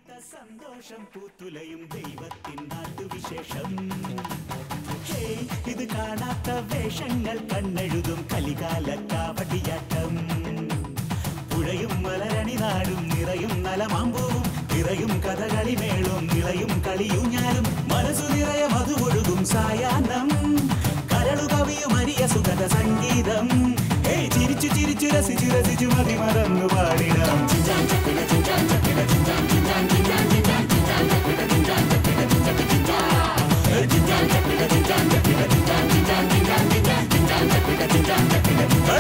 സന്തോഷം പൂത്തുലയും ദൈവത്തിൻ നാട്ടുവിശേഷം ഹേ, ഇത് കാണാത്ത വേഷങ്ങൾ കണ്ണെഴുതും കലികാല കാവടിയാട്ടം പുഴയും മലരണി നാടും നിറയും നലമാമ്പൂവും നിറയും കഥകളി മേളും നിളയും കളിയൂഞ്ഞാലും മനസ്സു നിറയെ മധുവൊഴുകും സായാഹ്നം കരളു കവിയും അരിയ സുഗത സംഗീതം ഹേ ചിരിച്ചു ചിരിച്ചു രസിച്ചു രസിച്ചു മതി മറന്നു പാടിടാം ചിഞ്ചാൻ ചക്കിട ചിഞ്ചാൻ ചക്കിട ചിഞ്ചാൻ ചിഞ്ചാൻ ചിഞ്ചാൻ ചിഞ്ചാൻ ചിഞ്ചാൻ ചക്കിട ചിഞ്ചാൻ ചക്കിട ചിഞ്ചാൻ ചിഞ്ചാൻ ചിഞ്ചാൻ ചക്കിട ചിഞ്ചാൻ ചക്കിട ചിഞ്ചാൻ ചിഞ്ചാൻ ചിഞ്ചാൻ ചിഞ്ചാൻ ചിഞ്ചാൻ ചക്കിട ചിഞ്ചാൻ ചക്കിട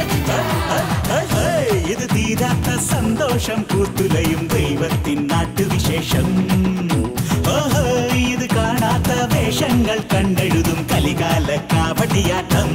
ഇത് തീരാത്ത സന്തോഷം കൂത്തുലയും ദൈവത്തിൻ നാട്ടുവിശേഷം ഓഹോ ഇത് കാണാത്ത വേഷങ്ങൾ കണ്ടെഴുതും കലികാല കാവടിയാട്ടം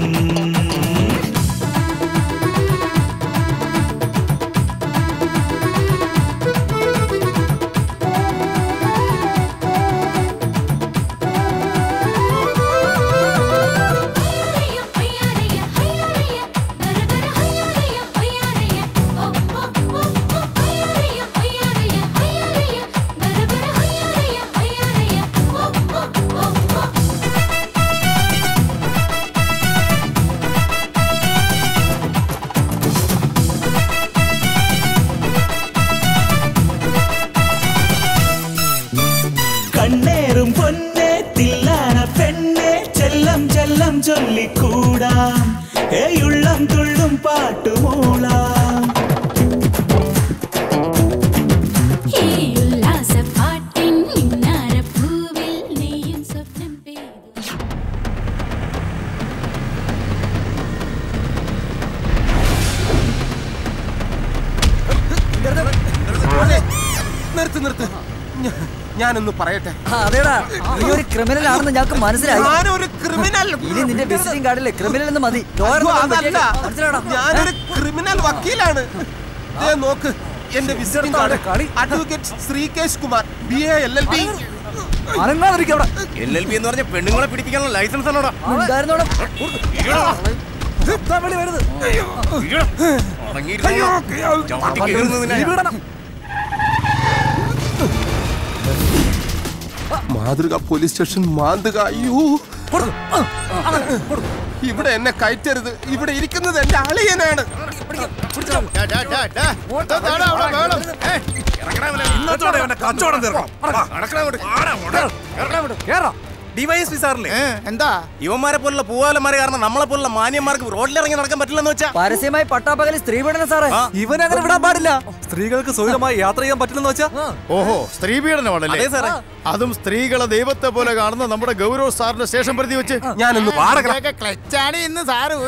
കണ്ണേറും പൊന്നെ തില്ലാന പെണ്ണെ ചെല്ലം ചെല്ലം ചൊല്ലിക്കൂടാം ഏയുള്ളം തുള്ളും പാട്ടുമൂളാം നിർത്ത് നിർത്ത് ഞാ- ഞാനൊന്ന് പറയട്ടെ അതേടാ നീ ഒരു ക്രിമിനൽ ആണെന്ന് ഞങ്ങൾക്ക് മനസ്സിലായി ഞാനൊരു ക്രിമിനൽ ഇനി നിന്റെ വിസിറ്റിംഗ് കാർഡിലെ ക്രിമിനൽ എന്ന് മതി ലോയർ അയ്യോ, എന്ന് അതല്ല മനസ്സിലാടാ ഞാനൊരു ക്രിമിനൽ വക്കീലാണ് ദേ നോക്ക് എന്റെ വിസിറ്റിംഗ് കാർഡ് കളി. Advocate Sreekesh Kumar B A L L B അനങ്ങാതിരിക്കവിടെ എൽ എൽ ബി എന്ന് പറഞ്ഞ പെണ്ണുങ്ങളെ പിടിപ്പിക്കാനുള്ള ലൈസൻസ് ആണോടാ ഉണ്ടായിരുന്നോടെ വിളി വരുന്നത് മാതൃക പോലീസ് സ്റ്റേഷൻ മാതൃക അയ്യോ ഇവിടെ എന്നെ കയറ്റരുത് ഇവിടെ ഇരിക്കുന്നത് എന്റെ അളിയനാണ് ഇന്നത്തോടെ അവന്റെ കച്ചവടം തീർക്കണം ഡിവൈഎസ്പി സാറില്ലേ എന്താ ഇവന്മാരെ പോലുള്ള പൂവാലന്മാരെ കാരണം നമ്മളെ പോലുള്ള മാന്യന്മാർക്ക് റോഡിലിറങ്ങി നടക്കാൻ പറ്റില്ലെന്ന് വെച്ചാ പരസ്യമായി പട്ടാപ്പകൽ സ്ത്രീ പീഡനം സാറേ ഇവൻ അങ്ങനെ വിടാൻ പാടില്ല സ്ത്രീകൾക്ക് സ്വൈരമായി യാത്ര ചെയ്യാൻ പറ്റില്ലെന്ന് വെച്ചാ ഓഹോ സ്ത്രീ പീഡനമാണല്ലേ അതെ സാറേ അതും സ്ത്രീകളെ ദൈവത്തെ പോലെ കാണുന്ന നമ്മുടെ ഗൗരവ് സാറിന്റെ സ്റ്റേഷൻ പരിധി വെച്ച് ഞാനൊന്ന് ക്ലച്ചാണ് ഇന്ന് സാറ്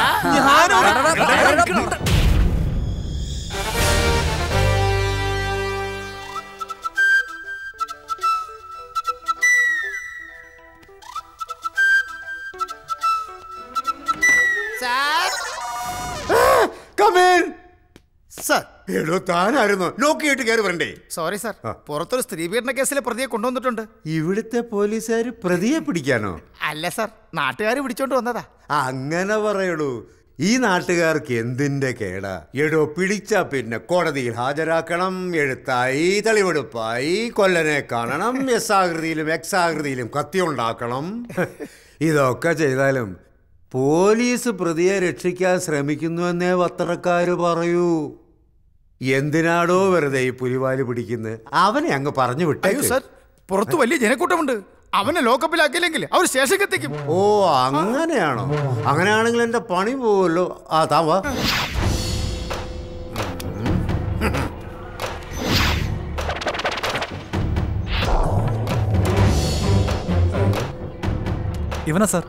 സാർ എടോ താനായിരുന്നു നോക്കിയിട്ട് കയറി വരണ്ടേ സോറി സാർ പുറത്തൊരു സ്ത്രീ പീഡന കേസിലെ പ്രതിയെ കൊണ്ടുവന്നിട്ടുണ്ട് ഇവിടുത്തെ പോലീസുകാർ പ്രതിയെ പിടിക്കാനോ അല്ല സാർ നാട്ടുകാർ പിടിച്ചോണ്ട് വന്നതാ അങ്ങനെ പറയുള്ളൂ ഈ നാട്ടുകാർക്ക് എന്തിന്റെ കേടാ എടോ പിടിച്ച പിന്നെ കോടതിയിൽ ഹാജരാക്കണം എഴുത്തായി തെളിവെടുപ്പായി കൊല്ലനെ കാണണം എസ് ആകൃതിയിലും എക്സ് ആകൃതിയിലും കത്തി ഉണ്ടാക്കണം ഇതൊക്കെ ചെയ്താലും പോലീസ് പ്രതിയെ രക്ഷിക്കാൻ ശ്രമിക്കുന്നുവെന്നേ പത്രക്കാര് പറയൂ എന്തിനാടോ വെറുതെ ഈ പുലിവാല് പിടിക്കുന്നത് അവനെ അങ്ങ് പറഞ്ഞു അയ്യോ വിട്ടേ സാർ പുറത്ത് വലിയ ജനക്കൂട്ടമുണ്ട് അവനെ ലോക്കപ്പിലാക്കിയില്ലെങ്കിൽ അവർ സ്റ്റേഷനിൽ എത്തിക്കും ഓ അങ്ങനെയാണോ അങ്ങനെയാണെങ്കിൽ എന്റെ പണി പോവല്ലോ ആ താ വാ ഇവനാ സാർ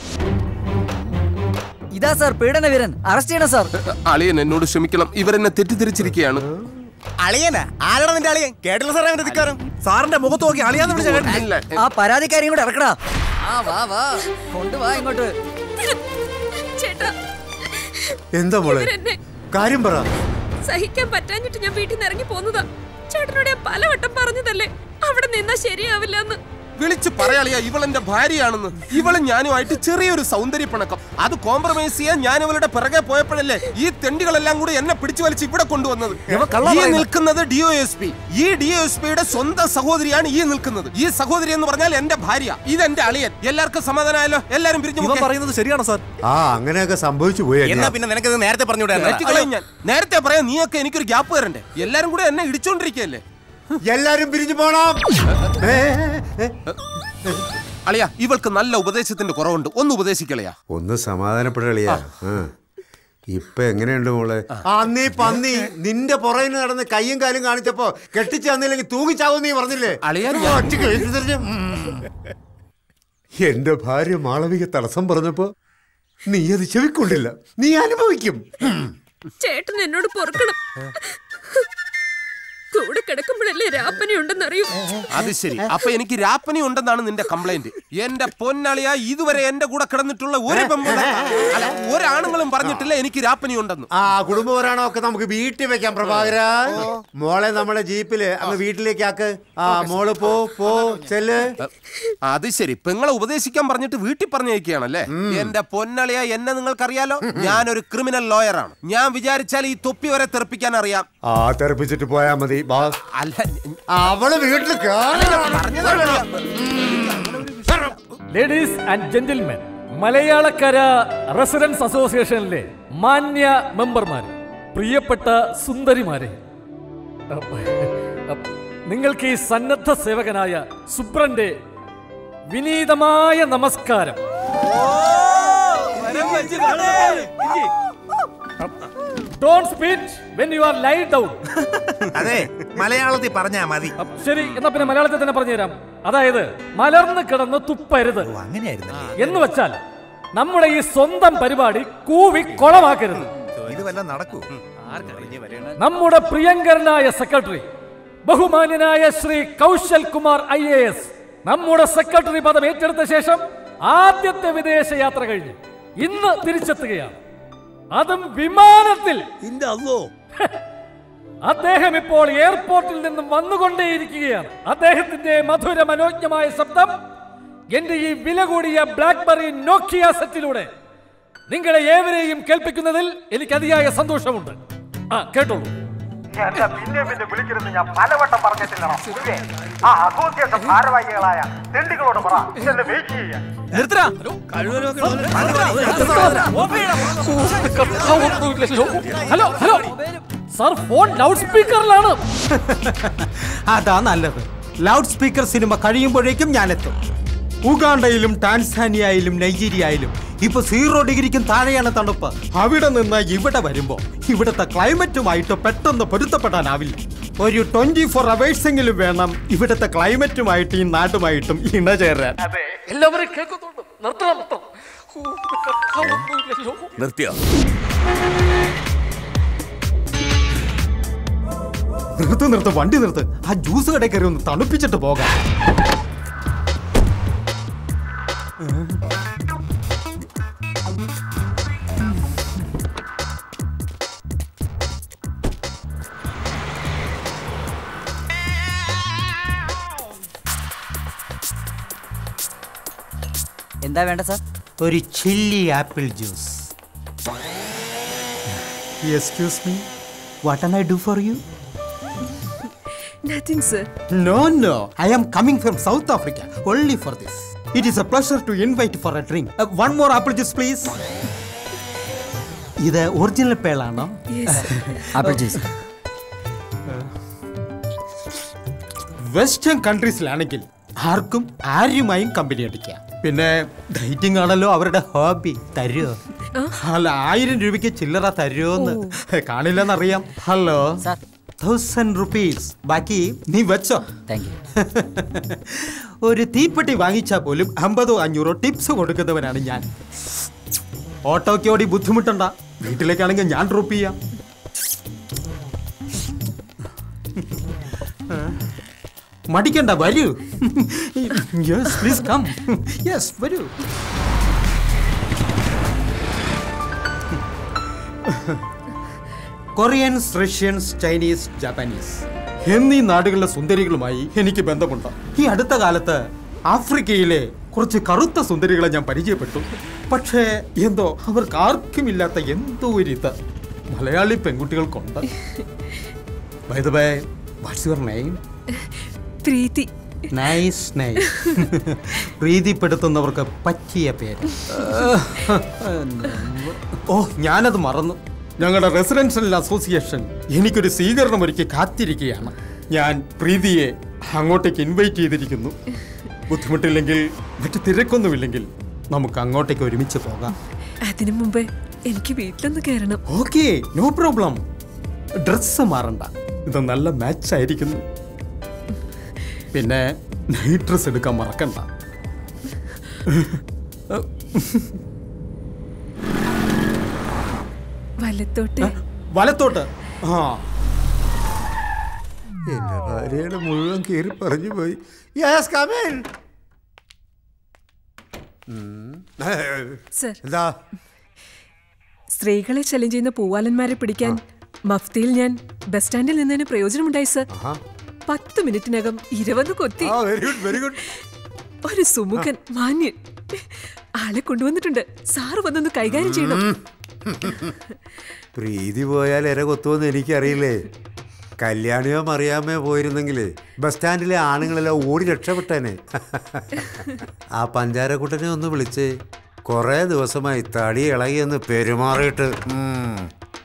ഇതാ സാർ പീഡന വീരൻ അറസ്റ്റ് ചെയ്യണം സാർ അളിയൻ എന്നോട് ക്ഷമിക്കണം ഇവരെന്നെ തെറ്റിദ്ധരിച്ചിരിക്കുകയാണ് അളിയനാ ആരാടാ നിന്റെ അളിയൻ കേട്ടില്ല സാറേ അവന്റെ ധിക്കാരം സാറിന്റെ മുഖത്ത് നോക്കി അളിയാന്ന് വിളിച്ച കേട്ടില്ലേ? ഇല്ല ആ പരാതിക്കാരിയും കൂടെ ഇറക്കടാ ആ വാ വാ കൊണ്ടുവാ ഇങ്ങോട്ട് ചേട്ടാ എന്താ മോളെ ഇവരെന്നെ കാര്യം പറ സഹിക്കാൻ പറ്റാഞ്ഞിട്ട് ഞാൻ വീട്ടിൽ നിന്ന് ഇറങ്ങി പോന്നതാ ചേട്ടനോട് ഞാൻ പലവട്ടം പറഞ്ഞതല്ലേ അവിടെ നിന്നാ ശരിയാവില്ല എന്ന് വിളിച്ചു പറയാളിയാ ഇവളെന്റെ ഭാര്യയാണെന്ന് ഇവളും ഞാനുമായിട്ട് ചെറിയൊരു സൗന്ദര്യ പിണക്കം അത് കോംപ്രമൈസ് ചെയ്യാൻ ഞാൻ ഇവളുടെ പിറകെ പോയപ്പോഴല്ലേ ഈ തെണ്ടികളെല്ലാം കൂടി എന്നെ പിടിച്ചു വലിച്ച് ഇവിടെ കൊണ്ടുവന്നത് ഈ നിൽക്കുന്നത് ഡിഒ എസ് പി ഈ ഡിഒ എസ് പിയുടെ സ്വന്തം സഹോദരിയാണ് ഈ നിൽക്കുന്നത് ഈ സഹോദരി എന്ന് പറഞ്ഞാൽ എന്റെ ഭാര്യ ഇതെന്റെ അളിയൻ എല്ലാവർക്കും സമാധാനമായല്ലോ എല്ലാരും പിരിഞ്ഞു ഇവൻ പോക്കെ. പറയുന്നത് ശരിയാണ് സാർ ആ അങ്ങനെയൊക്കെ സംഭവിച്ചു പോയി എന്നാ അനിയ. പിന്നെ നിനക്കത് നേരത്തെ പറഞ്ഞൂടെ കയറ്റി കളയും ഞാൻ നേരത്തെ പറയാം നീയൊക്കെ എനിക്കൊരു ഗ്യാപ്പ് തരണ്ടേ എല്ലാരും കൂടെ എന്നെ ഇടിച്ചോണ്ടിരിക്കല്ലേ എല്ലാരും പിരിഞ്ഞു പോണം ഏ, ഏ, അളിയ ഇവൾക്ക് നല്ല ഉപദേശത്തിന്റെ കുറവുണ്ട് ഒന്ന് ഉപദേശിക്കളയാ ഒന്ന് സമാധാനപ്പെടളിയാ ഇപ്പൊ എങ്ങനെയുണ്ട് മോളെ ആ നീ പന്നി നിന്റെ പുറകിന് നടന്ന് കയ്യും കാലും കാണിച്ചപ്പോ കെട്ടിച്ച് തന്നില്ലെങ്കിൽ തൂങ്ങിച്ചാവും നീ പറഞ്ഞില്ലേ അളിയാ, ഞാൻ- ഒറ്റ കേസ് തിരിഞ്ഞ്, ഉം. എന്റെ ഭാര്യ മാളവിക തടസ്സം പറഞ്ഞപ്പോ നീ അത് ചെവിക്കൊണ്ടില്ല നീ അനുഭവിക്കും ചേട്ടൻ എന്നോട് പൊറുക്കണം കൂടെ കിടക്കുമ്പോഴല്ലേ രാപ്പനി ഉണ്ടെന്നറിയൂ അത് ശരി അപ്പൊ എനിക്ക് രാപ്പനി ഉണ്ടെന്നാണ് നിന്റെ കംപ്ലൈന്റ് എന്റെ പൊന്നളിയ ഇതുവരെ എന്റെ കൂടെ കിടന്നിട്ടുള്ള ഒരു പെമ്പിള അല്ല ഒരാണുങ്ങളും പറഞ്ഞിട്ടില്ല എനിക്ക് രാപ്പനി ഉണ്ടെന്ന് ആ കുടുംബപുരാണം ഒക്കെ നമുക്ക് വീട്ടിൽ വെക്കാം പ്രഭാകര മോളെ നമ്മളെ ജീപ്പില് അങ്ങ് വീട്ടിലേക്ക് ആക്ക് ആ മോള് പോ പോ ചെല്ല് അത് ശരി പെങ്ങളെ ഉപദേശിക്കാൻ പറഞ്ഞിട്ട് വീട്ടിൽ പറഞ്ഞേക്കാണല്ലേ എന്റെ പൊന്നളിയ എന്നെ നിങ്ങൾക്കറിയാലോ ഞാനൊരു ക്രിമിനൽ ലോയറാണ് ഞാൻ വിചാരിച്ചാൽ ഈ തൊപ്പി വരെ തെറിപ്പിക്കാൻ അറിയാം ആ തെറിപ്പിച്ചിട്ട് പോയാ മതി ബാ അല്ല അവള് വീട്ടിൽ കേറി പറഞ്ഞതല്ലേ ladies and gentlemen Malayalakkara residence അസോസിയേഷനിലെ മാന്യ മെമ്പർമാർ പ്രിയപ്പെട്ട സുന്ദരിമാരെ അപ്പ് അപ്പ് നിങ്ങൾക്ക് ഈ സന്നദ്ധ സേവകനായ സുബ്രന്റെ വിനീതമായ നമസ്കാരം don't speech when you are lie down അതെ മലയാളത്തിൽ പറഞ്ഞാ മതി ശരി എന്നാ പിന്നെ മലയാളത്തിൽ തന്നെ പറഞ്ഞുതരാം അതായത് മലർന്ന് കിടന്ന് തുപ്പരുത് അങ്ങനെയായിരുന്നല്ലേ എന്ന് വെച്ചാൽ നമ്മുടെ ഈ സ്വന്തം പരിപാടി കൂവി കൊളമാക്കരുത് ഇത് വല്ലതും നടക്കൂ നമ്മുടെ പ്രിയങ്കരനായ സെക്രട്ടറി ബഹുമാന്യനായ Shri Kaushal Kumar I A S നമ്മുടെ സെക്രട്ടറി പദം ഏറ്റെടുത്ത ശേഷം ആദ്യത്തെ വിദേശ യാത്ര കഴിഞ്ഞ് ഇന്ന് തിരിച്ചെത്തുകയാണ് അതും വിമാനത്തിൽ അദ്ദേഹം ഇപ്പോൾ എയർപോർട്ടിൽ നിന്നും വന്നുകൊണ്ടേയിരിക്കുകയാണ് അദ്ദേഹത്തിന്റെ മധുര മനോജ്ഞമായ ശബ്ദം എന്റെ ഈ വില കൂടിയ ബ്ലാക്ക്ബെറി നോക്കിയ സെറ്റിലൂടെ നിങ്ങളെ ഏവരെയും കേൾപ്പിക്കുന്നതിൽ എനിക്ക് അതിയായ സന്തോഷമുണ്ട് ആ കേട്ടോളൂ പിന്നെ പിന്നെ വിളിക്കരുത് ഞാൻ പലവട്ടം പറഞ്ഞിട്ടില്ല ആ അസോസിയേഷൻ ഭാരവാഹികളായ തെണ്ടികളോട് പറ എന്നെ വെയിറ്റ് ചെയ്യാൻ hello hello sir phone loud സ്പീക്കറിലാണ് അതാ നല്ലത് ലൗഡ് സ്പീക്കർ സിനിമ കഴിയുമ്പോഴേക്കും ഞാനെത്തും ഉഗാണ്ടയിലും ടാൻസാനിയയിലും നൈജീരിയയിലും ഇപ്പൊ സീറോ ഡിഗ്രിക്കും താഴെയാണ് തണുപ്പ് അവിടെ നിന്ന് ഇവിടെ വരുമ്പോ ഇവിടുത്തെ ക്ലൈമറ്റുമായിട്ട് പെട്ടെന്ന് പൊരുത്തപ്പെടാനാവില്ല ഒരു ട്വന്റി ഫോർ അവേഴ്സെങ്കിലും വേണം ഇവിടുത്തെ ക്ലൈമറ്റുമായിട്ട് ഈ നാട്ടുമായിട്ടും ഇണചേരാൻ എല്ലാവരും കേൾക്കുന്നുണ്ട് നിർത്തണം നിർത്തണം നിർത്തിയോ നിർത്ത് നിർത്ത് വണ്ടി നിർത്ത് ആ ജ്യൂസ് കടയിൽ കയറി ഒന്ന് തണുപ്പിച്ചിട്ട് പോകാം എന്താ വേണ്ട സാർ ഒരു chilli apple juice excuse me what can I do for you nothing sir No, no. I am coming from South Africa only for this. It is a pleasure to invite for a drink. Uh, one more apple juice, please. ഇത് original പേളാണോ apple juice western കൺട്രീസിലാണെങ്കിൽ ആർക്കും ആരുമായും company അടിക്കാം പിന്നെ dating ആണല്ലോ അവരുടെ hobby തരുമോ അല്ല ആയിരം രൂപയ്ക്ക് ചില്ലറ തരുമോന്ന് കാണില്ലെന്നറിയാം ഹലോ സാർ തൗസൻഡ് റുപ്പീസ് ബാക്കി നീ വെച്ചോ താങ്ക് യു ഒരു തീപ്പെട്ടി വാങ്ങിച്ചാൽ പോലും അമ്പതോ അഞ്ഞൂറോ ടിപ്സ് കൊടുക്കുന്നവനാണ് ഞാൻ ഓട്ടോയ്ക്ക് ഓടി ബുദ്ധിമുട്ടണ്ട വീട്ടിലേക്കാണെങ്കിൽ ഞാൻ ഡ്രോപ്പ് ചെയ്യാം മടിക്കണ്ട വരൂ യെസ് പ്ലീസ് കം യെസ് വരൂ കൊറിയൻസ് റഷ്യൻസ് ചൈനീസ് ജാപ്പാനീസ് എന്നീ നാടുകളിലെ സുന്ദരികളുമായി എനിക്ക് ബന്ധമുണ്ട് ഈ അടുത്ത കാലത്ത് ആഫ്രിക്കയിലെ കുറച്ച് കറുത്ത സുന്ദരികളെ ഞാൻ പരിചയപ്പെട്ടു പക്ഷേ എന്തോ അവർക്ക് ആർക്കുമില്ലാത്ത എന്തോ ഒരു ഇത് മലയാളി പെൺകുട്ടികൾക്കുണ്ട് by the by what's your name Preethi nice nice പ്രീതിപ്പെടുത്തുന്നവർക്ക് പറ്റിയ പേര് ഓ ഞാനത് മറന്നു ഞങ്ങളുടെ റെസിഡൻഷ്യൽ അസോസിയേഷൻ എനിക്കൊരു സ്വീകരണം ഒരുക്കി കാത്തിരിക്കുകയാണ് ഞാൻ പ്രീതിയെ അങ്ങോട്ടേക്ക് ഇൻവൈറ്റ് ചെയ്തിരിക്കുന്നു ബുദ്ധിമുട്ടില്ലെങ്കിൽ മറ്റു തിരക്കൊന്നുമില്ലെങ്കിൽ നമുക്ക് അങ്ങോട്ടേക്ക് ഒരുമിച്ച് പോകാം അതിനു മുമ്പ് എനിക്ക് വീട്ടിലൊന്ന് കയറണം ഓക്കെ നോ പ്രോബ്ലം ഡ്രസ്സ് മാറണ്ട ഇത് നല്ല മാച്ച് ആയിരിക്കുന്നു പിന്നെ നൈറ്റ് ഡ്രസ് എടുക്കാൻ മറക്കണ്ട വലത്തോട്ട് വലത്തോട്ട് ആ എന്റെ ഭാര്യയുടെ മുഴുവൻ കീറി പറഞ്ഞു പോയി യെസ് കമേൻ സർ എന്താ സ്ത്രീകളെ ശല്യം ചെയ്യുന്ന പൂവാലന്മാരെ പിടിക്കാൻ മഫ്തിയിൽ ഞാൻ ബസ് സ്റ്റാൻഡിൽ നിന്നതിന് പ്രയോജനമുണ്ടായി സർ പത്ത് മിനിറ്റിനകം ഇരുപത് കൊത്തി വെരി ഗുഡ് വെരി ഗുഡ് ഒരു സുമുഖൻ മാന്യൻ ആളെ കൊണ്ടുവന്നിട്ടുണ്ട് സാറ് വന്നൊന്ന് കൈകാര്യം ചെയ്യണം പ്രീതി പോയാൽ എര കൊത്തുമെന്ന് എനിക്കറിയില്ലേ കല്യാണിയോ മറിയാമയോ പോയിരുന്നെങ്കിൽ ബസ് സ്റ്റാൻഡിലെ ആണുങ്ങളെല്ലാം ഓടി രക്ഷപ്പെട്ടേനെ ആ പഞ്ചാരക്കുട്ടനെ ഒന്ന് വിളിച്ച് കുറേ ദിവസമായി തടി ഇളകിയെന്ന് പെരുമാറിയിട്ട് ഉം.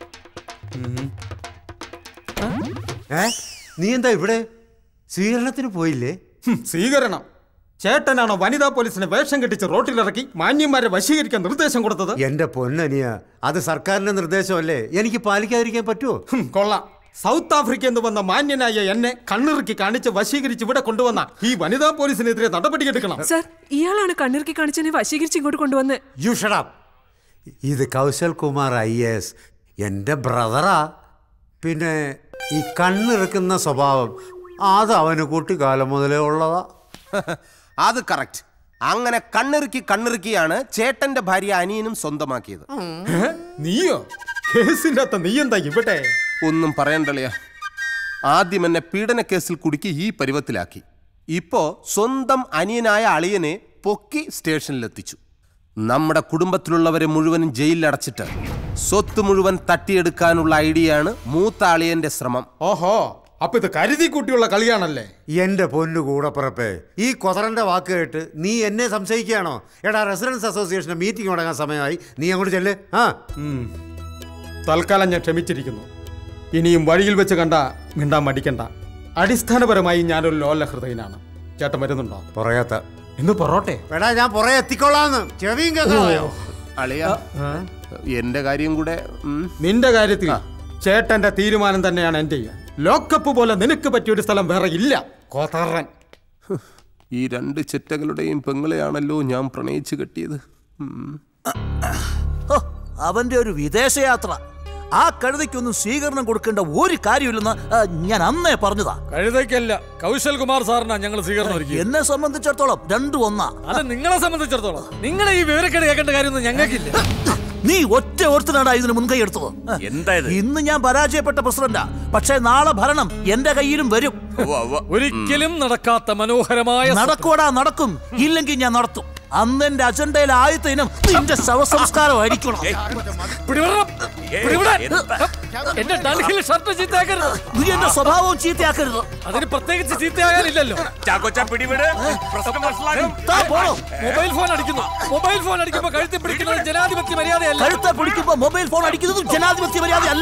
ഏ നീ എന്താ ഇവിടെ സ്വീകരണത്തിന് പോയില്ലേ ഹും, സ്വീകരണം ചേട്ടനാണോ വനിതാ പോലീസിനെ വേഷം കെട്ടിച്ച് റോട്ടിലിറക്കി മാന്യന്മാരെ വശീകരിക്കാൻ നിർദ്ദേശം കൊടുത്തത് എന്റെ പൊന്നനിയ അത് സർക്കാരിന്റെ നിർദ്ദേശമല്ലേ എനിക്ക് പാലിക്കാതിരിക്കാൻ പറ്റുമോ ഹും, കൊള്ളാം സൗത്ത് ആഫ്രിക്ക എന്ന് വന്ന മാന്യനായ എന്നെ കണ്ണിറുക്കി കാണിച്ച് വശീകരിച്ച് ഇവിടെ കൊണ്ടുവന്ന ഈ വനിതാ പോലീസിനെതിരെ നടപടിയെടുക്കണം സർ ഇയാളാണ് കണ്ണിറുക്കി കാണിച്ചതിനെ വശീകരിച്ച് ഇങ്ങോട്ട് കൊണ്ടുവന്ന് യു ഷടപ്പ് ഇത് കൗശൽ കുമാർ ഐ എസ് എൻ്റെ ബ്രദറാ പിന്നെ ഈ കണ്ണിറുക്കുന്ന സ്വഭാവം അത് അവന് കുട്ടിക്കാലം മുതലേ ഉള്ളതാ അത് കറക്റ്റ് അങ്ങനെ കണ്ണിറുക്കി കണ്ണിറുക്കിയാണ് ചേട്ടന്റെ ഭാര്യ അനിയനും സ്വന്തമാക്കിയത് ഏ? നീയോ കേസിന്റെ അകത്ത് നീ എന്താ ഇവിടെ ഒന്നും പറയണ്ടളിയ ആദ്യം എന്നെ പീഡന കേസിൽ കുടുക്കി ഈ പരുവത്തിലാക്കി ഇപ്പോ സ്വന്തം അനിയനായ അളിയനെ പൊക്കി സ്റ്റേഷനിലെത്തിച്ചു നമ്മുടെ കുടുംബത്തിലുള്ളവരെ മുഴുവനും ജയിലിലടച്ചിട്ട് സ്വത്ത് മുഴുവൻ തട്ടിയെടുക്കാനുള്ള ഐഡിയയാണ് മൂത്ത അളിയന്റെ ശ്രമം ഓഹോ അപ്പൊ ഇത് കരുതി കൂട്ടിയുള്ള കളിയാണല്ലേ എൻ്റെ പൊന്നു കൂടപ്പുറപ്പേ ഈ കൊതറന്റെ വാക്ക് കേട്ട് നീ എന്നെ സംശയിക്കുകയാണോ എടാ റെസിഡൻസ് അസോസിയേഷന്റെ മീറ്റിംഗ് തുടങ്ങാൻ സമയമായി നീ അങ്ങോട്ട് ചെല്ല് ആ ഉം. തൽക്കാലം ഞാൻ ക്ഷമിച്ചിരിക്കുന്നു ഇനിയും വഴിയിൽ വെച്ച് കണ്ട മിണ്ടാൻ മടിക്കണ്ട അടിസ്ഥാനപരമായി ഞാനൊരു ലോല ഹൃദയനാണ് ചേട്ടൻ വരുന്നുണ്ടോ പറയാത്ത ഇന്ന് പൊറോട്ടെ എടാ ഞാൻ പുറകെ എത്തിക്കൊള്ളാന്ന് ചെവിയും കേൾക്കാമോ അളിയ എന്റെ കാര്യം കൂടെ ഉം. നിന്റെ കാര്യത്തിൽ ചേട്ടന്റെ തീരുമാനം തന്നെയാണ് എന്റെ ലോക്കപ്പ് പോലെ നിനക്ക് പറ്റിയൊരു സ്ഥലം വേറെ ഇല്ല കോതറൻ ഈ രണ്ട് ചെറ്റകളുടെയും പെങ്ങളെയാണല്ലോ ഞാൻ പ്രണയിച്ചു കെട്ടിയത് ഉം. ഹോ, അവന്റെ ഒരു വിദേശയാത്ര ആ കഴുതയ്ക്കൊന്നും സ്വീകരണം കൊടുക്കേണ്ട ഒരു കാര്യമില്ലെന്ന് ആ, ഞാൻ അന്നേ പറഞ്ഞതാ കഴുതയ്ക്കല്ല കൗശൽ കുമാർ സാറിനാ ഞങ്ങൾ സ്വീകരണം ഒരുക്കി എന്നെ സംബന്ധിച്ചിടത്തോളം രണ്ടും ഒന്നാ അത് നിങ്ങളെ സംബന്ധിച്ചിടത്തോളം നിങ്ങളെ ഈ വിവരക്കേട് കേൾക്കേണ്ട കാര്യമൊന്നും ഞങ്ങൾക്കില്ല നീ ഒറ്റ ഓർത്തിനാടാ ഇതിന് മുൻകൈ എടുത്തത് എന്തായത് ഇന്ന് ഞാൻ പരാജയപ്പെട്ട പ്രസിഡന്റാ പക്ഷേ നാളെ ഭരണം എന്റെ കയ്യിലും വരും ഒരിക്കലും നടക്കാത്ത മനോഹരമായ നടക്കൂടാ നടക്കും ഇല്ലെങ്കിൽ ഞാൻ നടത്തും അന്ന് എന്റെ അജണ്ടയിൽ ആദ്യത്തെ ഇനം നിന്റെ ശവസംസ്കാരമായിരിക്കണം പിടിവിടണം. പിടിവിടാൻ. എന്റെ ഡൽഹിയിൽ ഷർട്ട് ചീത്തയാക്കരുത് നീ എന്റെ സ്വഭാവവും ചീത്തയാക്കരുത് അതിന് പ്രത്യേകിച്ച് ചീത്തയാകാനില്ലല്ലോ ചാക്കോച്ച പിടിവിട് പ്രശ്നം മനസ്സിലാകും താ പോണോ മൊബൈൽ ഫോൺ അടിക്കുന്നു മൊബൈൽ ഫോൺ അടിക്കുമ്പോ കഴുത്തി പിടിക്കുന്നത് ജനാധിപത്യ മര്യാദയല്ല കഴുത്തെ പിടിക്കുമ്പോ മൊബൈൽ ഫോൺ അടിക്കുന്നതും ജനാധിപത്യ മര്യാദയല്ല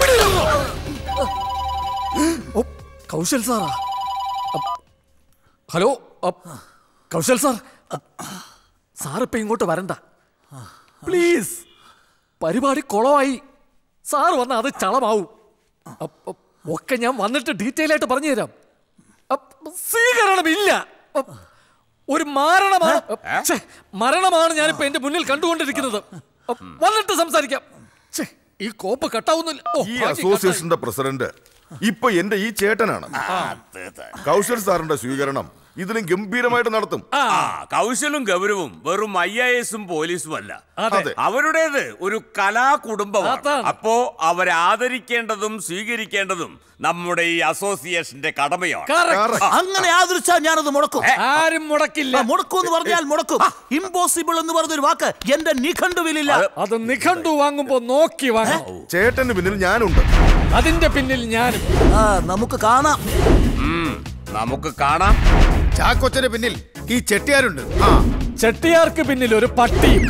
ഓ, കൗശൽ സാറാ up, hello up, Kaushal sir up, sir ഇപ്പൊ ഇങ്ങോട്ട് വരണ്ട പ്ലീസ് പരിപാടി കുളമായി സാർ വന്ന അത് ചളമാവും അപ്പ്, അപ്പ്, ഒക്കെ ഞാൻ വന്നിട്ട് ഡീറ്റെയിൽ ആയിട്ട് പറഞ്ഞു തരാം അപ്പ്, സ്വീകരണമില്ല അപ്പ്, ഒരു മാരണമാണ് ഛെ, മരണമാണ് ഞാനിപ്പോ എന്റെ മുന്നിൽ കണ്ടുകൊണ്ടിരിക്കുന്നത് അപ്പ്, വന്നിട്ട് സംസാരിക്കാം ഛെ, ഈ കോപ്പ് കട്ടാവുന്നില്ല ഓ, ഈ ഭാഗ്യം കട്ടായി. അസോസിയേഷന്റെ പ്രസിഡന്റ് ഇപ്പൊ എന്റെ ഈ ചേട്ടനാണ് കൗശൽ സാറിന്റെ സ്വീകരണം ഇതിലും ഗംഭീരമായിട്ട് നടത്തും ആ കൗശലും ഗൗരവും വെറും ഐ എ എസും പോലീസും അല്ല അതെ. അവരുടേത് ഒരു കലാകുടുംബമാണ് അപ്പോ അവരെ ആദരിക്കേണ്ടതും സ്വീകരിക്കേണ്ടതും നമ്മുടെ ഈ അസോസിയേഷന്റെ കടമയാണ് അങ്ങനെ ആദരിച്ചാൽ ഞാനത് മുടക്കും ആരും മുടക്കില്ല മുടക്കും എന്ന് പറഞ്ഞാൽ മുടക്കും ഇമ്പോസിബിൾ എന്ന് പറഞ്ഞൊരു വാക്ക് എന്റെ നിഘണ്ടുവിലില്ല അത് നിഘണ്ടു വാങ്ങുമ്പോ നോക്കി വാങ്ങാം ചേട്ടന് പിന്നിൽ ഞാനുണ്ട് അതിന്റെ പിന്നിൽ ഞാനും നമുക്ക് കാണാം നമുക്ക് കാണാം ചാക്കൊച്ചന്റെ പിന്നിൽ ഈ ചെട്ടിയാരുണ്ട് ആ ചെട്ടിയാർക്ക് പിന്നിൽ ഒരു പട്ടിയും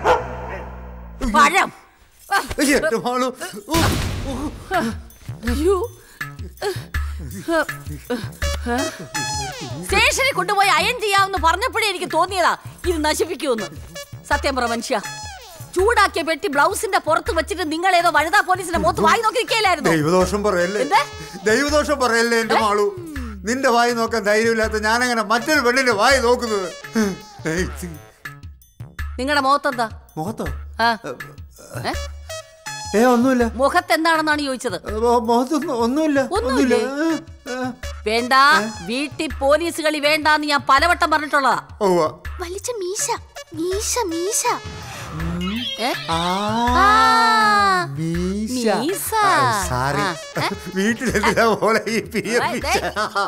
പഴം അയ്യോ. സ്റ്റേഷനിൽ കൊണ്ടുപോയി അയൺ ചെയ്യാമെന്ന് പറഞ്ഞപ്പോഴേ എനിക്ക് തോന്നിയതാ ഇത് നശിപ്പിക്കുമെന്ന് സത്യം പറ മനുഷ്യ ചൂടാക്കിയ പെട്ടി ബ്ലൗസിന്റെ പുറത്ത് വെച്ചിട്ട് നിങ്ങൾ ഏതോ വനിതാ പോലീസിന്റെ മുഖത്ത് വായി നോക്കി നിൽക്കുകയില്ലായിരുന്നു ദൈവദോഷം പറയല്ലേ എന്ത്? ദൈവദോഷം പറയല്ലേ എന്റെ മാളു നിന്റെ വായി നോക്കാൻ ധൈര്യമില്ലാത്ത ഞാനങ്ങനെ മറ്റൊരു പെണ്ണിന്റെ വായി നോക്കുന്നത് ഏയ്, ഛി, നിങ്ങളുടെ മുഖത്തെന്താ മുഖത്തോ ആ. ഏ? ഏ ഒന്നുമില്ല മുഖത്ത് എന്താണെന്നാണ് ചോദിച്ചത് മോ- മുഖത്തൊന്നും ഒന്നുമില്ല ഒന്നുമില്ല വേണ്ട വീട്ടിൽ പോലീസ് കളി വേണ്ടാന്ന് ഞാൻ പലവട്ടം പറഞ്ഞിട്ടുള്ളതാ ഓവ്വ. വലിച്ച മീശ മീശ മീശ ഏ? ആ, ആ, മീശ. മീശ. ആ, സാരി ആ, ഏ? വീട്ടിലെന്തിനാ മോളെ ഈ പിരിയ ആ, മീശ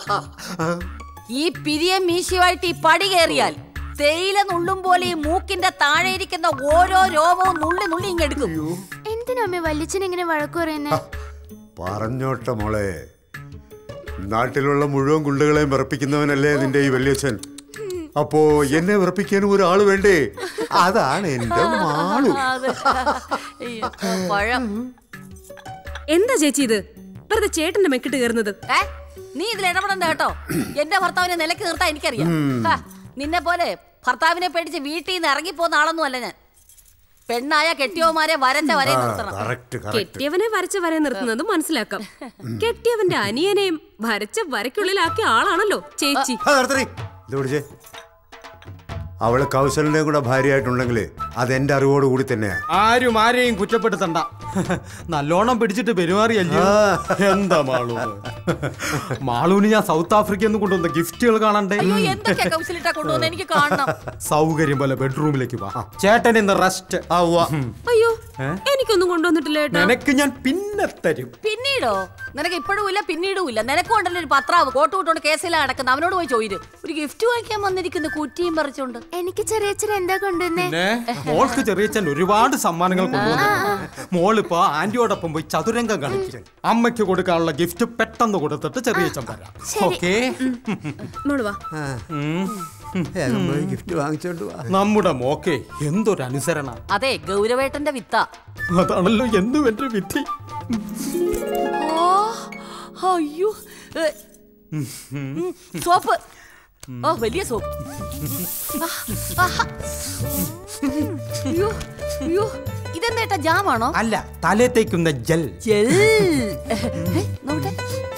ഈ പിരിയ മീശയുമായിട്ട് ഈ പടി കയറിയാൽ തേയില നുള്ളും പോലെ ഈ മൂക്കിന്റെ താഴെ ഇരിക്കുന്ന ഓരോ രോമവും നുള്ളി നുള്ളി ഇങ്ങെടുക്കും എന്തിനാ അമ്മ വല്യച്ഛൻ ഇങ്ങനെ വഴക്കു പറയുന്നേ പറഞ്ഞോട്ടെ മോളെ നാട്ടിലുള്ള മുഴുവൻ ഗുണ്ടകളെയും വിറപ്പിക്കുന്നവനല്ലേ നിന്റെ ഈ വല്യച്ഛൻ അപ്പോ എന്നെ വിറപ്പിക്കാനും ഒരാള് വേണ്ടേ അതാണ് എന്റെ മാളു അതെ. അയ്യോ, പഴം എന്താ ചേച്ചി ഇത് വെറുതെ ചേട്ടന്റെ മെക്കിട്ട് കയറുന്നത് ഏ? നീ ഇതിൽ ഇടപെടണ്ട കേട്ടോ എന്റെ ഭർത്താവിനെ നിലയ്ക്ക് നിർത്താൻ എനിക്കറിയാം ഉം. ഹാ, നിന്നെ പോലെ ഭർത്താവിനെ പേടിച്ച് വീട്ടിൽ നിന്ന് ഇറങ്ങിപ്പോന്ന ആളൊന്നും അല്ല ഞാൻ പെണ്ണായ കെട്ടിയോമാരെ വരച്ച വരെ നിർത്തണം കെട്ടിയവനെ വരച്ച വരെ നിർത്തുന്നത് മനസ്സിലാക്കാം കെട്ടിയവന്റെ അനിയനെയും വരച്ച വരയ്ക്കുള്ളിലാക്കിയ ആളാണല്ലോ ചേച്ചി ആ, നിർത്തടി. ഇത് പിടിച്ചേ അവള് കൗശലിന്റെ കൂടെ ഭാര്യയായിട്ടുണ്ടെങ്കിൽ അത് എന്റെ അറിവോട് കൂടി തന്നെയാ ആരും ആരെയും കുറ്റപ്പെടുത്തണ്ട നല്ലോണം പിടിച്ചിട്ട് പെരുമാറിയല്ലോ എന്താ മാളു മാളൂന് ഞാൻ സൗത്ത് ആഫ്രിക്കയിൽ നിന്ന് കൊണ്ടുവന്ന ഗിഫ്റ്റുകൾ കാണണ്ടേ അയ്യോ എന്തൊക്കെയാ കൗശലിട്ടാ കൊണ്ടുവന്ന് എനിക്ക് കാണണം സൗകര്യം പോലെ ബെഡ്റൂമിലേക്ക് വാ ചേട്ടൻ ഇന്ന് റെസ്റ്റ് അയ്യോ എനിക്കൊന്നും കൊണ്ടുവന്നിട്ടില്ല ഏട്ടാ നിനക്ക് ഞാൻ പിന്നെ തരും പിന്നീടോ നിനക്ക് ഇപ്പോഴും ഇല്ല പിന്നീടും ഇല്ല നിനക്കും ഉണ്ടല്ലോ ഒരു പത്രാവ് കോട്ട് വിട്ടോണ്ട് കേസിലാണ് നടക്കുന്നത് അവനോട് പോയി ചോദിച്ചു ഒരു ഗിഫ്റ്റ് വാങ്ങിക്കാൻ വന്നിരിക്കുന്ന കുറ്റിയും പറിച്ചോണ്ട് എനിക്ക് ചെറിയ എന്താ കൊണ്ടുവന്നേ പിന്നെ മോൾക്ക് ചെറിയച്ഛൻ ഒരുപാട് സമ്മാനങ്ങൾ കൊണ്ടുവന്നു മോളിപ്പോ ആന്റിയോടൊപ്പം പോയി ചതുരംഗം കളിക്കും അമ്മയ്ക്ക് കൊടുക്കാനുള്ള ഗിഫ്റ്റ് പെട്ടെന്ന് കൊടുത്തിട്ട് ചെറിയച്ഛൻ വരാം ശരി. ഓക്കേ മോള് വാ ഗിഫ്റ്റ് വാങ്ങിച്ചോണ്ട് വാ നമ്മുടെ മോക്കെ എന്തൊരു അനുസരണ അതെ ഗൗരവേട്ടന്റെ വിത്ത അതാണല്ലോ എന്നും എന്റെ വിധി ഓ അയ്യോ ഏ, സോപ്പ് ഓ വലിയ സോപ്പ് ആ, ആഹാ. അയ്യോ അയ്യോ ഇതെന്താ ജാമാണോ അല്ല തലേ തേക്കുന്ന ജെൽ ജെൽ നോട്ടെ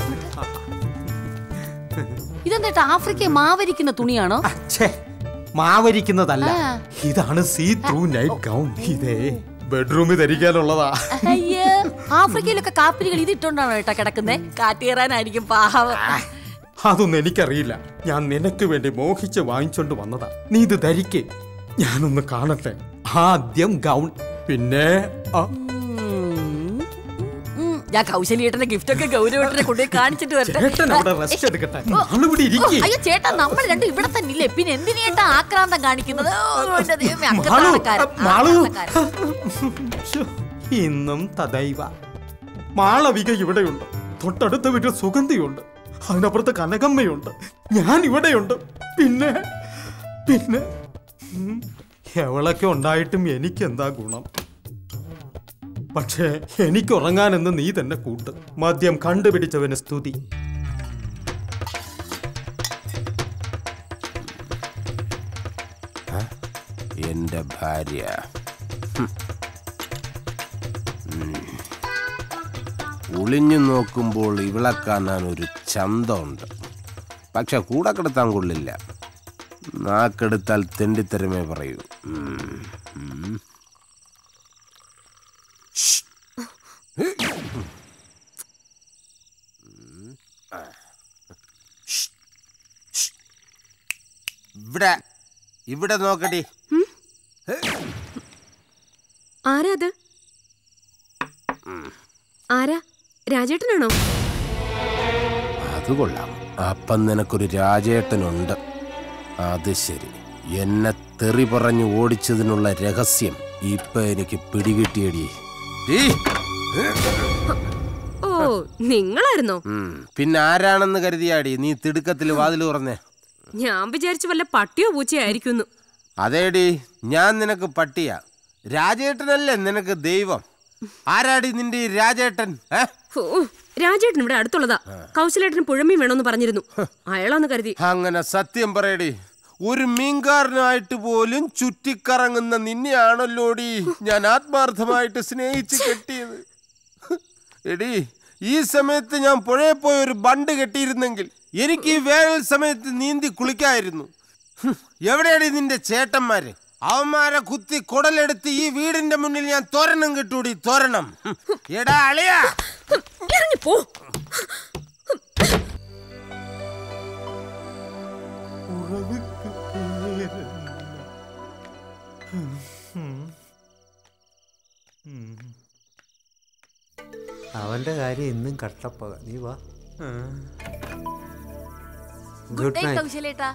ഇതെന്താ ആഫ്രിക്ക മാവരിക്കുന്ന തുണിയാണോ ഛേ മാവരിക്കുന്നതല്ല ആ. ഇതാണ് സീ ത്രൂ നൈറ്റ് ഗൗൺ ഇതേ ബെഡ്റൂമിൽ ധരിക്കാനുള്ളതാ അയ്യോ ആഫ്രിക്കയിലൊക്കെ കാപ്പിരികൾ ഇതിട്ടോണ്ടാണോ ഏട്ടാ കിടക്കുന്നേ കാറ്റ് കയറാനായിരിക്കും പാവം അതൊന്നും എനിക്കറിയില്ല ഞാൻ നിനക്ക് വേണ്ടി മോഹിച്ച് വാങ്ങിച്ചോണ്ട് വന്നതാ നീ ഇത് ധരിക്ക് ഞാനൊന്ന് കാണട്ടെ ആദ്യം ഗൗൺ പിന്നെ ആ, ഉം, ഞാൻ കൗശലിയേട്ടന്റെ ഗിഫ്റ്റ് ഒക്കെ ഗൗരവേട്ടനെ കൊണ്ടുപോയി കാണിച്ചിട്ട് വരട്ടെ ചേട്ടൻ അവിടെ റെസ്റ്റ് എടുക്കട്ടെ ഓ, നമ്മളിവിടെ ഓ, ഇരിക്കേ അയ്യോ ചേട്ടാ നമ്മൾ രണ്ടും ഇവിടെ തന്നെ ഇല്ലേ പിന്നെ എന്തിനേട്ടാ ആക്രാന്തം കാണിക്കുന്നത് ഓ, എന്റെ ദൈവമേ, മാളു, അക്കത്താഴക്കാരൻ, മാളു. അക്കത്താഴക്കാരൻ. ശ്ശോ, ഇന്നും തദൈവ മാളവിക ഇവിടെയുണ്ട് തൊട്ടടുത്ത വീട്ടിൽ സുഗന്ധിയുണ്ട് അതിനപ്പുറത്ത് കനകമ്മയുണ്ട് ഞാൻ ഇവിടെയുണ്ട് പിന്നെ പിന്നെ ഉം, എവളൊക്കെ ഉണ്ടായിട്ടും എനിക്കെന്താ ഗുണം പക്ഷേ എനിക്ക് ഉറങ്ങാനെന്ന് നീ തന്നെ കൂട്ട് മദ്യം കണ്ടുപിടിച്ചവന് സ്തുതി എന്റെ ഭാര്യ ഹും. ഉം. ഒളിഞ്ഞു നോക്കുമ്പോൾ ഇവളെ കാണാൻ ഒരു ചന്തമുണ്ട് പക്ഷെ കൂടെ കിടത്താൻ കൊള്ളില്ല നാക്കെടുത്താൽ തെണ്ടിത്തരമേ പറയൂ ഉം. ഉം. ഷ്ഷ്. ഉം. ആ. ഷ്ഷ്. ഷ്ഷ്. ഇവിടെ ഇവിടെ നോക്കടി ആരാ അത് ആരാ രാജേട്ടനാണോ അത് കൊള്ളാം അപ്പം നിനക്കൊരു രാജേട്ടനുണ്ട് അത് ശരി എന്നെ തെറി പറഞ്ഞു ഓടിച്ചതിനുള്ള രഹസ്യം ഇപ്പൊ എനിക്ക് പിടികിട്ടിയടി ഈ, ഓ നിങ്ങളായിരുന്നോ ഉം, പിന്നെ ആരാണെന്ന് കരുതിയാടി നീ തിടുക്കത്തിൽ വാതിൽ തുറന്നേ ഞാൻ വിചാരിച്ചു വല്ല പട്ടിയോ പൂച്ചയോ ആയിരിക്കുന്നു അതേടി ഞാൻ നിനക്ക് പട്ടിയ രാജേട്ടനല്ലേ നിനക്ക് ദൈവം ആരാടി നിന്റെ ഈ രാജേട്ടൻ ഏ ഓ രാജേട്ടൻ ഇവിടെ അടുത്തുള്ളതാ കൗശലേട്ടന് പുഴമീൻ വേണമെന്ന് പറഞ്ഞിരുന്നു അയാളാന്ന് കരുതി അങ്ങനെ സത്യം പറയടി ഒരു മീൻകാരനായിട്ട് പോലും ചുറ്റിക്കറങ്ങുന്ന നിന്നെയാണല്ലോടി ഞാൻ ആത്മാർത്ഥമായിട്ട് സ്നേഹിച്ച് കെട്ടിയത് എടി ഈ സമയത്ത് ഞാൻ പുഴയിൽ പോയി ഒരു ബണ്ട് കെട്ടിയിരുന്നെങ്കിൽ എനിക്ക് ഈ വേനൽ സമയത്ത് നീന്തി കുളിക്കായിരുന്നു ഹും, എവിടെയാടി നിന്റെ ചേട്ടന്മാര് അവന്മാരെ കുത്തി കുടലെടുത്ത് ഈ വീടിന്റെ മുന്നിൽ ഞാൻ തോരണം കിട്ടൂടി തോരണം ഹും, എടാ അളിയാ ഇറങ്ങിപ്പോ അവന്റെ കാര്യം ഇന്നും കട്ടപ്പക നീ വാ ഗുഡ് ഗുഡ് നൈറ്റ് നൈറ്റ് കൗശലേട്ടാ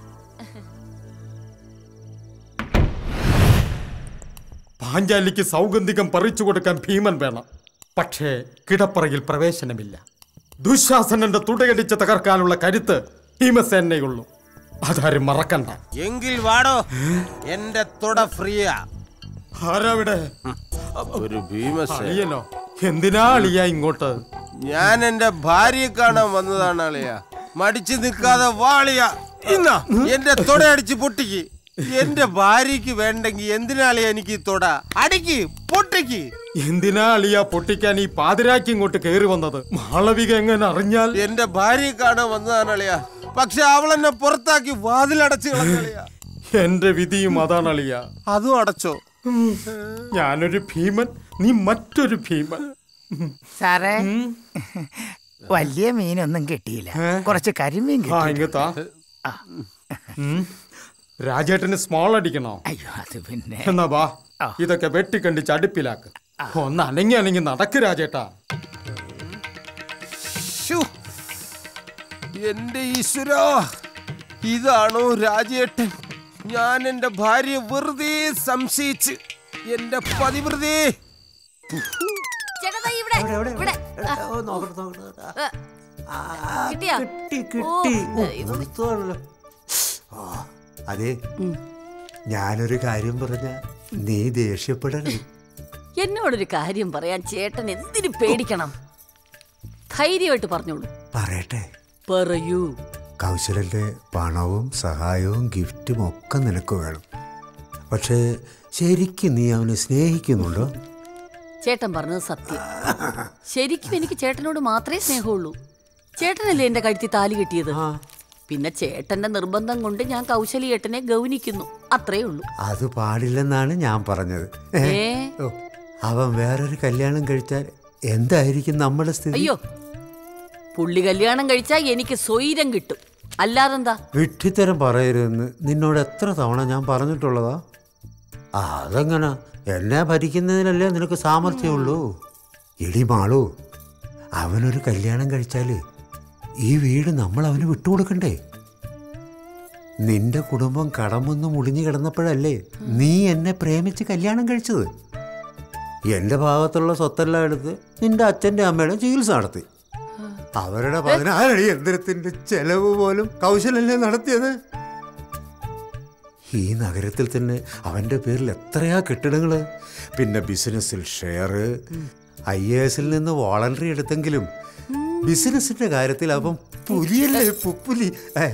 പാഞ്ചാലിക്ക് സൗഗന്ധികം പറിച്ചു കൊടുക്കാൻ ഭീമൻ വേണം പക്ഷേ കിടപ്പറയിൽ പ്രവേശനമില്ല ദുശാസനന്റെ തുടയടിച്ച് തകർക്കാനുള്ള കരുത്ത് ഭീമസേനയുള്ളൂ അതാരും മറക്കണ്ട എങ്കിൽ വാടോ എന്റെ തുട ഫ്രീയാ ആരാവിടെ ഒരു ഭീമസേന അളിയനോ എന്തിനാ അളിയ ഇങ്ങോട്ട് ഞാൻ എന്റെ ഭാര്യയെ കാണാൻ വന്നതാണ് അളിയ മടിച്ചു നിൽക്കാതെ വാളിയ ഇന്ന എന്റെ തുട അടിച്ച് പൊട്ടിക്ക് എന്റെ ഭാര്യക്ക് വേണ്ടെങ്കിൽ എന്തിനാളിയ എനിക്ക് ഈ തുട അടിക്ക് പൊട്ടിക്ക് എന്തിനാ അളിയ പൊട്ടിക്കാൻ ഈ പാതിരാക്കി ഇങ്ങോട്ട് കയറി വന്നത് മാളവിക എങ്ങനെ അറിഞ്ഞാൽ എന്റെ ഭാര്യയെ കാണാൻ വന്നതാണ് അളിയ പക്ഷെ അവൾ എന്നെ പുറത്താക്കി വാതിലടച്ച് കളഞ്ഞളിയ എന്റെ വിധിയും അതാണ് അളിയ അതും അടച്ചോ ഞാനൊരു ഭീമൻ നീ മറ്റൊരു ഭീമൻ സാറേ വലിയ മീനൊന്നും കിട്ടിയില്ല കുറച്ച് കരിമീൻ ആ കിട്ടി ഇങ്ങത്താ ഉം. രാജേട്ടന് സ്മോൾ അടിക്കണോ അയ്യോ അത് പിന്നെ എന്നാ വാ ഇതൊക്കെ വെട്ടിക്കണ്ടിച്ച് അടുപ്പിലാക്ക് ഒന്ന് അനങ്ങി അനങ്ങി നടക്ക് രാജേട്ടാ ശ്ശോ. എന്റെ ഈശ്വരാ ഇതാണോ രാജേട്ടൻ ഞാൻ എന്റെ ഭാര്യയെ വെറുതെ സംശയിച്ച് എന്റെ പതിവൃതേ ചേട്ടാ ദാ ഇവിടെ ഇവിടെ ആ. ഏ, കിട്ടിയോ ഓ, ദൈവമേ. അതെ ഞാനൊരു കാര്യം പറഞ്ഞ നീ ദേഷ്യപ്പെടരുത് എന്നോടൊരു കാര്യം പറയാൻ ചേട്ടൻ എന്തിനു പേടിക്കണം ധൈര്യമായിട്ട് പറഞ്ഞോളൂ പറയട്ടെ പറയൂ കൗശലന്റെ പണവും സഹായവും ഗിഫ്റ്റും ഒക്കെ നിനക്ക് വേണം പക്ഷേ ശരിക്കും നീ അവനെ സ്നേഹിക്കുന്നുണ്ടോ ചേട്ടൻ പറഞ്ഞത് സത്യം ശരിക്കും എനിക്ക് ചേട്ടനോട് മാത്രമേ സ്നേഹമുള്ളൂ ചേട്ടനല്ലേ എന്റെ കഴുത്തി താലി കെട്ടിയത് പിന്നെ ചേട്ടന്റെ നിർബന്ധം കൊണ്ട് ഞാൻ കൗശലി ഏട്ടനെ ഗൗനിക്കുന്നു അത്രേ ഉള്ളൂ അത് പാടില്ലെന്നാണ് ഞാൻ പറഞ്ഞത് ഏ? ഏ? ഓ, അവൻ വേറൊരു കല്യാണം കഴിച്ചാൽ എന്തായിരിക്കും നമ്മുടെ സ്ഥിതി അയ്യോ പുള്ളി കല്യാണം കഴിച്ചാൽ എനിക്ക് സ്വൈരം കിട്ടും അല്ലാതെന്താ വിഡ്ഢിത്തരം പറയരുതെന്ന് നിന്നോട് എത്ര തവണ ഞാൻ പറഞ്ഞിട്ടുള്ളതാ ആ, അതെങ്ങനെ എന്നെ ഭരിക്കുന്നതിനല്ലേ നിനക്ക് സാമർഥ്യമുള്ളൂ എടി മാളു അവനൊരു കല്യാണം കഴിച്ചാല് ഈ വീട് നമ്മൾ അവന് വിട്ടുകൊടുക്കണ്ടേ നിന്റെ കുടുംബം കടമൊന്ന് മുടിഞ്ഞു കിടന്നപ്പോഴല്ലേ നീ എന്നെ പ്രേമിച്ച് കല്യാണം കഴിച്ചത് എന്റെ ഭാഗത്തുള്ള സ്വത്തെല്ലാം എടുത്ത് നിന്റെ അച്ഛന്റെ അമ്മയുടെ ചികിത്സ നടത്തി അവരുടെ പതിനാലടി യന്ത്രത്തിന്റെ ചെലവ് പോലും കൗശലല്ലേ നടത്തിയത് ഈ നഗരത്തിൽ തന്നെ അവന്റെ പേരിൽ എത്രയാ കെട്ടിടങ്ങള് പിന്നെ ബിസിനസ്സിൽ ഷെയർ ഐ എ എസിൽ നിന്ന് വോളണ്ടറി എടുത്തെങ്കിലും ബിസിനസിന്റെ കാര്യത്തിൽ അവൻ പുലിയല്ലേ പുപ്പുലി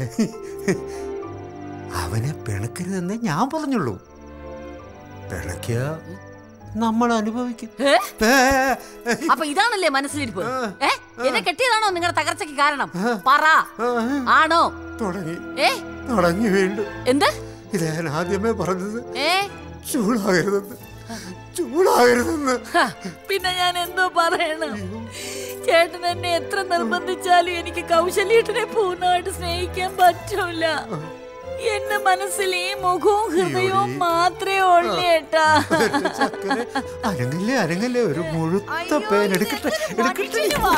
അവനെ പിണക്കരുതെന്നേ ഞാൻ പറഞ്ഞുള്ളൂ പിണക്കിയ നമ്മൾ അനുഭവിക്കും അപ്പൊ ഇതാണല്ലേ മനസ്സിലിരിപ്പ് ഏ എന്നെ കെട്ടിയതാണോ നിങ്ങളുടെ തകർച്ചയ്ക്ക് കാരണം പറ ആണോ തുടങ്ങി ഏ തുടങ്ങി വീണ്ടും എന്ത് ഇത് ഞാൻ ആദ്യമേ പറഞ്ഞത് ഏ ചൂടാകരുതെന്ന് ചൂടാകരുതെന്ന് ഹ, പിന്നെ ഞാൻ എന്തോ പറയണം ചേട്ടൻ എന്നെ എത്ര നിർബന്ധിച്ചാലും എനിക്ക് കൗശല്യേട്ടനെ പൂർണ്ണമായിട്ട് സ്നേഹിക്കാൻ പറ്റൂല എന്റെ മനസ്സിൽ ഈ മുഖവും ഹൃദയവും മാത്രമേ ഉള്ളൂ ഏട്ടാ അരങ്ങല്ലേ അരങ്ങല്ലേ ഒരു മുഴുത്ത പേൻ എടുക്കട്ടെ എടുക്കട്ടെ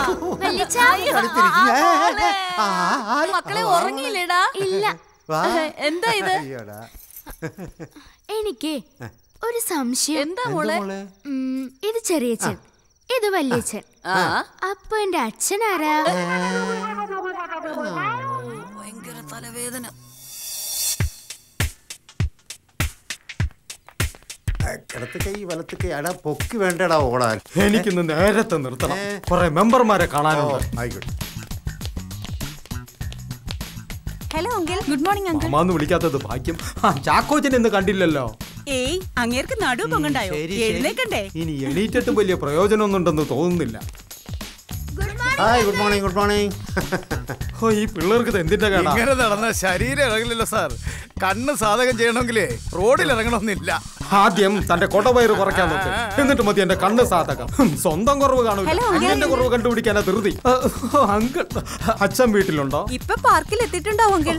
മക്കളെ ഉറങ്ങിയില്ലേടാ ഇല്ല വാ. എന്താ ഇത് അയ്യോടാ. എനിക്ക് ഒരു സംശയം എന്താ മോളെ ഉം, ഇത് ചെറിയച്ഛൻ ഇത് വല്യച്ഛൻ ആ. അപ്പൊ എന്റെ അച്ഛൻ ആരാ ഭയങ്കര തലവേദന ഇടത്ത് കൈ വലത്ത് കൈ അടാ പൊക്കി വേണ്ടടാ ഓടാൻ എനിക്കിന്ന് നേരത്തെ നിർത്തണം കുറെ മെമ്പർമാരെ കാണാനുണ്ട് ആയിക്കോട്ടെ hello uncle good morning uncle അമ്മാന്ന് വിളിക്കാത്തത് ഭാഗ്യം ആ ചാക്കോച്ചൻ ഇന്ന് കണ്ടില്ലല്ലോ ഏയ് അങ്ങേർക്ക് നടു പൊങ്ങണ്ടായോ എഴുന്നേക്കണ്ടേ ഇനി എണീറ്റിട്ടും വലിയ പ്രയോജനമൊന്നും ഉണ്ടെന്ന് തോന്നുന്നില്ല hi good morning good morning ഓ ഈ പിള്ളേർക്ക് ഇത് എന്തിന്റെ കേടാ ഇങ്ങനെ നടന്ന ശരീരം ഇറങ്ങില്ലല്ലോ സാർ കണ്ണ് സാധകം ചെയ്യണമെങ്കിലേ റോഡിൽ ഇറങ്ങണമെന്നില്ല ആദ്യം തന്റെ കൊടവയറ് കുറയ്ക്കാൻ നോക്ക് എന്നിട്ട് മതി എന്റെ കണ്ണ് സാധകം ഹും, സ്വന്തം കുറവ് കാണൂല Hello, uncle. അന്യന്റെ കുറവ് കണ്ടുപിടിക്കാനാ ധൃതി അങ്കിൾ അച്ഛൻ വീട്ടിലുണ്ടോ ഇപ്പൊ പാർക്കിൽ എത്തിയിട്ടുണ്ടാവും അങ്കിൾ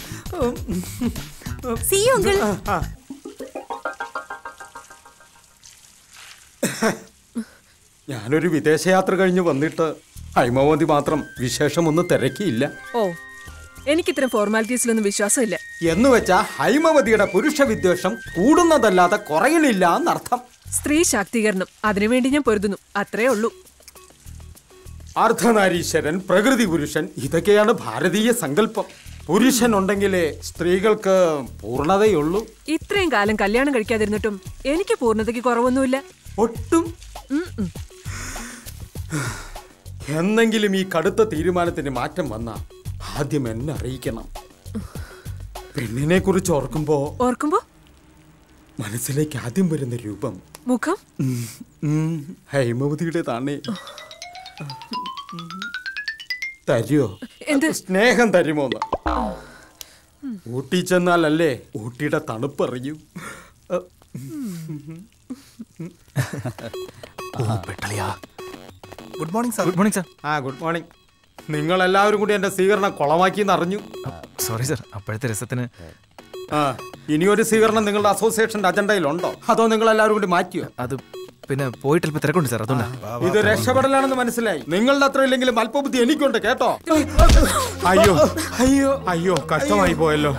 സി യു അങ്കിൾ ആ. ഞാനൊരു വിദേശയാത്ര കഴിഞ്ഞ് വന്നിട്ട് ഹൈമവതി മാത്രം വിശേഷമൊന്നും തിരക്കിയില്ല ഓ എനിക്കിത്തരം ഫോർമാലിറ്റീസിലൊന്നും വിശ്വാസമില്ല എന്ന് വെച്ചാ ഹൈമവതിയുടെ പുരുഷ വിദ്വേഷം കൂടുന്നതല്ലാതെ കുറയണില്ല എന്നർത്ഥം സ്ത്രീ ശാക്തീകരണം അതിനുവേണ്ടി ഞാൻ പൊരുതുന്നു അത്രേ ഉള്ളൂ അർദ്ധനാരീശ്വരൻ പ്രകൃതി പുരുഷൻ ഇതൊക്കെയാണ് ഭാരതീയ സങ്കല്പം പുരുഷൻ ഉണ്ടെങ്കിലേ സ്ത്രീകൾക്ക് പൂർണ്ണതയുള്ളൂ ഇത്രയും കാലം കല്യാണം കഴിക്കാതിരുന്നിട്ടും എനിക്ക് പൂർണ്ണതയ്ക്ക് കുറവൊന്നുമില്ല ഒട്ടും ഉം ഉം. എന്നെങ്കിലും ഈ കടുത്ത തീരുമാനത്തിന് മാറ്റം വന്ന ആദ്യം എന്നെ അറിയിക്കണം പെണ്ണിനെ കുറിച്ച് ഓർക്കുമ്പോ ഓർക്കുമ്പോ മനസ്സിലേക്ക് ആദ്യം വരുന്ന രൂപം മുഖം ഉം, ഉം, ഹൈമവതിയുടെ താണേ തരുമോ എന്ത് സ്നേഹം തരുമോന്ന് ഊട്ടി ചെന്നാലല്ലേ ഊട്ടിയുടെ തണുപ്പറിയൂ good morning sir good morning sir ആ ഗുഡ് മോർണിംഗ് നിങ്ങൾ എല്ലാവരും കൂടി എന്റെ സ്വീകരണം കൊളമാക്കി അറിഞ്ഞു സോറി സാർ അപ്പോഴത്തെ രസത്തിന് ആ ഇനിയൊരു സ്വീകരണം നിങ്ങളുടെ അസോസിയേഷന്റെ അജണ്ടയിലുണ്ടോ അതോ നിങ്ങൾ എല്ലാവരും കൂടി മാറ്റിയോ അത് പിന്നെ പോയിട്ട് അല്പം തിരക്കുണ്ട് സാർ അതുകൊണ്ടാ ഇത് രക്ഷപ്പെടലാണെന്ന് മനസ്സിലായി നിങ്ങളുടെ അത്ര ഇല്ലെങ്കിലും അല്പബുദ്ധി എനിക്കുണ്ട് കേട്ടോ അയ്യോ അയ്യോ അയ്യോ കഷ്ടമായി പോയല്ലോ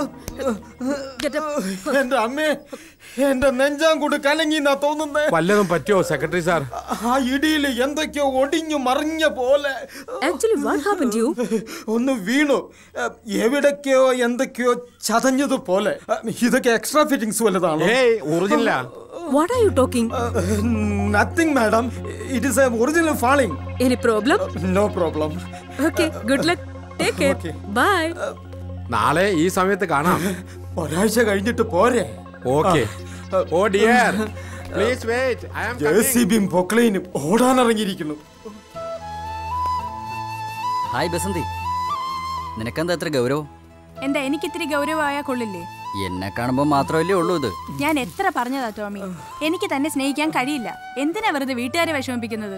എന്റെ അമ്മേ എന്റെ നെഞ്ചാൻ കൂട് കലങ്ങിന്നാ തോന്നുന്നേ വല്ലതും പറ്റുമോ സെക്രട്ടറി സാർ ആ ഇടിയിൽ എന്തൊക്കെയോ ഒടിഞ്ഞു മറിഞ്ഞ പോലെ ആക്ച്വലി വാട്ട് ഹാപ്പൻ ടു ഒന്ന് വീണു അഹ് എവിടൊക്കെയോ എന്തൊക്കെയോ ചതഞ്ഞതുപോലെ അഹ് ഇതൊക്കെ എക്സ്ട്രാ ഫിറ്റിംഗ്സ് വല്ലതാണോ ഏയ് ഒറിജിനലാ what are you talking nothing madam it is a original falling any problem no problem okay good luck take care bye നാളെ ഈ സമയത്ത് കാണാം ഒരാഴ്ച കഴിഞ്ഞിട്ട് പോരെ okay oh dear please wait I am J C ബിയും പൊക്ലൈനും ഓടാനിറങ്ങിയിരിക്കുന്നു ഹായ് ബസന്തി നിനക്കെന്താ എത്ര ഗൗരവം എന്താ എനിക്ക് ഇത്തിരി ഗൗരവമായ കൊള്ളില്ലേ എന്നെ കാണുമ്പോൾ മാത്രമല്ലേ ഉള്ളൂ ഇത് ഞാൻ എത്ര പറഞ്ഞതാ ടോമി എനിക്ക് തന്നെ സ്നേഹിക്കാൻ കഴിയില്ല എന്തിനാ വെറുതെ വീട്ടുകാരെ വിഷമിപ്പിക്കുന്നത്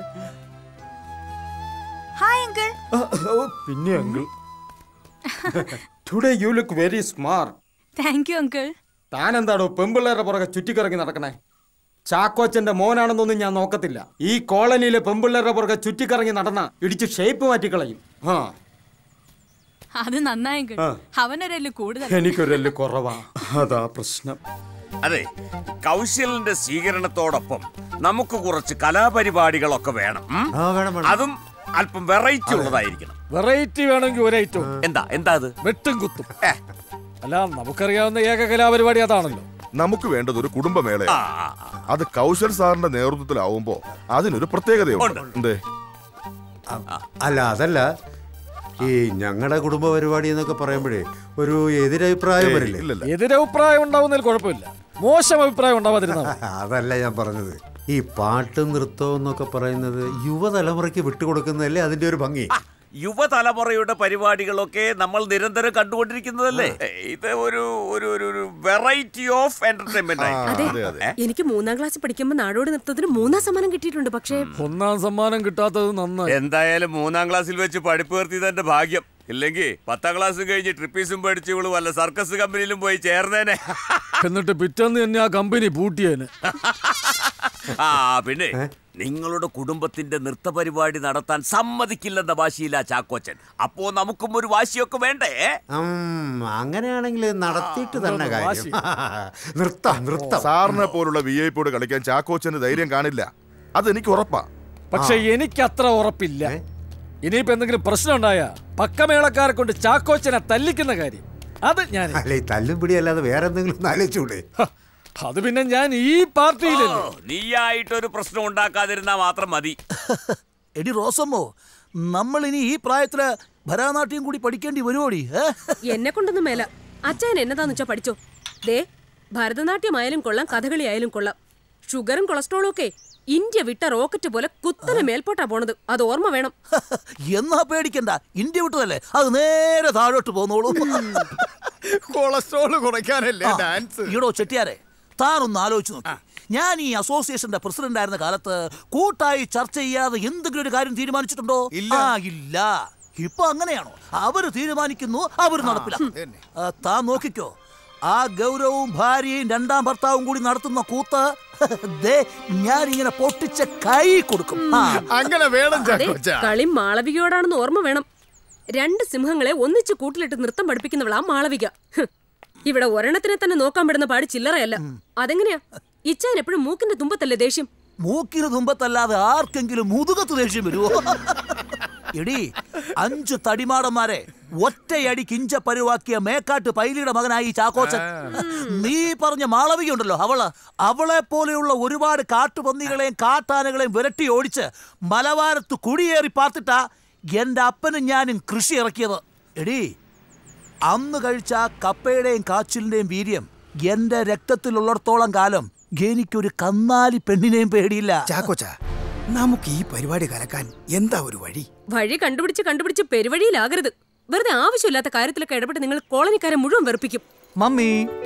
ഹായ് അങ്കിൾ പിന്നെ uncle today you look very smart thank you uncle താൻ എന്താടോ പെമ്പിള്ളേരുടെ പുറകെ ചുറ്റിക്കറങ്ങി നടക്കണേ ചാക്കോച്ചന്റെ മോനാണെന്നൊന്നും ഞാൻ നോക്കത്തില്ല ഈ കോളനിയിലെ പെമ്പിള്ളേരുടെ പുറകെ ചുറ്റിക്കറങ്ങി നടന്ന ഇടിച്ച് ഷേപ്പ് മാറ്റിക്കളയും ആ അത് നന്നായെങ്കിൽ ആ. അവനൊരല്ല കൂടുതൽ എനിക്കൊരല് കുറവാ അതാ പ്രശ്നം അതെ കൗശലിന്റെ സ്വീകരണത്തോടൊപ്പം നമുക്ക് കുറച്ച് കലാപരിപാടികളൊക്കെ വേണം ഉം? അതും അല്പം വെറൈറ്റി ഉള്ളതായിരിക്കണം വെറൈറ്റി വേണമെങ്കിൽ ഒരു ഐറ്റം എന്താ എന്താ അത് വെട്ടും കുത്തും അല്ല നമുക്കറിയാവുന്ന ഏക കലാപരിപാടി അതാണല്ലോ നമുക്ക് വേണ്ടത് ഒരു കുടുംബമേള അത് കൗശൽ സാറിന്റെ നേതൃത്വത്തിലാവുമ്പോ അതിനൊരു പ്രത്യേകതയുണ്ട് എന്തേ അല്ല അതല്ല ഈ ഞങ്ങളുടെ കുടുംബ പരിപാടി എന്നൊക്കെ പറയുമ്പോഴേ ഒരു എതിരഭിപ്രായം വരില്ലേ എതിരഭിപ്രായം ഉണ്ടാവുന്നതിൽ കുഴപ്പമില്ല മോശം അഭിപ്രായം ഉണ്ടാവാതിരുന്നാൽ മതി. അതല്ല ഞാൻ പറഞ്ഞത് ഈ പാട്ടും നൃത്തവും എന്നൊക്കെ പറയുന്നത് യുവതലമുറയ്ക്ക് വിട്ടുകൊടുക്കുന്നതല്ലേ അതിന്റെ ഒരു ഭംഗി യുവതലമുറയുടെ പരിപാടികളൊക്കെ നമ്മൾ നിരന്തരം കണ്ടുകൊണ്ടിരിക്കുന്നതല്ലേ ഇത് ഒരു ഒരു ഒരു ഒരു വെറൈറ്റി ഓഫ് എന്റർടൈൻമെന്റ് അതെ എനിക്ക് മൂന്നാം ക്ലാസ്സിൽ പഠിക്കുമ്പോൾ നാടോടി നൃത്തത്തിന് മൂന്നാം സമ്മാനം കിട്ടിയിട്ടുണ്ട് പക്ഷേ ഒന്നാം സമ്മാനം കിട്ടാത്തത് നന്നായി എന്തായാലും മൂന്നാം ക്ലാസ്സിൽ വെച്ച് പഠിപ്പ് നിർത്തിയത് എന്റെ ഭാഗ്യം ഇല്ലെങ്കിൽ പത്താം ക്ലാസ് കഴിഞ്ഞ് ട്രിപ്പീസും പഠിച്ച് ഇവള് വല്ല സർക്കസ് കമ്പനിയിലും പോയി ചേർന്നേനെ എന്നിട്ട് പിറ്റേന്ന് തന്നെ ആ കമ്പനി പൂട്ടിയേന് ആ പിന്നെ നിങ്ങളുടെ കുടുംബത്തിന്റെ നൃത്ത പരിപാടി നടത്താൻ സമ്മതിക്കില്ലെന്ന വാശിയില്ല ചാക്കോച്ചൻ അപ്പോ നമുക്കും ഒരു വാശിയൊക്കെ വേണ്ടേ ഉം, അങ്ങനെയാണെങ്കിൽ നടത്തിയിട്ട് തന്നെ കാര്യം നൃത്തം നൃത്തം സാറിനെ പോലുള്ള വി ഐ പിയോട് കളിക്കാൻ ചാക്കോച്ചന് ധൈര്യം കാണില്ല അത് എനിക്ക് ഉറപ്പാ പക്ഷെ എനിക്ക് അത്ര ഉറപ്പില്ല ഇനിയിപ്പോ എന്തെങ്കിലും പ്രശ്നം ഉണ്ടായ പക്കമേളക്കാരെ കൊണ്ട് ചാക്കോച്ചനെ തല്ലിക്കുന്ന കാര്യം അത് ഞാൻ അല്ല ഈ തല്ലും പിടി അല്ലാതെ വേറെ എന്തെങ്കിലും ഒന്ന് ആലോചിച്ചൂടെ അത് പിന്നെ ഞാൻ ഈ പാർട്ടിയിലല്ലേ ഓ, നീയായിട്ടൊരു പ്രശ്നം ഉണ്ടാക്കാതിരുന്നാ മാത്രം മതി എടി റോസമ്മോ നമ്മൾ ഇനി ഈ പ്രായത്തില് ഭരതനാട്യം കൂടി പഠിക്കേണ്ടി വരുമോടി ഏ? എന്നെ കൊണ്ടൊന്നും മേല അച്ഛൻ എന്നതാന്ന് വെച്ചാ പഠിച്ചോ ദേ ഭരതനാട്യമായാലും കൊള്ളാം കഥകളി ആയാലും കൊള്ളാം ഷുഗറും കൊളസ്ട്രോളും ഒക്കെ ഇന്ത്യ വിട്ട റോക്കറ്റ് പോലെ കുത്തനെ മേൽപോട്ടാ പോണത് അത് ഓർമ്മ വേണം എന്നാ പേടിക്കണ്ട ഇന്ത്യ വിട്ടതല്ലേ അത് നേരെ താഴോട്ട് പോന്നോളൂ കൊളസ്ട്രോൾ കുറയ്ക്കാനല്ലേ ആ, ഡാൻസ് ഈടോ ചെട്ടിയാരെ താനൊന്ന് ആലോചിച്ച് നോക്കി ഞാൻ ഈ അസോസിയേഷന്റെ പ്രസിഡന്റ് ആയിരുന്ന കാലത്ത് കൂട്ടായി ചർച്ച ചെയ്യാതെ എന്തെങ്കിലും ഒരു കാര്യം തീരുമാനിച്ചിട്ടുണ്ടോ ആ ഇല്ല ഇപ്പൊ അങ്ങനെയാണോ അവര് തീരുമാനിക്കുന്നു അവര് നടപ്പിലാക്കും ആ, താൻ നോക്കിക്കോ ആ ഗൗരവും ഭാര്യയും രണ്ടാം ഭർത്താവും കൂടി നടത്തുന്ന കൂത്ത് ദേ ഞാൻ ഇങ്ങനെ പൊട്ടിച്ച കൈ കൊടുക്കും ആ. അങ്ങനെ വേണം അതെ കളി മാളവികയോടാണെന്ന് ഓർമ്മ വേണം രണ്ട് സിംഹങ്ങളെ ഒന്നിച്ച് കൂട്ടിലിട്ട് നൃത്തം പഠിപ്പിക്കുന്നവളാ മാളവിക ഹ്. ഇവിടെ ഒരെണ്ണത്തിനെ തന്നെ നോക്കാൻ പെടുന്ന പാടി ചില്ലറയല്ല അതെങ്ങനെയാ ഇച്ചാൻ എപ്പോഴും മൂക്കിന്റെ തുമ്പത്തല്ലേ ദേഷ്യം മൂക്കിന് തുമ്പത്തല്ലാതെ ആർക്കെങ്കിലും മുതുകത്ത് ദേഷ്യം വരുമോ എടി അഞ്ച് തടിമാടന്മാരെ ഒറ്റയടി കിഞ്ച പരുവാക്കിയ മേക്കാട്ട് പൈലിയുടെ മകനായി ഈ ചാക്കോച്ചൻ നീ പറഞ്ഞ മാളവിക ഉണ്ടല്ലോ അവള് അവളെ പോലെയുള്ള ഒരുപാട് കാട്ടുപന്നികളെയും കാട്ടാനകളെയും വിരട്ടി ഓടിച്ച് മലവാരത്ത് കുടിയേറി പാർത്തിട്ടാ എന്റെ അപ്പനും ഞാനും കൃഷി ഇറക്കിയത് എടി അന്ന് കഴിച്ച ആ കപ്പയുടെയും കാച്ചിലിന്റെയും വീര്യം എന്റെ രക്തത്തിലുള്ളിടത്തോളം കാലം എനിക്കൊരു കന്നാലി പെണ്ണിനെയും പേടിയില്ല ചാക്കോച്ച നമുക്ക് ഈ പരിപാടി കലക്കാൻ എന്താ ഒരു വഴി വഴി കണ്ടുപിടിച്ച് കണ്ടുപിടിച്ച് പെരുവഴിയിലാകരുത് വെറുതെ ആവശ്യമില്ലാത്ത കാര്യത്തിലൊക്കെ ഇടപെട്ട് നിങ്ങൾ കോളനിക്കാരെ മുഴുവൻ വെറുപ്പിക്കും മമ്മി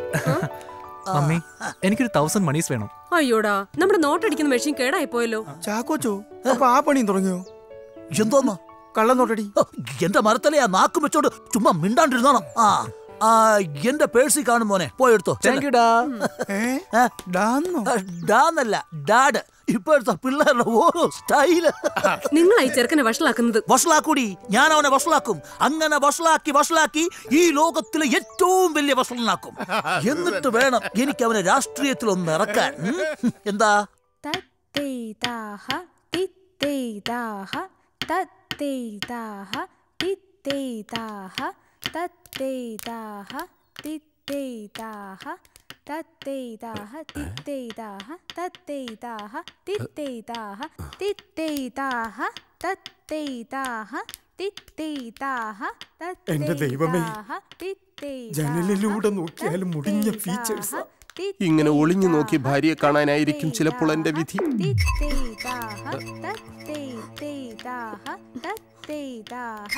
മമ്മി എനിക്കൊരു തൗസൻഡ് മണീസ് വേണം അയ്യോടാ നമ്മുടെ നോട്ടടിക്കുന്ന മെഷീൻ കേടായി പോയല്ലോ ചാക്കോച്ചോ അപ്പൊ ആ പണിയും തുടങ്ങിയോ എന്തോന്ന് കള്ളനോട്ടടി എന്റെ മരത്തലെ ആ നാക്കും വെച്ചോണ്ട് ചുമ്മാ മിണ്ടാണ്ടിരുന്നോണം ആ ആ എന്റെ പേഴ്സി കാണും മോനെ പോയെടുത്തോ Thank you, ഡാ. ഡാന്നല്ല ഡാഡ് ഇപ്പോഴത്തെ പിള്ളേരുടെ ഓരോ സ്റ്റൈല് നിങ്ങളായി ചെറുക്കനെ വഷളാക്കുന്നത് വഷളാക്കൂടി ഞാൻ അവനെ വഷളാക്കും അങ്ങനെ വഷളാക്കി വഷളാക്കി ഈ ലോകത്തിലെ ഏറ്റവും വലിയ വഷളനാക്കും എന്നിട്ട് വേണം എനിക്ക് അവനെ രാഷ്ട്രീയത്തിൽ ഒന്ന് ഇറക്കാൻ ഉം? എന്താ തത്തേതാഹ തിത്തേതാഹ തത്തേതാഹ തിത്തേതാഹ തത്തേതാഹ തിത്തേതാഹ തത്തേതാഹ തിത്തേതാഹ തത്തേതാഹ തിത്തേതാഹ തിത്തേതാഹ തത്തേതാഹ തിത്തേതാഹ എന്റെ ദൈവമേ. തിത്തേതാഹ ജനലിലൂടെ നോക്കിയാലും മുടിഞ്ഞ ഫീച്ചേഴ്സ് ഇങ്ങനെ ഒളിഞ്ഞു നോക്കി ഭാര്യയെ കാണാനായിരിക്കും ചിലപ്പോൾ എന്റെ വിധി തിത്തേതാഹ തത്തേതാഹ തത്തേതാഹ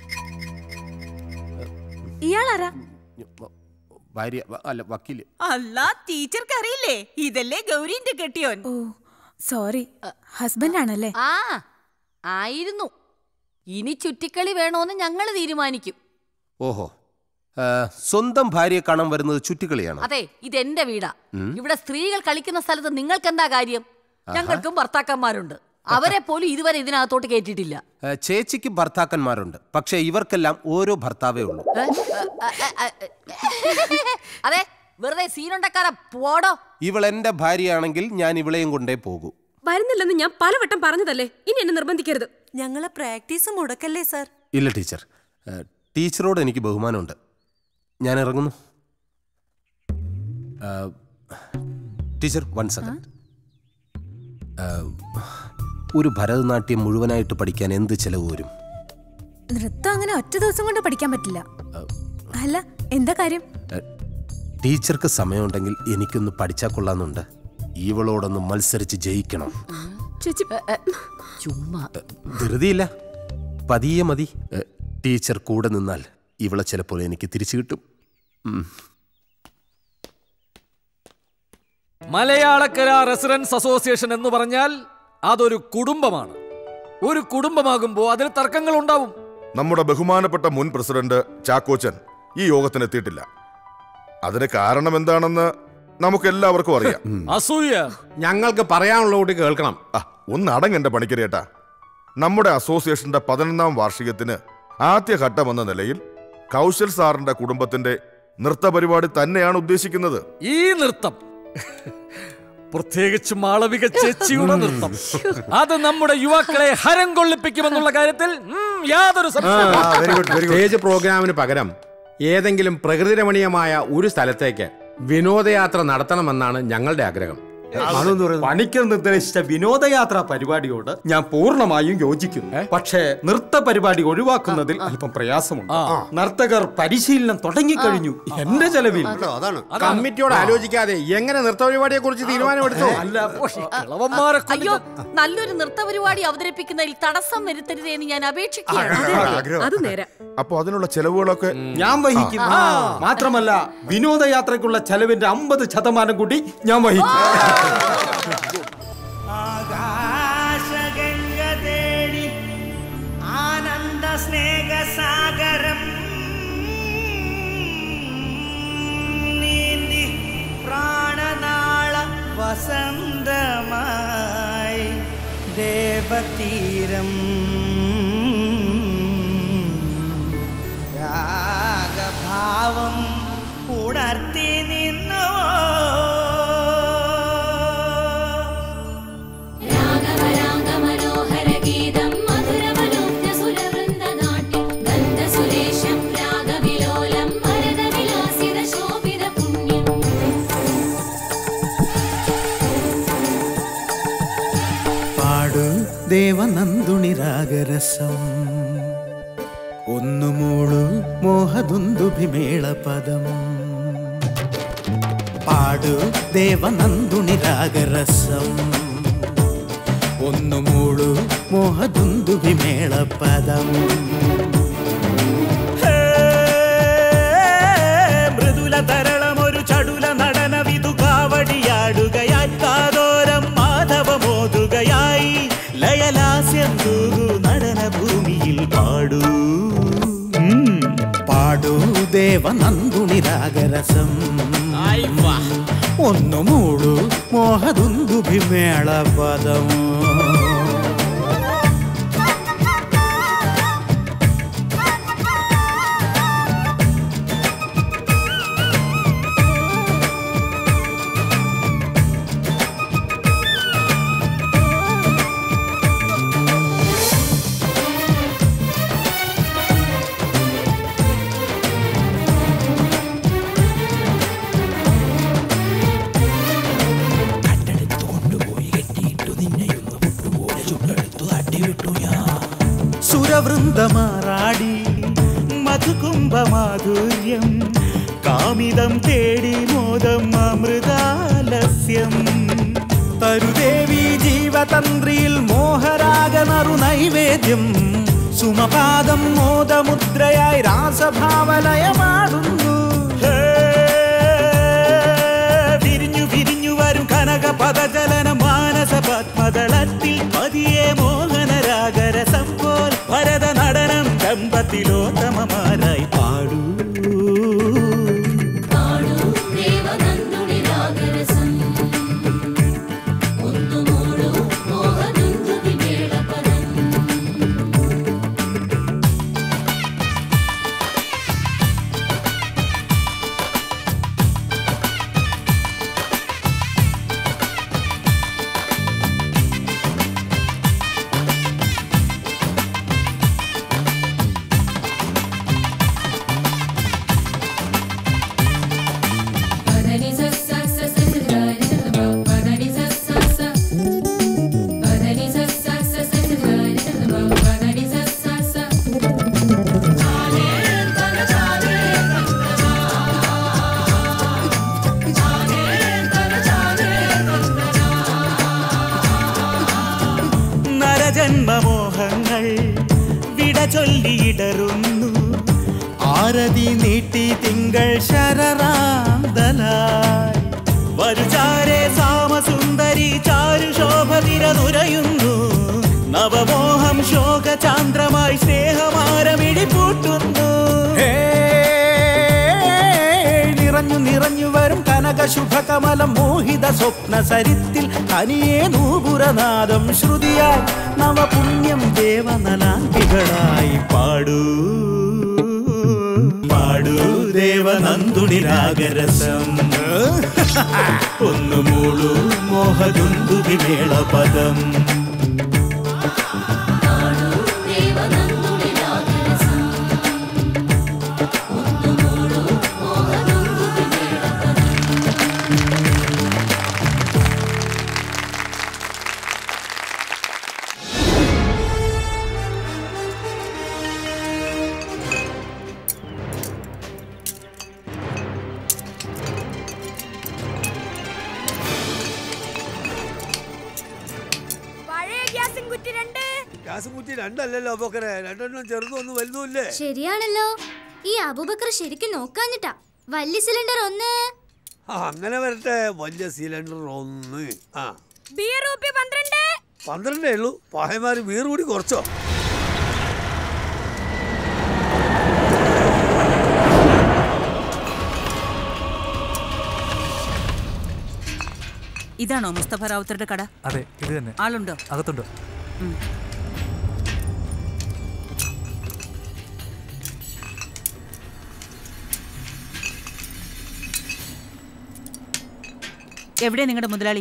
ഇയാളാരാ ഭാര്യ വ- അല്ല വക്കീല് അല്ല ടീച്ചർക്ക് അറിയില്ലേ ഇതല്ലേ ഗൗരീന്റെ കെട്ടിയോൻ ഓ സോറി ഹസ്ബൻഡ് ആണല്ലേ ആ ആയിരുന്നു ഇനി ചുറ്റിക്കളി വേണോന്ന് ഞങ്ങൾ തീരുമാനിക്കും ഓഹോ ആ, സ്വന്തം ഭാര്യയെ കാണാൻ വരുന്നത് ചുറ്റിക്കളിയാണ് അതെ ഇതെന്റെ വീടാ ഉം. ഇവിടെ സ്ത്രീകൾ കളിക്കുന്ന സ്ഥലത്ത് നിങ്ങൾക്ക് എന്താ കാര്യം ഞങ്ങൾക്കും ഭർത്താക്കന്മാരുണ്ട് അവരെ പോലും ഇതുവരെ ഇതിനകത്തോട്ട് കേട്ടിട്ടില്ല ആ, ചേച്ചിക്ക് ഭർത്താക്കന്മാരുണ്ട് പക്ഷേ ഇവർക്കെല്ലാം ഓരോ ഭർത്താവേ ഉള്ളൂ ഏ? ഏ, ഏ, ഏ, ഏ. അതെ വെറുതെ സീനുണ്ടക്കാര പോടോ ഇവൾ എന്റെ ഭാര്യയാണെങ്കിൽ ഞാൻ ഇവളെയും കൊണ്ടേ പോകൂ വരുന്നില്ലെന്ന് ഞാൻ പലവട്ടം പറഞ്ഞതല്ലേ ഇനി എന്നെ നിർബന്ധിക്കരുത് ഞങ്ങളെ പ്രാക്ടീസ് മുടക്കല്ലേ സാർ ഇല്ല ടീച്ചർ ആ, ടീച്ചറോട് എനിക്ക് ബഹുമാനമുണ്ട് ഞാൻ ഇറങ്ങുന്നു ആ, ടീച്ചർ വൺ സെക്കൻഡ് ഒരു ഭരതനാട്യം മുഴുവനായിട്ട് പഠിക്കാൻ എന്ത് ചെലവ് വരും നൃത്തം അങ്ങനെ ഒറ്റ ദിവസം കൊണ്ട് പഠിക്കാൻ പറ്റില്ല അല്ല എന്താ കാര്യം ആ, ടീച്ചർക്ക് സമയമുണ്ടെങ്കിൽ എനിക്കൊന്ന് പഠിച്ചാൽ കൊള്ളാമെന്നുണ്ട് ഇവളോടൊന്ന് മത്സരിച്ച് ജയിക്കണം ചേച്ചി ചുമ്മാ ധൃതിയില്ല പതിയെ മതി ഏ, ടീച്ചർ കൂടെ നിന്നാൽ ഇവളെ ചിലപ്പോൾ എനിക്ക് തിരിച്ചു കിട്ടും ഉം. മലയാളക്കര റെസിഡൻസ് അസോസിയേഷൻ എന്ന് പറഞ്ഞാൽ അതൊരു കുടുംബമാണ് ഒരു കുടുംബമാകുമ്പോൾ അതിന് തർക്കങ്ങൾ ഉണ്ടാവും നമ്മുടെ ബഹുമാനപ്പെട്ട മുൻ പ്രസിഡന്റ് ചാക്കോച്ചൻ ഈ യോഗത്തിന് എത്തിയിട്ടില്ല അതിന് കാരണം എന്താണെന്ന് നമുക്ക് എല്ലാവർക്കും അറിയാം അസൂയ ഞങ്ങൾക്ക് പറയാനുള്ള കൂടി കേൾക്കണം ഒന്ന് അടങ്ങെന്റെ പണിക്കരേട്ടാ നമ്മുടെ അസോസിയേഷന്റെ പതിനൊന്നാം വാർഷികത്തിന് ആദ്യഘട്ടം എന്ന നിലയിൽ കൗശൽ സാറിന്റെ കുടുംബത്തിന്റെ നൃത്ത പരിപാടി തന്നെയാണ് ഉദ്ദേശിക്കുന്നത് ഈ നൃത്തം പ്രത്യേകിച്ച് മാളവിക ചേച്ചിയുടെ നൃത്തം അത് നമ്മുടെ യുവാക്കളെ ഹരം കൊള്ളിപ്പിക്കുമെന്നുള്ള കാര്യത്തിൽ ഉം, യാതൊരു സംശയവും സ്റ്റേജ് പ്രോഗ്രാമിന് പകരം ഏതെങ്കിലും പ്രകൃതി രമണീയമായ ഒരു സ്ഥലത്തേക്ക് വിനോദയാത്ര നടത്തണമെന്നാണ് ഞങ്ങളുടെ ആഗ്രഹം പണിക്കർ നിർദ്ദേശിച്ച വിനോദയാത്രാ പരിപാടിയോട് ഞാൻ പൂർണ്ണമായും യോജിക്കുന്നു പക്ഷേ നൃത്ത പരിപാടി ഒഴിവാക്കുന്നതിൽ അല്പം പ്രയാസമുണ്ട് നർത്തകർ പരിശീലനം തുടങ്ങിക്കഴിഞ്ഞു എന്റെ ചെലവിൽ അതാണ് കമ്മിറ്റിയോട് ആലോചിക്കാതെ എങ്ങനെ നൃത്ത പരിപാടിയെ കുറിച്ച് തീരുമാനമെടുത്തു അയ്യോ നല്ലൊരു നൃത്ത പരിപാടി അവതരിപ്പിക്കുന്നതിൽ തടസ്സം വരുത്തരുതേ എന്ന് ഞാൻ അപേക്ഷിക്കുകയാണ് അത് നേരെ അപ്പൊ അതിനുള്ള ചെലവുകളൊക്കെ ഞാൻ വഹിക്കും മാത്രമല്ല വിനോദയാത്രയ്ക്കുള്ള ചെലവിന്റെ അമ്പത് ശതമാനം കൂടി ഞാൻ വഹിക്കും ആകാശഗംഗ തേടി ആനന്ദ സ്നേഹസാഗരം നീന്തി പ്രാണനാള വസന്തമായി ദേവതീരം രാഗഭാവം ഉണർത്തി നിന്നു മനോഹരഗീതം മധുരമനോജ്ഞ സുരവൃന്ദനാട്യം ഗന്ധസുരേഷം രാഗവിലോലം ഭരതവിലാസിത ശോഭിത പുണ്യം പാടു ദേവനന്ദുണി രാഗരസം ഒന്നു മൂളു മോഹദുന്ദുഭിമേള പദം പാടു ദേവനന്ദുണി രാഗരസം ഒന്നു മൂളു മോഹദുന്ദുഭിമേള പദം മൃദുല തരളമൊരു ചടുല നടന വിധു കാവടിയാടുകയായി കാതോരം മാധവമോതുകയായി ലയലാസ്യം തൂകു നടന ഭൂമിയിൽ പാടൂ പാടൂ ദേവനന്ദുണി രാഗരസം ഒന്നു മൂളു മോഹദുന്ദുഭിമേള പദം സുരവൃന്ദമാറാടി മധുകുംഭമാധുര്യം കാമിതം തേടി മോദം അമൃതാലസ്യം തരുദേവി ജീവതന്ത്രിയിൽ മോഹരാഗനറു നൈവേദ്യം സുമപാദം മോദമുദ്രയായി രാസഭാവലയമാടുന്നു ഹേ, വിരിഞ്ഞു വിരിഞ്ഞു വരും കനക പദചലന മാനസ പത്മദളത്തിൽ പതിയെ മോഹനരാഗരസം പോൽ ഭരത നടനം ദമ്പത്തിലോത്തമമാരായി പാടൂ ദേവനന്ദുണി രാഗരസം ഒന്നു മൂളു മോഹദുന്ദുഭിമേള പദം പദനി സസ്സ സസ്സ സദാനി സദമ പദനി സസ്സ സസ്സ പദനി സസ്സ സസ്സ സദാനി സദമ പദനി സസ്സ സസ്സ ചാലേ തന ചാലേ ചാലേ തന ചാലേ നരജന്മമോഹങ്ങൾ വിട ചൊല്ലിയിടറുന്നു ആരതി നീട്ടി തിങ്കൾ ശരറാന്തലായി വരുചാരെ സാമസുന്ദരി ചാരു ശോഭതിരനുരയുന്നു നവമോഹം ശോകചാന്ദ്രമായി സ്നേഹമാരമിഴി കൂട്ടുന്നു ഹേ, നിറഞ്ഞു നിറഞ്ഞു വരും കനക ശുഭകമലം മോഹിത സ്വപ്ന സരിത്തിൽ തനിയെ നൂപുരനാദം ശ്രുതിയാൽ നവപുണ്യം ദേവനലാംബികളായി പാടൂ പാടൂ ദേവനന്ദുണി രാഗരസം ഒന്നു മൂളു മോഹദുന്ദുബി മേളപദം പഴയ ഗ്യാസും കുറ്റി രണ്ട് ഗ്യാസ് കുറ്റി രണ്ടല്ലല്ലോ അപ്പോക്കരെ രണ്ടെണ്ണം ചെറുതും ഒന്ന് വലുതുമില്ലേ ശരിയാണല്ലോ ഈ അബൂബക്കർ ശരിക്കും നോക്കാഞ്ഞിട്ടാ വലിയ സിലിണ്ടർ ഒന്ന് ആ അങ്ങനെ വരട്ടെ വലിയ സിലിണ്ടർ ഒന്ന് ആ ബിയർ റുപ്യ പന്ത്രണ്ട് പന്ത്രണ്ടേ ഉള്ളൂ പായമാര് വീർ കൂടി കുറച്ചോ ഇതാണോ മുസ്തഫ റാവുത്തറുടെ കട അതെ ഇത് തന്നെ ആളുണ്ടോ അകത്തുണ്ട് എവിടെയാ നിങ്ങളുടെ മുതലാളി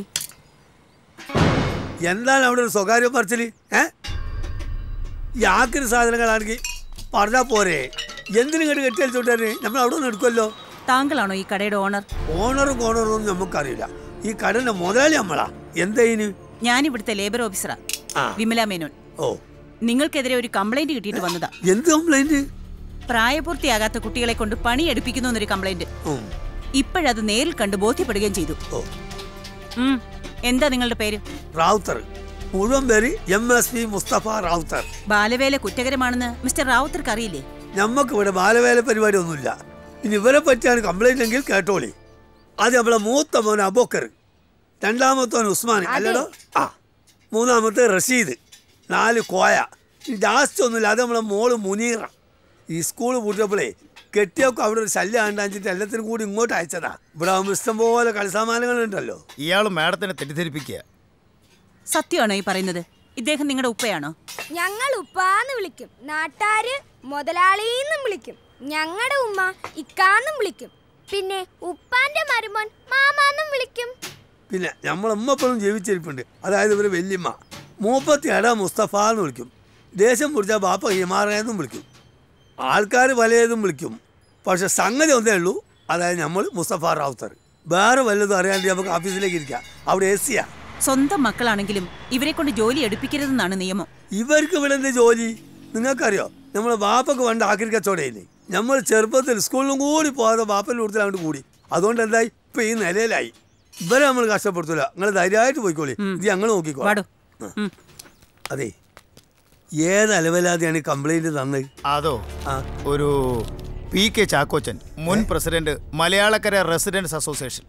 എന്താണ് അവിടെ ഒരു സ്വകാര്യ പറച്ചില് ഏ ഈ ആക്കിന് സാധനങ്ങളാണെങ്കിൽ പറഞ്ഞാ പോരെ എന്തിനും കണ്ട് കെട്ടിയടിച്ചോട്ടെ നമ്മൾ അവിടെ നിന്ന് എടുക്കുമല്ലോ താങ്കളാണോ ഈ കടയുടെ ഓണർ ഓണറും കോണറും ഒന്നും നമുക്കറിയില്ല ഈ കടന്റെ മുതലാളി നമ്മളാ എന്തേന് ഞാൻ ഇവിടുത്തെ ലേബർ ഓഫീസറാ ആ. വിമല മേനോൻ ഓ നിങ്ങൾക്കെതിരെ ഒരു കംപ്ലൈന്റ് കിട്ടിയിട്ട് വന്നതാ എന്ത് കംപ്ലൈന്റ് പ്രായപൂർത്തിയാകാത്ത കുട്ടികളെ കൊണ്ട് പണി എടുപ്പിക്കുന്നു എന്നൊരു കംപ്ലൈന്റ് ഇപ്പോഴത് നേരിൽ കണ്ട് ബോധ്യപ്പെടുകയും ചെയ്തു ഉം. എന്താ നിങ്ങളുടെ പേര് റാവുത്തർ മുഴുവൻ പേര് M S P Mustafa Rawther ബാലവേല കുറ്റകരമാണെന്ന് മിസ്റ്റർ റാവുത്തർക്ക് അറിയില്ലേ നമുക്ക് ഇവിടെ ബാലവേല പരിപാടി ഒന്നുമില്ല ഇനി ഇവരെ പറ്റിയാണ് കംപ്ലൈന്റ് എങ്കിൽ കേട്ടോളി അത് നമ്മളെ മൂത്ത മോൻ അബോക്കർ രണ്ടാമത്തോൻ ഉസ്മാൻ അല്ലടോ ആ മൂന്നാമത്തെ റഷീദ് നാല് കോയ ഈ ലാസ്റ്റ് ഒന്നുമില്ല അത് നമ്മളെ മോള് മുനീറ ഈ സ്കൂൾ പൂട്ടിയപ്പോഴേ കെട്ടിയൊക്കെ അവിടെ ഒരു ശല്യം കണ്ടാച്ചിട്ട് എല്ലാത്തിനും കൂടി ഇങ്ങോട്ട് അയച്ചതാ ഇവിടെ ആവുമ്പോൾ ഇഷ്ടം പോലെ കളിസാമാനങ്ങളുണ്ടല്ലോ ഇയാൾ മാഡത്തിനെ തെറ്റിദ്ധരിപ്പിക്കുക സത്യമാണോ ഈ പറയുന്നത് ഇദ്ദേഹം നിങ്ങളുടെ ഉപ്പയാണോ ഞങ്ങൾ ഉപ്പാന്ന് വിളിക്കും നാട്ടാര് മുതലാളിന്നും വിളിക്കും ഞങ്ങളുടെ ഉമ്മ ഇക്കാന്നും വിളിക്കും പിന്നെ ഉപ്പാന്റെ മരുമോൻ മാമാന്നും വിളിക്കും പിന്നെ നമ്മളെമ്മപ്പോഴും ജീവിച്ചിരിപ്പുണ്ട് അതായത് ഇവര് വല്യമ്മ മൂപ്പത്തി അട മുസ്തഫ എന്ന് വിളിക്കും ദേശം പിടിച്ച ബാപ്പ ഹിമാറയെന്നും വിളിക്കും ആൾക്കാർ പലതും വിളിക്കും പക്ഷെ സംഗതി ഒന്നേ ഉള്ളൂ അതായത് നമ്മൾ മുസ്തഫ റാവുത്തർ വേറെ വല്ലതും അറിയാണ്ട് നമുക്ക് ഓഫീസിലേക്ക് ഇരിക്കാം അവിടെ എ സിയാ സ്വന്തം മക്കളാണെങ്കിലും ഇവരെ കൊണ്ട് ജോലി എടുപ്പിക്കരുതെന്നാണ് നിയമം ഇവർക്ക് ഇവിടെ എന്ത് ജോലി നിങ്ങൾക്കറിയോ നമ്മളെ ബാപ്പക്ക് പണ്ട് ആക്രി കച്ചവടയില്ലേ നമ്മൾ ചെറുപ്പത്തിൽ സ്കൂളിലും കൂടി പോകാതെ ബാപ്പൻ്റെ കൂടുതൽ അങ്ങോട്ട് കൂടി അതുകൊണ്ട് എന്തായി ഇപ്പൊ ഈ നിലയിലായി ഇവരെ നമ്മൾ കഷ്ടപ്പെടുത്തൂല നിങ്ങൾ ധൈര്യമായിട്ട് പോയിക്കോളി ഇത് ഞങ്ങൾ നോക്കിക്കോ അതെ ഏത് അലവലാതെയാണ് ഈ കംപ്ലൈന്റ് തന്നത് അതോ ഒരു പി കെ ചാക്കോച്ചൻ മുൻ പ്രസിഡന്റ് മലയാളക്കര റെസിഡൻസ് അസോസിയേഷൻ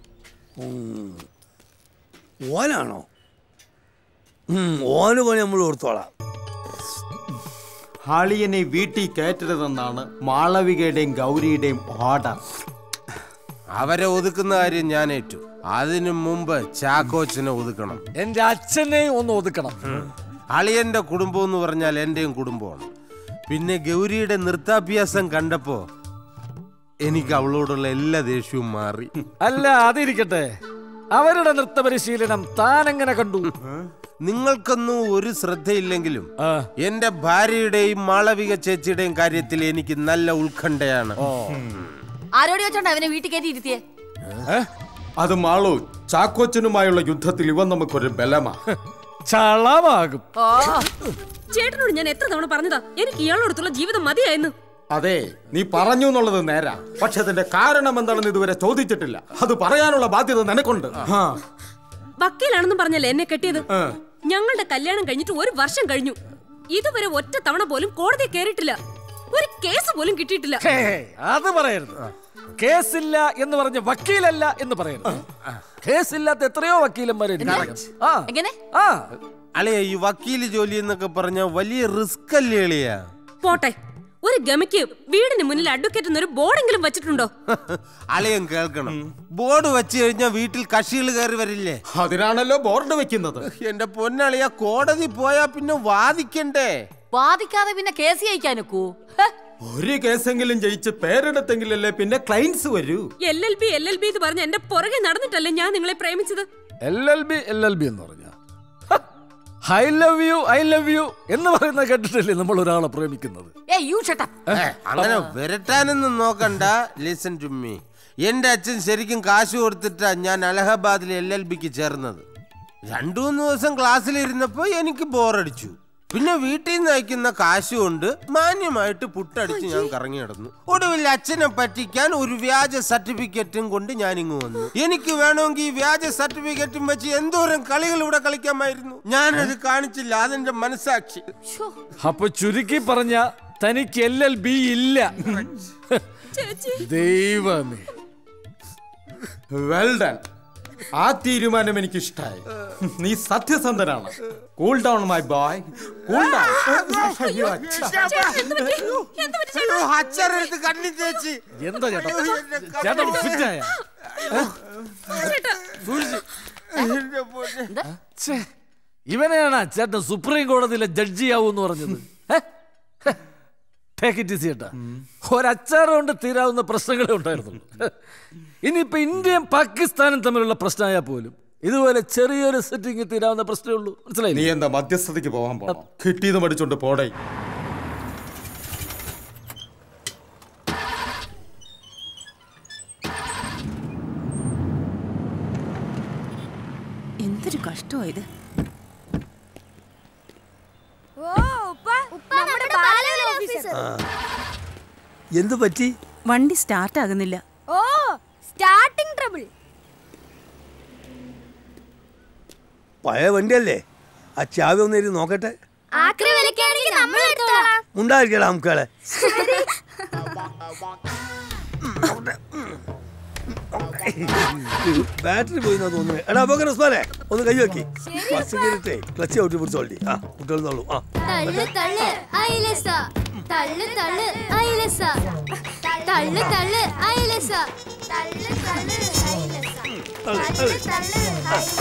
ഓനാണോ ഉം, ഓന് പണി നമ്മൾ ഓർത്തോളാം ഹാളിയനെ വീട്ടിൽ കയറ്റരുതെന്നാണ് മാളവികയുടെയും ഗൗരിയുടെയും ഓർഡർ അവരെ ഒതുക്കുന്ന കാര്യം ഞാൻ ഏറ്റു അതിനു മുമ്പ് ചാക്കോച്ചനെ ഒതുക്കണം എന്റെ അച്ഛനെയും ഒന്ന് ഒതുക്കണം അളിയന്റെ കുടുംബം എന്ന് പറഞ്ഞാൽ എന്റെയും കുടുംബമാണ് പിന്നെ ഗൗരിയുടെ നൃത്താഭ്യാസം കണ്ടപ്പോ എനിക്ക് അവളോടുള്ള എല്ലാ ദേഷ്യവും മാറി അല്ല അതിരിക്കട്ടെ അവരുടെ നൃത്ത പരിശീലനം താൻ എങ്ങനെ കണ്ടു നിങ്ങൾക്കൊന്നും ഒരു ശ്രദ്ധയില്ലെങ്കിലും എന്റെ ഭാര്യയുടെയും മാളവിക ചേച്ചിയുടെയും കാര്യത്തിൽ എനിക്ക് നല്ല ഉത്കണ്ഠയാണ് ആരോട് ചോദിച്ചോണ്ട് അവനെ വീട്ടിൽ കയറ്റി ഇരുത്തിയേ അത് മാളു ചാക്കോച്ചനുമായുള്ള യുദ്ധത്തിൽ ഇവൻ നമുക്കൊരു ബലമാ ചളമാകും ചേട്ടനോട് ഞാൻ എത്ര തവണ പറഞ്ഞതാ എനിക്ക് ഇയാളോടത്തുള്ള ജീവിതം മതിയായിരുന്നു അതെ നീ പറഞ്ഞു എന്നുള്ളത് നേരാ പക്ഷെ അതിന്റെ കാരണം എന്താണെന്ന് ഇതുവരെ ചോദിച്ചിട്ടില്ല അത് പറയാനുള്ള ബാധ്യത നിനക്കുണ്ട് ആ. വക്കീലാണെന്നും പറഞ്ഞല്ലേ എന്നെ കെട്ടിയത് ആ. ഞങ്ങളുടെ കല്യാണം കഴിഞ്ഞിട്ട് ഒരു വർഷം കഴിഞ്ഞു ഇതുവരെ ഒറ്റ തവണ പോലും കോടതി കയറിയിട്ടില്ല ഒരു കേസ് പോലും കിട്ടിയിട്ടില്ല ഹേ, അത് പറയരുത് കേസില്ല എന്ന് പറഞ്ഞ വക്കീലല്ല എന്ന് പറയരുത് കേസില്ലാത്ത എത്രയോ വക്കീലന്മാരുണ്ട് ആ എങ്ങനെ ആ അളിയ ഈ വക്കീല് ജോലി എന്നൊക്കെ പറഞ്ഞ വലിയ റിസ്ക് അല്ലേ അളിയ പോട്ടെ ഒരു ഗമിക്ക് വീടിന് മുന്നിൽ അഡ്വക്കേറ്റ് എന്നൊരു ബോർഡെങ്കിലും വെച്ചിട്ടുണ്ടോ അളിയൻ കേൾക്കണം ബോർഡ് വെച്ച് കഴിഞ്ഞാൽ വീട്ടിൽ കക്ഷികൾ കയറി വരില്ലേ അതിനാണല്ലോ ബോർഡ് വെക്കുന്നത് എന്റെ പൊന്നളിയ കോടതി പോയാ പിന്നെ വാദിക്കണ്ടേ വാദിക്കാതെ പിന്നെ കേസ് ജയിക്കാനൊക്കൂ ഒരു കേസെങ്കിലും ജയിച്ച് പേരെടുത്തെങ്കിലല്ലേ പിന്നെ ക്ലൈൻസ് വരൂ L L B L L B എന്ന് പറഞ്ഞ എന്റെ പുറകെ നടന്നിട്ടല്ലേ ഞാൻ നിങ്ങളെ പ്രേമിച്ചത് L L B L L B എന്ന് പറഞ്ഞ I love you I love you എന്ന് പറയുന്ന കേട്ടിട്ടല്ലേ നമ്മൾ ഒരാളെ പ്രേമിക്കുന്നത് ഏ യു ഷട്ടപ്പ് ഏ, അങ്ങനെ വരട്ടാനൊന്നും നോക്കണ്ട ലിസൺ ടു മീ എന്റെ അച്ഛൻ ശരിക്കും കാശ് കൊടുത്തിട്ടാ ഞാൻ അലഹബാദിൽ എൽ എൽ ബിക്ക് ചേർന്നത് രണ്ടു മൂന്ന് ദിവസം ക്ലാസ്സിലിരുന്നപ്പോ എനിക്ക് ബോറടിച്ചു പിന്നെ വീട്ടിൽ നിന്ന് അയക്കുന്ന കാശ് കൊണ്ട് മാന്യമായിട്ട് പുട്ടടിച്ച് ഞാൻ കറങ്ങി നടന്നു ഒടുവിൽ അച്ഛനെ പറ്റിക്കാൻ ഒരു വ്യാജ സർട്ടിഫിക്കറ്റും കൊണ്ട് ഞാൻ ഇങ്ങ് വന്നു എനിക്ക് വേണമെങ്കിൽ ഈ വ്യാജ സർട്ടിഫിക്കറ്റും വെച്ച് എന്തോരം കളികൾ ഇവിടെ കളിക്കാമായിരുന്നു ഞാനത് കാണിച്ചില്ല അതെന്റെ മനസാക്ഷി അപ്പൊ ചുരുക്കി പറഞ്ഞ തനിക്ക് എൽ എൽ ബി ഇല്ല ദൈവമേ വെൽ ഡൺ ആ തീരുമാനം എനിക്ക് ഇഷ്ടമായി നീ സത്യസന്ധനാണ് cool down my boy cool down അച്ഛനെടുത്ത് കണ്ണി തേച്ച് എന്താ ചേട്ടാ ചേട്ടൻ ഫിറ്റായ ഇവനെയാണ് ചേട്ടൻ സുപ്രീം കോടതിയിലെ ജഡ്ജിയാവൂന്ന് പറഞ്ഞത് ടേക്ക് ഇറ്റ് ഈസി ചേട്ടാ ഒരച്ചാറ് കൊണ്ട് തീരാവുന്ന പ്രശ്നങ്ങളേ ഉണ്ടായിരുന്നുള്ളൂ ഇനിയിപ്പോ ഇന്ത്യയും പാകിസ്ഥാനും തമ്മിലുള്ള പ്രശ്നമായാൽ പോലും ഇതുപോലെ ചെറിയൊരു സെറ്റിംഗ് തീരാവുന്ന പ്രശ്നമേ ഉള്ളൂ മനസ്സിലായി നീ എന്താ മധ്യസ്ഥതയ്ക്ക് പോകാൻ പോണോ കിട്ടിയത് മടിച്ചോണ്ട് പോടേ എന്തൊരു കഷ്ടമാ ഇത് ഓ ഉപ്പ നമ്മുടെ ബാലവേല ഓഫീസർ എന്തു പറ്റി വണ്ടി സ്റ്റാർട്ട് ആകുന്നില്ല ഓ സ്റ്റാർട്ടിംഗ് ട്രബിൾ പഴയ വണ്ടിയല്ലേ ആ ചാവി ഒന്ന് എഴുതി നോക്കട്ടെ ആക്രി വിലക്കാണെങ്കിൽ നമ്മൾ എടുത്തോളാം ഉണ്ടായിരിക്കടാ നമുക്കളെ ബാറ്ററി പോയി എന്നാ തോന്നുന്നത് എടാ അപ്പൊ ഉസ്മാനെ ഒന്ന് കൈ വെക്കി ഫസ്റ്റ് കയറിട്ടേ ക്ലച്ച് ഔട്ടി പിടിച്ചോളി ആ കുട്ടികളെന്നുള്ളൂ ആ തള്ളു തള്ളു ഐലസ തള്ളു തള്ളു ഐലസ തള്ളു തള്ളു ഐലസ തള്ളു തള്ളു തള്ളു, തള്ളു.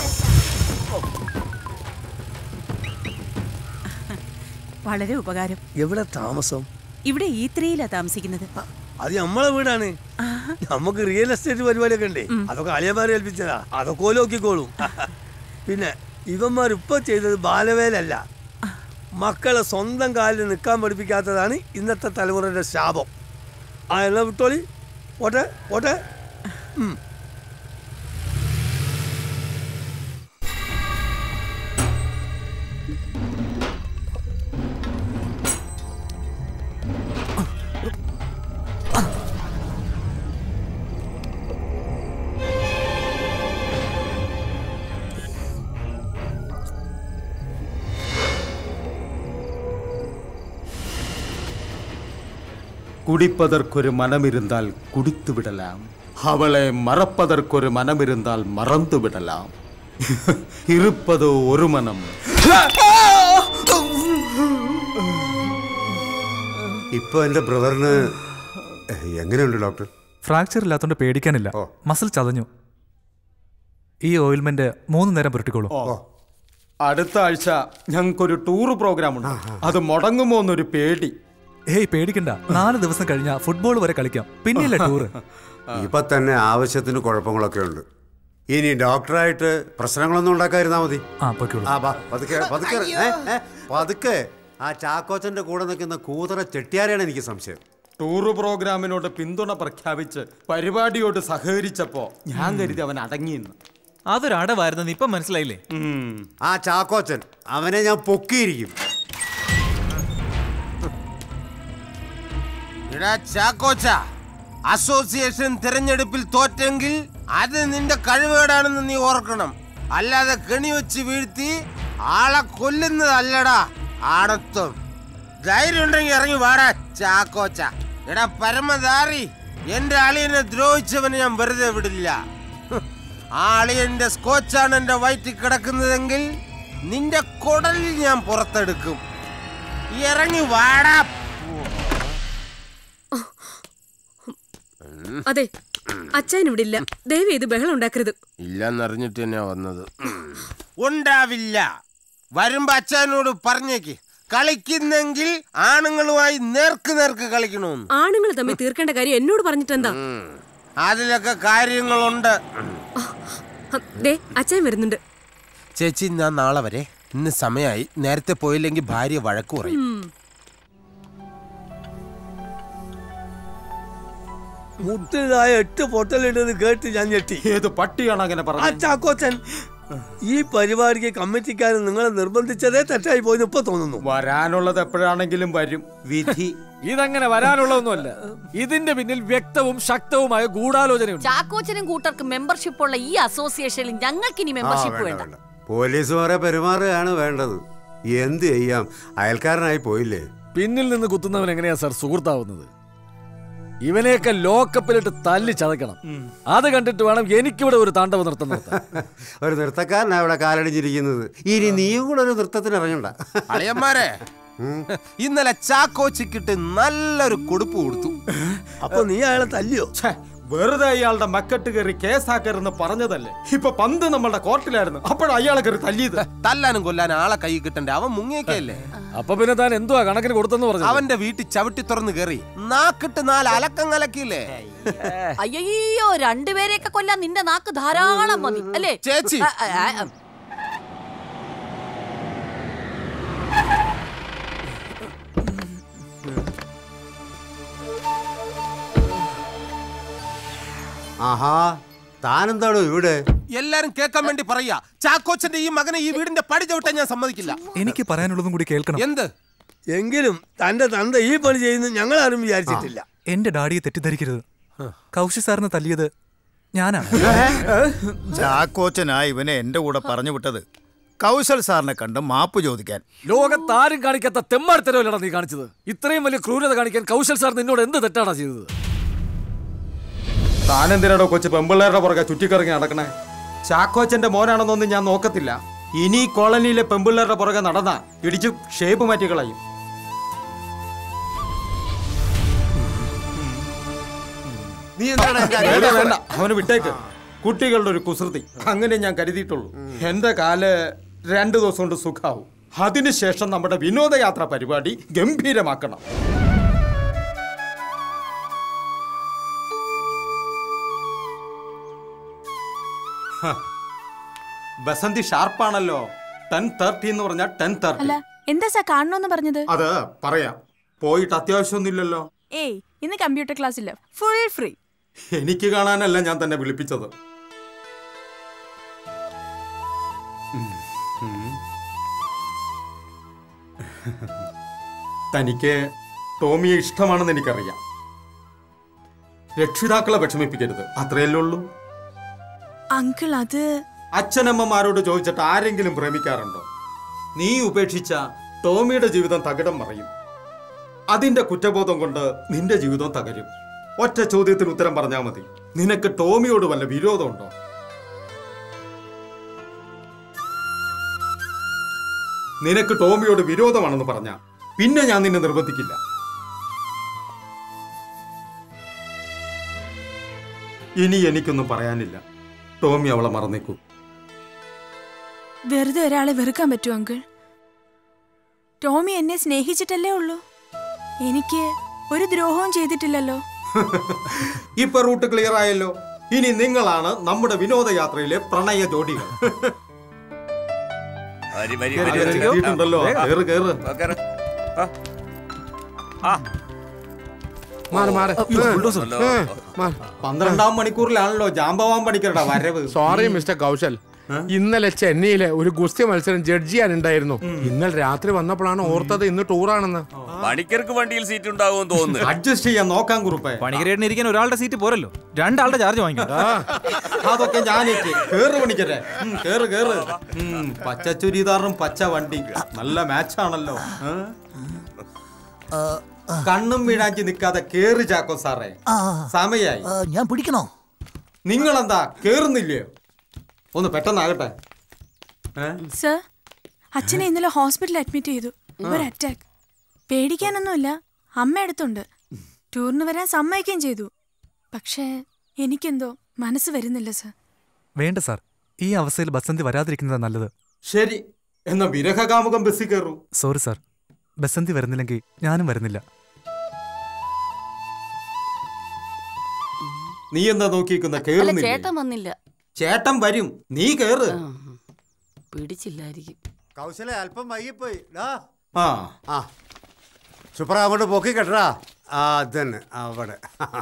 വളരെ ഉപകാരം എവിടെ താമസം ഇവിടെ ഈ ത്രീയിലാ താമസിക്കുന്നത് അത് നമ്മളെ വീടാണ് നമുക്ക് റിയൽ എസ്റ്റേറ്റ് പരിപാടിയൊക്കെ ഉണ്ട് അതൊക്കെ അളിയന്മാരെ ഏൽപ്പിച്ചതാ അതൊക്കെ ഓല് നോക്കിക്കോളും പിന്നെ ഇവന്മാർ ഇപ്പൊ ചെയ്തത് ബാലവേലല്ല മക്കളെ സ്വന്തം കാലിൽ നിൽക്കാൻ പഠിപ്പിക്കാത്തതാണ് ഇന്നത്തെ തലമുറയുടെ ശാപം ആ എന്നാ വിട്ടോളി പോട്ടെ പോട്ടെ ഉം. കുടിപ്പതർക്കൊരു മനമിരുന്നാൽ കുടിത്തു വിടലാം അവളെ മറപ്പതർക്കൊരു മനമിരുന്നാൽ മറന്നു വിടലാം ഇരുപ്പതോ ഒരു മനം ഇപ്പൊ എന്റെ ബ്രദറിന് എങ്ങനെയുണ്ട് ഡോക്ടർ ഫ്രാക്ചർ ഇല്ലാത്തതുകൊണ്ട് പേടിക്കാനില്ല മസിൽ ചതഞ്ഞു ഈ ഓയിൽമെന്റ് മൂന്ന് നേരം പുരട്ടിക്കോളൂ അടുത്ത ആഴ്ച ഞങ്ങൾക്കൊരു ടൂർ പ്രോഗ്രാം ഉണ്ട് അത് മുടങ്ങുമോ എന്നൊരു പേടി ഏയ് പേടിക്കണ്ട നാല് ദിവസം കഴിഞ്ഞാൽ ഫുട്ബോൾ വരെ കളിക്കാം പിന്നെയല്ലേ ടൂറ് ഇപ്പൊ തന്നെ ആവശ്യത്തിന് കുഴപ്പങ്ങളൊക്കെ ഉണ്ട് ഇനി ഡോക്ടറായിട്ട് പ്രശ്നങ്ങളൊന്നും ഉണ്ടാക്കാതിരുന്നാ മതി ആ പൊയ്ക്കോളൂ ആ ബാ പതുക്കെ പതുക്കെ ഏ, ഏ, പതുക്കെ ആ ചാക്കോച്ചന്റെ കൂടെ നിൽക്കുന്ന കൂതറ ചെട്ടിയാരെയാണ് എനിക്ക് സംശയം ടൂർ പ്രോഗ്രാമിനോട് പിന്തുണ പ്രഖ്യാപിച്ച് പരിപാടിയോട് സഹകരിച്ചപ്പോ ഞാൻ കരുതി അവൻ അടങ്ങിയെന്ന് അതൊരു അടവായിരുന്നെന്ന് ഇപ്പം മനസ്സിലായില്ലേ ആ ചാക്കോച്ചൻ അവനെ ഞാൻ പൊക്കിയിരിക്കും എടാ ചാക്കോച്ച അസോസിയേഷൻ തിരഞ്ഞെടുപ്പിൽ തോറ്റെങ്കിൽ അത് നിന്റെ കഴിവുകേടാണെന്ന് നീ ഓർക്കണം അല്ലാതെ കെണി വെച്ച് വീഴ്ത്തി ആളെ കൊല്ലുന്നതല്ലടാ ആണത്വം ധൈര്യം ഉണ്ടെങ്കിൽ ഇറങ്ങി വാടാ ചാക്കോച്ച എടാ പരമധാരി എന്റെ അളിയനെ ദ്രോഹിച്ചവനെ ഞാൻ വെറുതെ വിടില്ല ഹ്, ആ അളിയന്റെ സ്കോച്ചാണ് എന്റെ വയറ്റിൽ കിടക്കുന്നതെങ്കിൽ നിന്റെ കുടലിൽ ഞാൻ പുറത്തെടുക്കും ഇറങ്ങി വാടാ അതെ അച്ഛൻ ഇവിടെ ഇല്ല ദയവ് ഇത് ബഹളം ഉണ്ടാക്കരുത് ഇല്ലെന്നറിഞ്ഞിട്ട് തന്നെയാ വന്നത് ഉണ്ടാവില്ല വരുമ്പോ അച്ഛനോട് പറഞ്ഞേക്ക് കളിക്കുന്നെങ്കിൽ ആണുങ്ങളുമായി നേർക്ക് നേർക്ക് കളിക്കണമെന്ന് ആണുങ്ങൾ തമ്മിൽ തീർക്കേണ്ട കാര്യം എന്നോട് പറഞ്ഞിട്ടെന്താ അതിലൊക്കെ കാര്യങ്ങളുണ്ട് ദേ അച്ഛൻ വരുന്നുണ്ട് ചേച്ചി ഞാൻ നാളെ വരെ ഇന്ന് സമയമായി നേരത്തെ പോയില്ലെങ്കിൽ ഭാര്യ വഴക്ക് പറയും ഉം. മുട്ടിലായ എട്ട് പൊട്ടലിട്ടത് കേട്ട് ഞാൻ ഞെട്ടി ഏത് പട്ടിയാണ് അങ്ങനെ ആ പറഞ്ഞത് ചാക്കോച്ചൻ ഈ പരിപാടിക്ക് കമ്മിറ്റിക്കാരൻ നിങ്ങളെ നിർബന്ധിച്ചതേ തെറ്റായി പോയെന്ന് ഇപ്പൊ തോന്നുന്നു വരാനുള്ളത് എപ്പോഴാണെങ്കിലും വരും വിധി ഇതങ്ങനെ വരാനുള്ളതൊന്നുമല്ല ഇതിന്റെ പിന്നിൽ വ്യക്തവും ശക്തവുമായ ഗൂഢാലോചനയുണ്ട് ചാക്കോച്ചനും കൂട്ടർക്ക് മെമ്പർഷിപ്പ് ഉള്ള ഈ അസോസിയേഷനിൽ ഞങ്ങൾക്ക് ഇനി മെമ്പർഷിപ്പ് വേണ്ട പോലീസുമാരെ പെരുമാറുകയാണ് വേണ്ടത് എന്ത് ചെയ്യാം അയൽക്കാരനായി പോയില്ലേ പിന്നിൽ നിന്ന് കുത്തുന്നവൻ എങ്ങനെയാ സാർ സുഹൃത്താവുന്നത് ഇവനെയൊക്കെ ലോക്കപ്പിലിട്ട് തല്ലി ചതക്കണം അത് കണ്ടിട്ട് വേണം എനിക്കിവിടെ ഒരു താണ്ഡവ നൃത്തം നടത്താൻ ഒരു നൃത്തക്കാരനാ ഇവിടെ കാലടിഞ്ഞിരിക്കുന്നത് ഇനി നീയും കൂടെ ഒരു നൃത്തത്തിന് ഇറങ്ങണ്ട അളിയന്മാരെ ഇന്നലെ ചാക്കോച്ചിക്കിട്ട് നല്ലൊരു കൊടുപ്പ് കൊടുത്തു അപ്പൊ നീ അയാളെ തല്ലിയോ വെറുതെ അയാളുടെ മക്കട്ട് കയറി കേസാക്കരുന്ന് പറഞ്ഞതല്ലേ ഇപ്പൊ പന്ത് നമ്മളുടെ കോർട്ടിലായിരുന്നു അപ്പോഴാണ് അയാളെ കയറി തല്ലിയത് തല്ലാനും കൊല്ലാനും ആളെ കൈ കിട്ടണ്ടേ അവൻ മുങ്ങിയൊക്കെയല്ലേ അപ്പൊ പിന്നെ താൻ എന്തുവാ കണക്കിന് കൊടുത്തെന്ന് പറഞ്ഞു അവന്റെ വീട്ടിൽ ചവിട്ടി തുറന്ന് കയറി നാക്കിട്ട് നാല് അലക്കം കലക്കിയില്ലേ അയ്യോ രണ്ടുപേരെയൊക്കെ കൊല്ലാൻ നിന്റെ നാക്ക് ധാരാളം മതി അല്ലേ ചേച്ചി. ആ, ആ, ആ, ആഹാ താനെന്താണോ ഇവിടെ എല്ലാരും കേൾക്കാൻ വേണ്ടി പറയാ ചാക്കോച്ചന്റെ ഈ മകനെ ഈ വീടിന്റെ പടി ചവിട്ടാൻ ഞാൻ സമ്മതിക്കില്ല എനിക്ക് പറയാനുള്ളതും കൂടി കേൾക്കണം എന്ത് എങ്കിലും തന്റെ തന്ത ഈ പണി ചെയ്യുന്ന ഞങ്ങൾ ആരും വിചാരിച്ചിട്ടില്ല എന്റെ ഡാഡിയെ തെറ്റിദ്ധരിക്കരുത് കൗശി സാറിന് തല്ലിയത് ഞാനാണ് ചാക്കോച്ചനാ ഇവനെ എന്റെ കൂടെ പറഞ്ഞു വിട്ടത് കൗശൽ സാറിനെ കണ്ട് മാപ്പ് ചോദിക്കാൻ ലോകത്താരും കാണിക്കാത്ത തെമ്മാടിത്തരവല്ലടാ നീ കാണിച്ചത് ഇത്രയും വലിയ ക്രൂരത കാണിക്കാൻ കൗശൽ സാർ നിന്നോട് എന്ത് തെറ്റാണ് ചെയ്തത് താനെന്തിനാടോ കൊച്ചു പെമ്പിള്ളേരുടെ പുറകെ ചുറ്റിക്കറങ്ങി നടക്കണേ ചാക്കോച്ചന്റെ മോനാണെന്നൊന്നും ഞാൻ നോക്കത്തില്ല ഇനി ഈ കോളനിയിലെ പെമ്പിള്ളേരുടെ പുറകെ നടന്ന ഇടിച്ചു ഷേപ്പ് മാറ്റി കളയും നീ എന്താണ് വേണ്ട, വേണ്ട അവന് വിട്ടേക്ക് കുട്ടികളുടെ ഒരു കുസൃതി അങ്ങനെ ഞാൻ കരുതിയിട്ടുള്ളൂ എന്റെ കാല് രണ്ടു ദിവസം കൊണ്ട് സുഖാവും അതിനുശേഷം നമ്മുടെ വിനോദയാത്ര പരിപാടി ഗംഭീരമാക്കണം ഹ, ബസന്തി ഷാർപ്പാണല്ലോ ടെൻ തേർട്ടി എന്ന് പറഞ്ഞാൽ ടെൻ തേർട്ടി അല്ല എന്താ സാർ കാണണമെന്ന് പറഞ്ഞത് അത് പറയാം പോയിട്ട് അത്യാവശ്യമൊന്നുമില്ലല്ലോ ഏയ് ഇന്ന് കമ്പ്യൂട്ടർ ക്ലാസ് ഇല്ല ഫുൾ ഫ്രീ എനിക്ക് കാണാനല്ല ഞാൻ തന്നെ വിളിപ്പിച്ചത് ഉം, ഉം. തനിക്ക് ടോമിയെ ഇഷ്ടമാണെന്ന് എനിക്കറിയാം രക്ഷിതാക്കളെ വിഷമിപ്പിക്കരുത് അത്രയല്ലേ ഉള്ളൂ അങ്കിൾ അത് അച്ഛനമ്മമാരോട് ചോദിച്ചിട്ട് ആരെങ്കിലും പ്രേമിക്കാറുണ്ടോ നീ ഉപേക്ഷിച്ച ടോമിയുടെ ജീവിതം തകിടം മറയും അതിന്റെ കുറ്റബോധം കൊണ്ട് നിന്റെ ജീവിതം തകരും ഒറ്റ ചോദ്യത്തിന് ഉത്തരം പറഞ്ഞാൽ മതി നിനക്ക് ടോമിയോട് വല്ല വിരോധമുണ്ടോ നിനക്ക് ടോമിയോട് വിരോധമാണെന്ന് പറഞ്ഞ പിന്നെ ഞാൻ നിന്നെ നിർബന്ധിക്കില്ല ഇനി എനിക്കൊന്നും പറയാനില്ല ടോമി അവളെ മറന്നേക്കൂ വെറുതെ ഒരാളെ വെറുക്കാൻ പറ്റുമോ അങ്കിൾ ടോമി എന്നെ സ്നേഹിച്ചിട്ടല്ലേ ഉള്ളൂ എനിക്ക് ഒരു ദ്രോഹവും ചെയ്തിട്ടില്ലല്ലോ ഇപ്പൊ റൂട്ട് ക്ലിയർ ആയല്ലോ ഇനി നിങ്ങളാണ് നമ്മുടെ വിനോദയാത്രയിലെ പ്രണയ ജോഡികൾ വരി, വരി, കേറി, വരി, കേറി, വരി. എത്തിയിട്ടുണ്ടല്ലോ. ആ, കേറ്, കേറ്. ആ, കേറ്. ആ. ആ. മാറ്, മാറ്. അയ്യോ, ഏ, ബുൾഡോസർ. ഏ, മാറ്. പന്ത്രണ്ടാം മണിക്കൂറിലാണല്ലോ ജാമ്പവാൻ പണിക്കരുടെ വരവ് സോറി മിസ്റ്റർ കൗശൽ ഇന്നലെ ചെന്നൈയിലെ ഒരു ഗുസ്തി മത്സരം ജഡ്ജ് ചെയ്യാനുണ്ടായിരുന്നു ഇന്നലെ രാത്രി വന്നപ്പോഴാണ് ഓർത്തത് ഇന്ന് ടൂറാണെന്ന് പണിക്കർക്ക് വണ്ടിയിൽ സീറ്റ് ഉണ്ടാവുമെന്ന് തോന്നുന്നു അഡ്ജസ്റ്റ് ചെയ്യാൻ നോക്കാൻ കുറുപ്പേ പണിക്കരേടിന് ഇരിക്കാൻ ഒരാളുടെ സീറ്റ് പോരല്ലോ രണ്ടാളുടെ ചാർജ് വാങ്ങിക്കും അതൊക്കെ ഞാനേറ്റ് കേറ് പണിക്കരെ ഉം, കേറ് കേറ് ഉം, പച്ച ചുരിദാറും പച്ച വണ്ടി നല്ല മാച്ചാണല്ലോ ഏ? കണ്ണും വീഴാഞ്ചി നിൽക്കാതെ കേറ് ചാക്കോ സാറേ സമയായി ഞാൻ പിടിക്കണോ നിങ്ങളെന്താ കേറുന്നില്ലയോ ഒന്ന് പെട്ടെന്നാകട്ടെ ഏ? സർ അച്ഛനെ ഇന്നലെ ഹോസ്പിറ്റലിൽ അഡ്മിറ്റ് ചെയ്തു ഒരു അറ്റാക്ക് പേടിക്കാനൊന്നുമില്ല അമ്മ അടുത്തുണ്ട് ടൂറിന് വരാൻ സമ്മതിക്കുകയും ചെയ്തു പക്ഷേ എനിക്കെന്തോ മനസ്സ് വരുന്നില്ല സർ വേണ്ട സാർ ഈ അവസ്ഥയിൽ ബസന്തി വരാതിരിക്കുന്നതാ നല്ലത് ശരി എന്നാ വിരഹകാമുകം ബസ്സിൽ കയറൂ സോറി സാർ ബസന്തി വരുന്നില്ലെങ്കിൽ ഞാനും വരുന്നില്ല നീ എന്താ നോക്കിക്കുന്ന അല്ല കേറുന്നില്ലേ ചേട്ടൻ വന്നില്ല ചേട്ടൻ വരും നീ കേറ് പിടിച്ചില്ലായിരിക്കും കൗശല അല്പം വൈകിപ്പോയി ഡാ ആ ആ സൂപ്പർ അങ്ങോട്ട് പൊക്കി കെട്ടടാ ആ അതന്നെ അവിടെ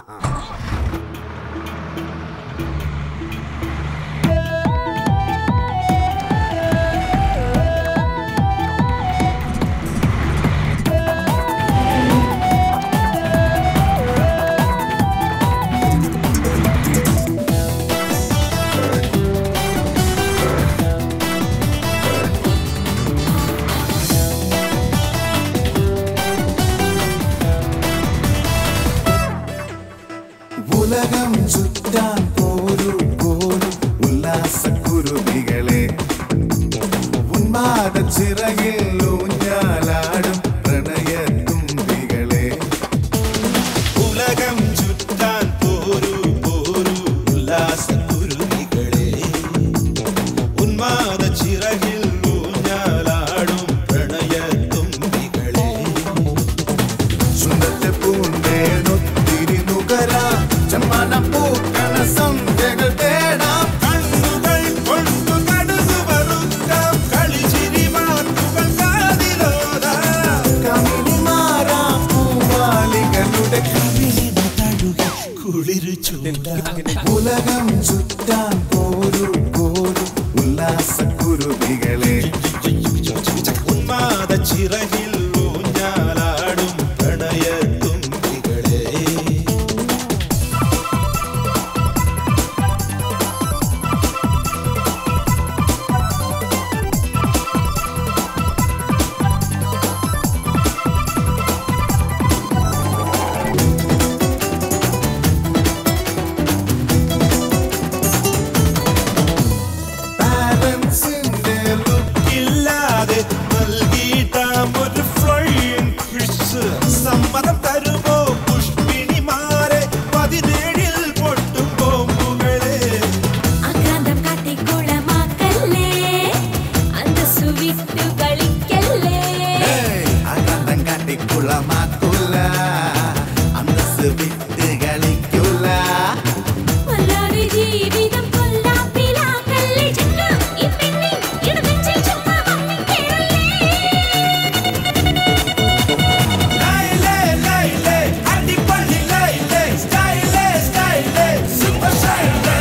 ഉലകം ചുറ്റാൻ പോരു പോരു ഉല്ലാസക്കുരുവികളെ ഉന്മാദ ചിറകിൽ ഊഞ്ഞാലാടും പ്രണയത്തുമ്പികളെ ഉലകം ചുറ്റാൻ പോരു പോരു ഉല്ലാസക്കുരുവികളെ ഉന്മാദ ചിറകിൽ ഊഞ്ഞാലാടും പ്രണയത്തുമ്പികളെ സുന്ദരത്തെ പൂണ്ടേനൊത്തിരി നുകരാ ചമ്മന പൂക്കണ സന്ധ്യകൾ തേടാം കണ്ണുകൾ കൊണ്ടു കടുകു വറുക്കാം കളിച്ചിരി മാറ്റുകൾ കാതിലോതാം കമിനി മാറാം പൂവാലികളുടെ കവിളിമ തഴുക കുളിരു ഉലകം ചുറ്റാൻ പോരു പോരു ഉല്ലാസക്കുരുവികളെ ഉന്മാദ ചിറകിൽ ഊഞ്ഞാലാടും പ്രണയത്തുമ്പികളെ പാരൻസിന്റെ ലുക്കില്ലാതെ നൽകിയിട്ടാം ഒരു ഫ്ലൈയിങ് ക്വിസ് സമ്മതം തരുമോ പുഷ്പിണിമാരെ പതിനേഴിൽ പൊട്ടും ബോംബുകളെ ആക്രാന്തം കാട്ടിക്കുളമാക്കല്ലേ അന്തസ്സു വിട്ടു കളിക്കല്ലേ ആകാന്തം കാട്ടിക്കുളമാക്കൂല അന്തസ് വിട്ട് കളിക്കൂല വല്ലാതെ ജീവിതം കൊല്ലാപ്പിലാക്കല്ലേ ചെന്നു ഈ പെണ്ണി ഇടനെഞ്ചിൽ ചുമ്മാ വന്നിക്കേറല്ലേ ലൈലേ ലൈലേ അടിപൊളി ലൈലേ സ്റ്റൈലേ സ്റ്റൈലേ സൂപ്പർ സ്റ്റൈലേ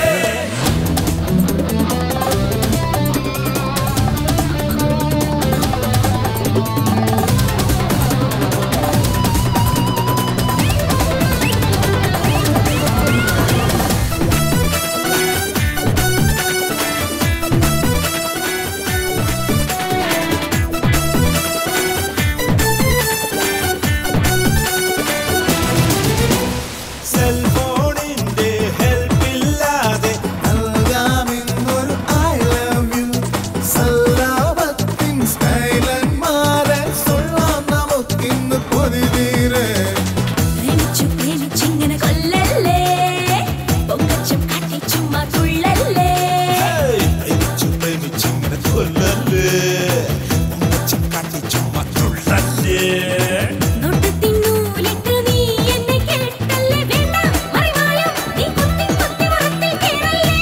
സെൽഫോണിന്റെ ഹെൽപ്പില്ലാതെ നൽകാമെന്നൊരു ഐ ലവ് യു സല്ലാപത്തിൻ സ്റ്റൈലന്മാരെ സൊല്ലാം നമുക്കിന്ന് പൊതിവീരെ പ്രേമിച്ചു പ്രേമിച്ചിങ്ങനെ കൊല്ലല്ലേ പൊങ്ങച്ചം കാട്ടി ചുമ്മാ തുള്ളല്ലേ പ്രേമിച്ചു പ്രേമിച്ചിങ്ങനെ കൊല്ലല്ലേ പൊങ്ങച്ചം കാട്ടി ചുമ്മാ തുള്ളല്ലേ നോട്ടത്തിൻ നൂലിട്ട് നീ എന്നെ കേട്ടല്ലേ വേണ്ട മറിമായം നീ കുത്തി കുത്തി മുറത്തിൽ കേറല്ലേ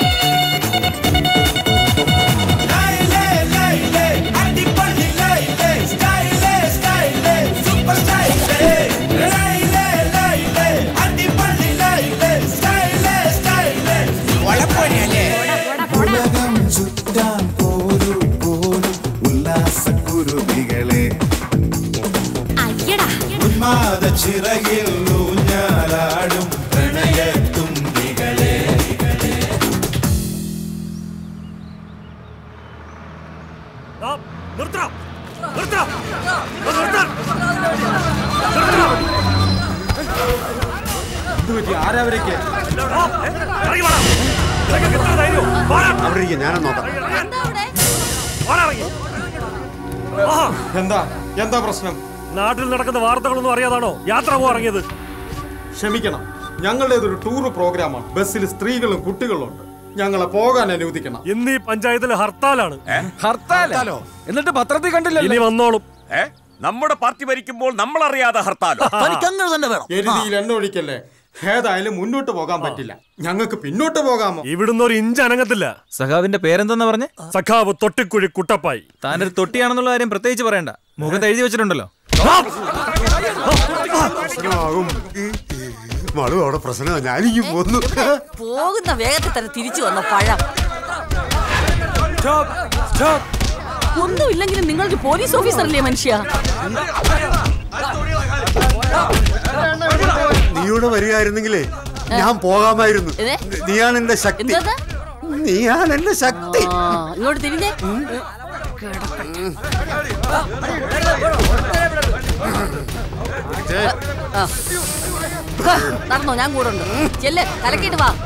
ലൈലേ ലൈലേ അടിപൊളി ലൈലേ സ്റ്റൈലേ സ്റ്റൈലേ സൂപ്പർ സ്റ്റൈലേ ലൈലേ ലൈലേ അടിപൊളി ലൈലേ സ്റ്റൈലേ സ്റ്റൈലേ ഉലകം ചുറ്റാൻ പോരു പോരു ഉല്ലാസക്കുരുവികളെ ഉന്മാദ ചിറകിൽ ഊഞ്ഞാലാടും പ്രണയത്തുമ്പികളെ നിർത്തണം നിർത്തണം ആരവരൊക്കെ അവിടെ ഇരിക്കും ഞാനും നോക്കാം എന്താ എന്താ പ്രശ്നം നാട്ടിൽ നടക്കുന്ന വാർത്തകളൊന്നും അറിയാതാണോ യാത്ര പോകാൻ ഇറങ്ങിയത് ക്ഷമിക്കണം ഞങ്ങളുടേതൊരു ടൂർ പ്രോഗ്രാമാണ് ബസ്സിൽ സ്ത്രീകളും കുട്ടികളും ഉണ്ട് ഞങ്ങളെ പോകാൻ അനുവദിക്കണം ഇന്ന് ഈ പഞ്ചായത്തിൽ ഹർത്താലാണ് ഹർത്താലോ എന്നിട്ട് പത്രത്തിൽ കണ്ടില്ല ഇനി വന്നോളും ഏ നമ്മുടെ പാർട്ടി ഭരിക്കുമ്പോൾ നമ്മൾ അറിയാതെ ഹർത്താലോ തനിക്കങ്ങനെ തന്നെ വേണം എരുതിയിൽ എണ്ണ ഒഴിക്കല്ലേ ഏതായാലും മുന്നോട്ട് പോകാൻ പറ്റില്ല ഞങ്ങൾക്ക് പിന്നോട്ട് പോകാമോ ഇവിടുന്ന് ഒരു ഇഞ്ച് അനങ്ങത്തില്ല സഖാവിന്റെ പേരെന്തെന്നാ പറഞ്ഞേ സഖാവ് തൊട്ടിക്കുഴി കുട്ടപ്പായി താനൊരു തൊട്ടിയാണെന്നുള്ള കാര്യം പ്രത്യേകിച്ച് പറയണ്ട മുഖത്ത് എഴുതി വെച്ചിട്ടുണ്ടല്ലോ മളു അവിടെ പ്രശ്നമാണ് ഞാനിങ്ങി പോന്നു പോകുന്ന വേഗത്തിൽ തന്നെ തിരിച്ചു വന്ന പഴം ഒന്നുമില്ലെങ്കിലും നിങ്ങൾക്ക് പോലീസ് ഓഫീസറല്ലേ മനുഷ്യ നീയോടെ വരികയായിരുന്നെങ്കിലേ ഞാൻ പോകാമായിരുന്നു ഏത്? നീയാണ് എന്റെ ശക്തി എന്താ നീയാണ് എന്റെ ശക്തി ആ, ഇങ്ങോട്ട് തിരിഞ്ഞേ ആ. ഹ, നടന്നോ ഞാൻ കൂടെ ഉണ്ട് ചെല്ല് കലക്കിട്ട് വാ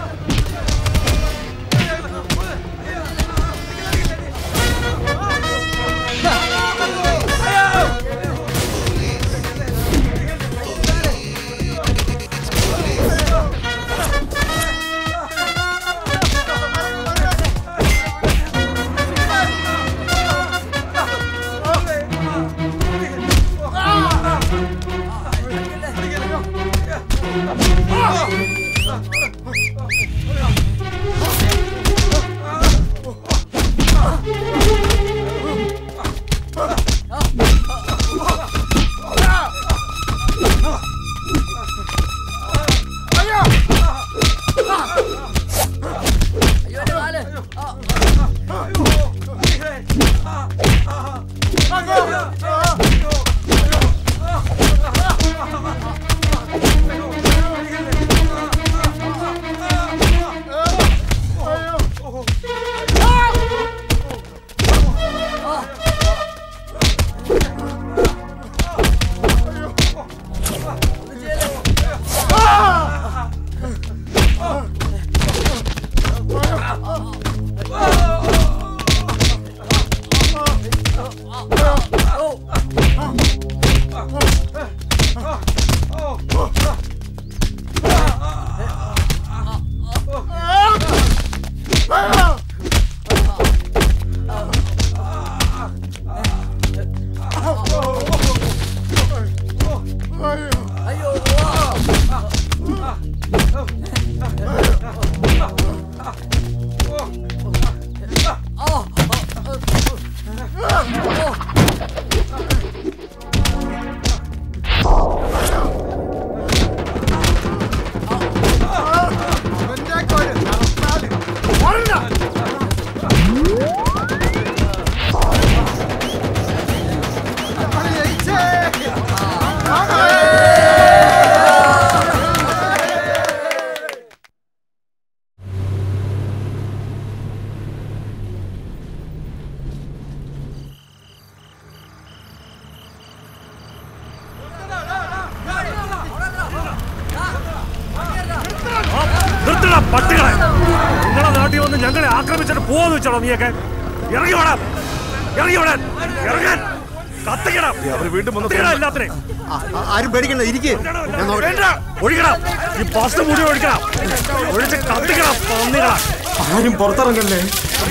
നിർത്തടാ പട്ടികളെ നിങ്ങളെ നാട്ടിൽ വന്ന് ഞങ്ങളെ ആക്രമിച്ചിട്ട് പോവാന്ന് വെച്ചാണോ നീയൊക്കെ ഇറങ്ങി വേണം ഇറങ്ങി വേണം ഇറങ്ങാൻ കത്തിക്കണം അവർ വീണ്ടും വന്ന് കത്തിക്കണം എല്ലാത്തിനെയും ആരും പേടിക്കണ്ട ഇരിക്കേ വേണ്ട ഒഴിക്കണം ഈ ബസ് മുടി ഒഴിക്കണം ഒഴിച്ച് കത്തിക്കണം പന്നികളാ ആരും പുറത്തിറങ്ങല്ലേ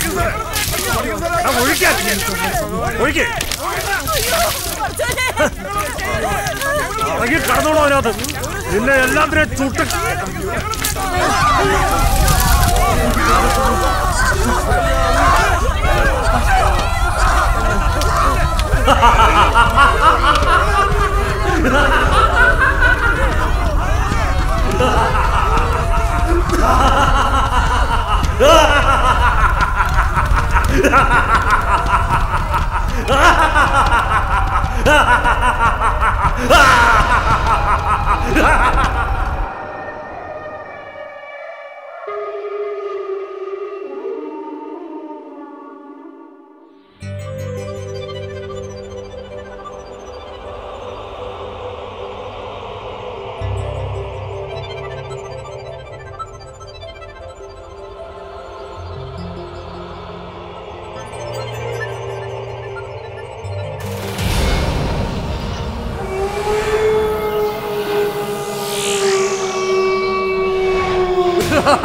എടാ, ഒഴിക്കാൻ ഒഴിക്കേ ഇറങ്ങി കടന്നോളൂ അതിനകത്ത് നിന്നെ എല്ലാത്തിനെയും ചുട്ട്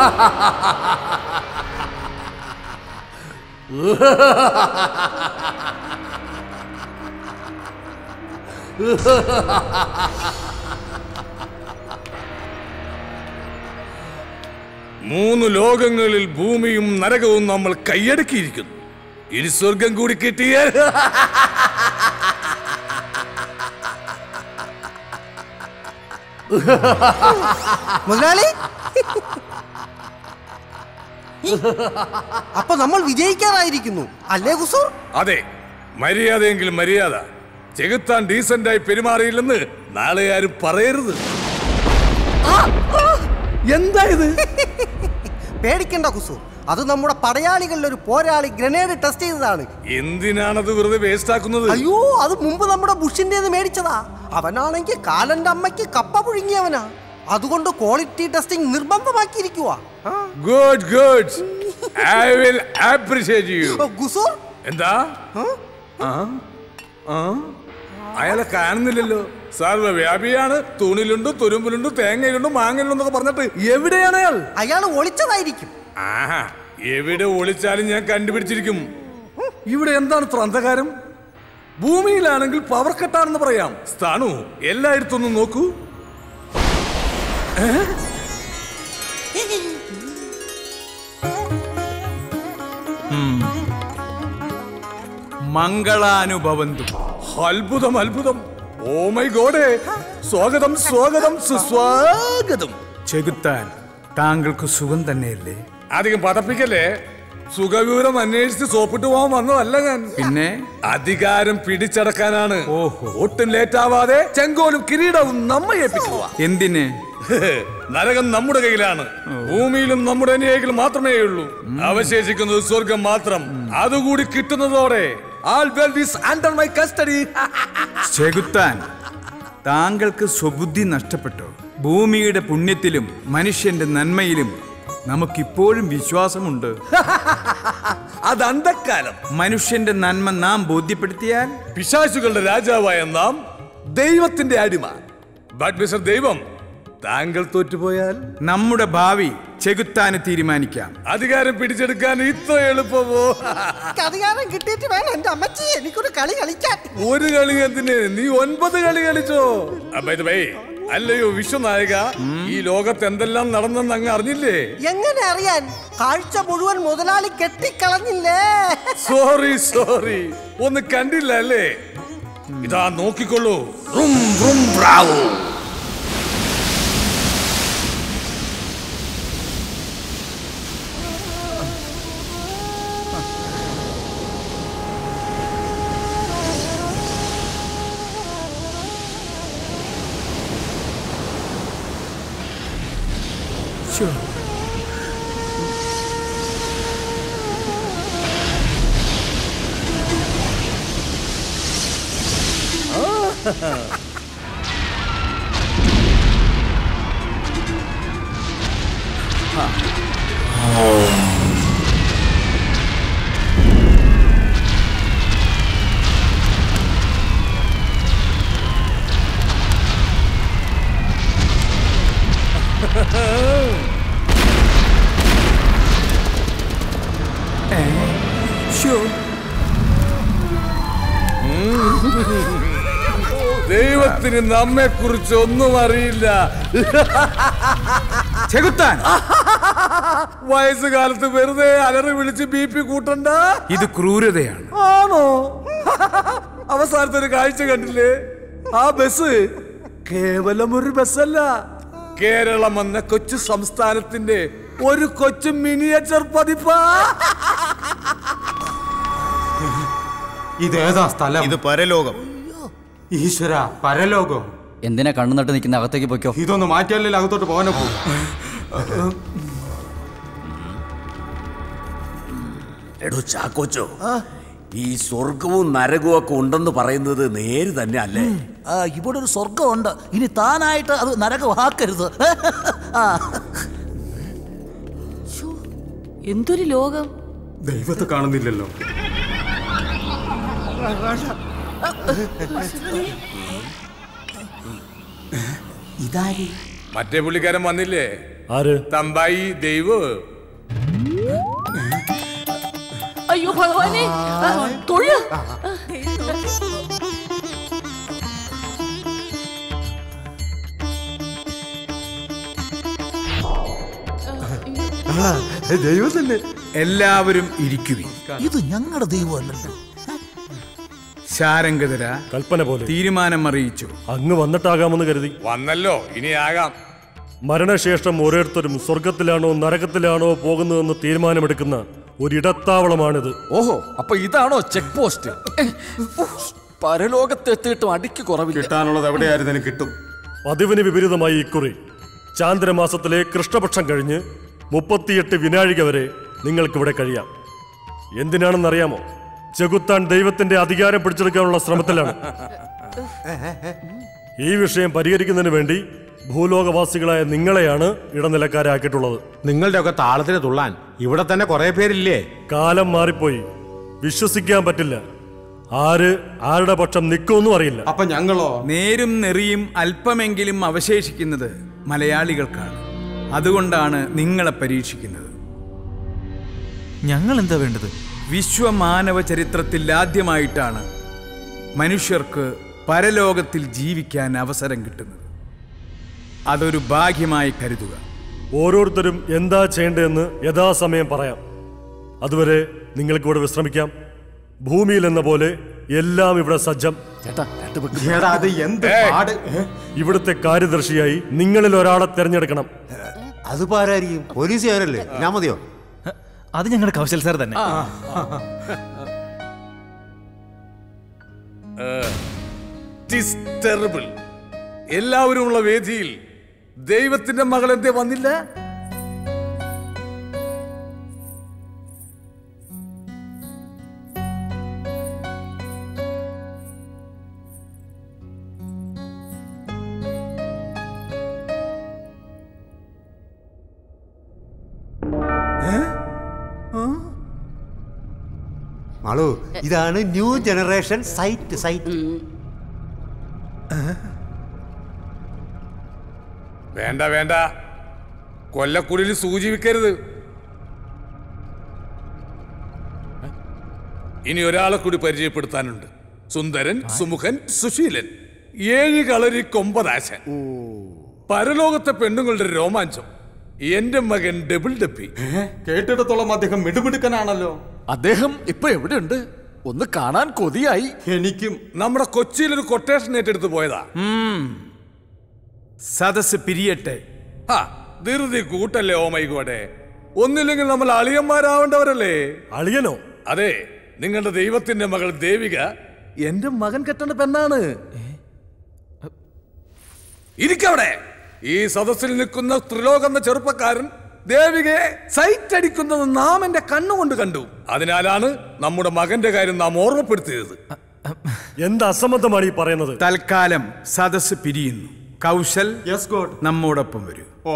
മൂന്ന് ലോകങ്ങളിൽ ഭൂമിയും നരകവും നമ്മൾ കൈയടക്കിയിരിക്കുന്നു ഇനി സ്വർഗം കൂടി കിട്ടിയാൽ മുതലാളി അപ്പൊ നമ്മൾ വിജയിക്കാറായിരിക്കുന്നു അല്ലേ കുസൂർ അതെ മര്യാദയെങ്കിലും മര്യാദ ചെകുത്താൻ ഡീസന്റായി പെരുമാറിയില്ലെന്ന് നാളെ ആരും പറയരുത് എന്താ ഇത് പേടിക്കണ്ട കുസൂർ അത് നമ്മുടെ പടയാളികളിൽ ഒരു പോരാളി ഗ്രനേഡ് ടെസ്റ്റ് ചെയ്തതാണ് എന്തിനാണത് വെറുതെ വേസ്റ്റ് ആക്കുന്നത് അയ്യോ അത് മുമ്പ് നമ്മുടെ ബുഷിന്റെ മേടിച്ചതാ അവനാണെങ്കിൽ കാലന്റെ അമ്മയ്ക്ക് കപ്പ പുഴുങ്ങിയവനാ അതുകൊണ്ട് ക്വാളിറ്റി ടെസ്റ്റിംഗ് നിർബന്ധമാക്കിയിരിക്കുക good good I will appreciate you കുസൂർ എന്താ ആ ആ അയാളെ കാണുന്നില്ലല്ലോ സർവ്വവ്യാപിയാണ് തൂണിലുണ്ട് തുരുമ്പിലുണ്ട് തേങ്ങയിലുണ്ട് മാങ്ങയിലുണ്ടെന്നൊക്കെ പറഞ്ഞിട്ട് എവിടെയാണ് അയാൾ അയാൾ ഒളിച്ചതായിരിക്കും ആഹാ എവിടെ ഒളിച്ചാലും ഞാൻ കണ്ടുപിടിച്ചിരിക്കും ഇവിടെ എന്താണ് ഇത്ര അന്ധകാരം ഭൂമിയിലാണെങ്കിൽ പവർ കട്ടാണെന്ന് പറയാം സ്ഥാണു എല്ലായിടത്തും ഒന്ന് നോക്കൂ ഏ? മംഗളാനുഭവന്തു അത്ഭുതം അത്ഭുതം ഓ മൈ ഗോഡേ സ്വാഗതം സ്വാഗതം സുസ്വാഗതം ചെകുത്താൻ താങ്കൾക്ക് സുഖം തന്നെയല്ലേ അധികം പതപ്പിക്കല്ലേ സുഖവിവരം അന്വേഷിച്ച് സോപ്പിട്ട് പോകാൻ വന്നതല്ല ഞാൻ പിന്നെ അധികാരം പിടിച്ചടക്കാനാണ് ഒട്ടും ലേറ്റ് ആവാതെ ചെങ്കോലും കിരീടവും നമ്മെ ഏൽപ്പിക്കുക എന്തിന് നരകം നമ്മുടെ കയ്യിലാണ് ഭൂമിയിലും നമ്മുടെ അനുയായികൾ മാത്രമേ ഉള്ളൂ അവശേഷിക്കുന്നത് സ്വർഗം മാത്രം അതുകൂടി കിട്ടുന്നതോടെ all wealth is under my custody ചെകുത്താൻ താങ്കൾക്ക് സ്വബുദ്ധി നഷ്ടപ്പെട്ടോ ഭൂമിയുടെ പുണ്യത്തിലും മനുഷ്യന്റെ നന്മയിലും നമുക്കിപ്പോഴും വിശ്വാസമുണ്ട് അത് അന്ധക്കാലം മനുഷ്യന്റെ നന്മ നാം ബോധ്യപ്പെടുത്തിയാൽ പിശാചുകളുടെ രാജാവായ നാം ദൈവത്തിന്റെ അടിമ ബട്ട് മിസ്റ്റർ ദൈവം താങ്കൾ തോറ്റുപോയാൽ നമ്മുടെ ഭാവി ചെകുത്താന് തീരുമാനിക്കാം അധികാരം പിടിച്ചെടുക്കാൻ ഇത്ര എളുപ്പമോ അധികാരം കിട്ടിയിട്ട് വേണം എന്റെ അമ്മച്ചി എനിക്കൊരു കളി കളിക്കാൻ ഒരു കളി എന്തിന് നീ ഒൻപത് കളി കളിച്ചോ ബൈ അല്ലയോ വിശ്വനായക ഈ ലോകത്ത് എന്തെല്ലാം നടന്നെന്ന് അങ്ങ് അറിഞ്ഞില്ലേ എങ്ങനെ അറിയാൻ കാഴ്ച മുഴുവൻ മുതലാളി കെട്ടിക്കളഞ്ഞില്ലേ സോറി സോറി ഒന്ന് കണ്ടില്ല അല്ലേ ഇതാ നോക്കിക്കൊള്ളൂ റും, റും, ബ്രാവോ. ദൈവത്തിന് നമ്മെ കുറിച്ച് ഒന്നും അറിയില്ല ചെകുത്താൻ വയസ്സുകാലത്ത് വെറുതെ അലറി വിളിച്ച് ബി പി കൂട്ടണ്ട ഇത് ക്രൂരതയാണ് ആണോ അവസാനത്തെ ഒരു കാഴ്ച കണ്ടില്ലേ ആ ബസ് കേവലം ഒരു ബസ്സല്ല കേരളം എന്ന കൊച്ചു സംസ്ഥാനത്തിന്റെ ഒരു കൊച്ചു മിനിയേച്ചർ പതിപ്പാ ഇതേതാ സ്ഥലം ഇത് പരലോകം ഈശ്വര പരലോകം എന്തിനാ കണ്ണു നട്ട് നിൽക്കുന്ന അകത്തേക്ക് പൊയ്ക്കോ ഇതൊന്ന് മാറ്റിയാലേ അകത്തോട്ട് പോകാനോ പോകും എടോ ചാക്കോച്ചോ ഈ സ്വർഗവും നരകവും ഒക്കെ ഉണ്ടെന്ന് പറയുന്നത് നേര് തന്നെ അല്ലേ ആ, ഇവിടെ ഒരു സ്വർഗമുണ്ട് ഇനി താനായിട്ട് അത് നരകമാക്കരുത് ആ. എന്തൊരു ലോകം ദൈവത്തെ കാണുന്നില്ലല്ലോ മറ്റേ പുള്ളിക്കാരൻ വന്നില്ലേ ആര് തമ്പായി ദൈവ് അയ്യോ ഭഗവാനെ ആ, തൊഴു ദൈവം തന്നെ എല്ലാവരും ഇരിക്കുവിൻ ഇത് ഞങ്ങളുടെ ദൈവമല്ലല്ലോ ശാരംഗതര കൽപ്പന പോലെ തീരുമാനം അറിയിച്ചു അങ്ങ് വന്നിട്ടാകാമെന്ന് കരുതി വന്നല്ലോ ഇനി ആകാം മരണശേഷം ഓരോരുത്തരും സ്വർഗത്തിലാണോ നരകത്തിലാണോ പോകുന്നതെന്ന് തീരുമാനമെടുക്കുന്ന ഒരിടത്താവളമാണിത് ഓഹോ അപ്പൊ ഇതാണോ ചെക്ക് പോസ്റ്റ് പരലോകത്തെത്തിയിട്ടും അടിക്ക് കുറവില്ല കിട്ടാനുള്ളത് എവിടെയായിരുന്നു കിട്ടും പതിവിന് വിപരീതമായി ഇക്കുറി ചാന്ദ്രമാസത്തിലെ കൃഷ്ണപക്ഷം കഴിഞ്ഞ് മുപ്പത്തിയെട്ട് വിനാഴിക വരെ നിങ്ങൾക്കിവിടെ കഴിയാം എന്തിനാണെന്നറിയാമോ ചെകുത്താൻ ദൈവത്തിന്റെ അധികാരം പിടിച്ചെടുക്കാനുള്ള ശ്രമത്തിലാണ് ഈ വിഷയം പരിഹരിക്കുന്നതിന് വേണ്ടി ഭൂലോകവാസികളായ നിങ്ങളെയാണ് ഇടനിലക്കാരാക്കിയിട്ടുള്ളത് നിങ്ങളുടെ ഒക്കെ താളത്തിന് തുള്ളാൻ ഇവിടെ തന്നെ കുറെ പേരില്ലേ കാലം മാറിപ്പോയി വിശ്വസിക്കാൻ പറ്റില്ല ആര് ആരുടെ പക്ഷം നിൽക്കുമെന്നും അറിയില്ല അപ്പൊ ഞങ്ങളോ നേരും നെറിയും അല്പമെങ്കിലും അവശേഷിക്കുന്നത് മലയാളികൾക്കാണ് അതുകൊണ്ടാണ് നിങ്ങളെ പരീക്ഷിക്കുന്നത് ഞങ്ങൾ എന്താ വേണ്ടത് വിശ്വമാനവ ചരിത്രത്തിൽ ആദ്യമായിട്ടാണ് മനുഷ്യർക്ക് പരലോകത്തിൽ ജീവിക്കാൻ അവസരം കിട്ടുന്നത് അതൊരു ഭാഗ്യമായി കരുതുക ഓരോരുത്തരും എന്താ ചെയ്യേണ്ടതെന്ന് യഥാസമയം പറയാം അതുവരെ നിങ്ങൾക്കിവിടെ വിശ്രമിക്കാം ഭൂമിയിൽ എന്ന പോലെ എല്ലാം ഇവിടെ സജ്ജം എടാ, അത് എന്ത് പാട് ഇവിടുത്തെ കാര്യദർശിയായി നിങ്ങളിൽ ഒരാളെ തിരഞ്ഞെടുക്കണം അതിപ്പോ ആരായിരിക്കും പോലീസുകാരല്ലേ ഞാൻ മതിയോ അത് ഞങ്ങളുടെ കൗശൽ സാർ തന്നെ ടെറിബിൾ എല്ലാവരും ഉള്ള വേദിയിൽ ദൈവത്തിന്റെ മകൾ എന്തേ വന്നില്ല മാളു ഇതാണ് ന്യൂ ജനറേഷൻ സൈറ്റ് സൈറ്റ് വേണ്ട വേണ്ട കൊല്ലക്കുടിയിൽ സൂചി വിൽക്കരുത് ഇനി ഒരാളെ കൂടി പരിചയപ്പെടുത്താനുണ്ട് സുന്ദരൻ സുമുഖൻ സുശീലൻ ഏഴ് കളരി കൊമ്പനാശൻ പരലോകത്തെ പെണ്ണുങ്ങളുടെ രോമാഞ്ചം എന്റെ മകൻ ഡബിൾ ഡപ്പി കേട്ടിടത്തോളം അദ്ദേഹം മിടുമിടുക്കനാണല്ലോ അദ്ദേഹം ഇപ്പൊ എവിടെയുണ്ട് ഒന്ന് കാണാൻ കൊതിയായി എനിക്കും നമ്മുടെ കൊച്ചിയിൽ ഒരു കൊട്ടേഷൻ ഏറ്റെടുത്ത് പോയതാ സദസ് പിരിയട്ടെ ഹാ, ധൃതി കൂട്ടല്ലേ ഓ മൈകോടെ ഒന്നില്ലെങ്കിൽ നമ്മൾ അളിയന്മാരാവേണ്ടവരല്ലേ അളിയനോ അതെ നിങ്ങളുടെ ദൈവത്തിന്റെ മകൾ ദേവിക എന്റെ മകൻ കെട്ടേണ്ട പെണ്ണാണ് ഇരിക്കവിടെ ഈ സദസ്സിൽ നിൽക്കുന്ന ത്രിലോക എന്ന ചെറുപ്പക്കാരൻ ദേവികയെ സൈറ്റ് അടിക്കുന്നത് നാം എന്റെ കണ്ണുകൊണ്ട് കണ്ടു അതിനാലാണ് നമ്മുടെ മകന്റെ കാര്യം നാം ഓർമ്മപ്പെടുത്തിയത് എന്ത് അസംബന്ധമാണ് ഈ പറയുന്നത് തൽക്കാലം സദസ് പിരിയുന്നു കൗശൽ നമ്മോടൊപ്പം വരൂ ഓ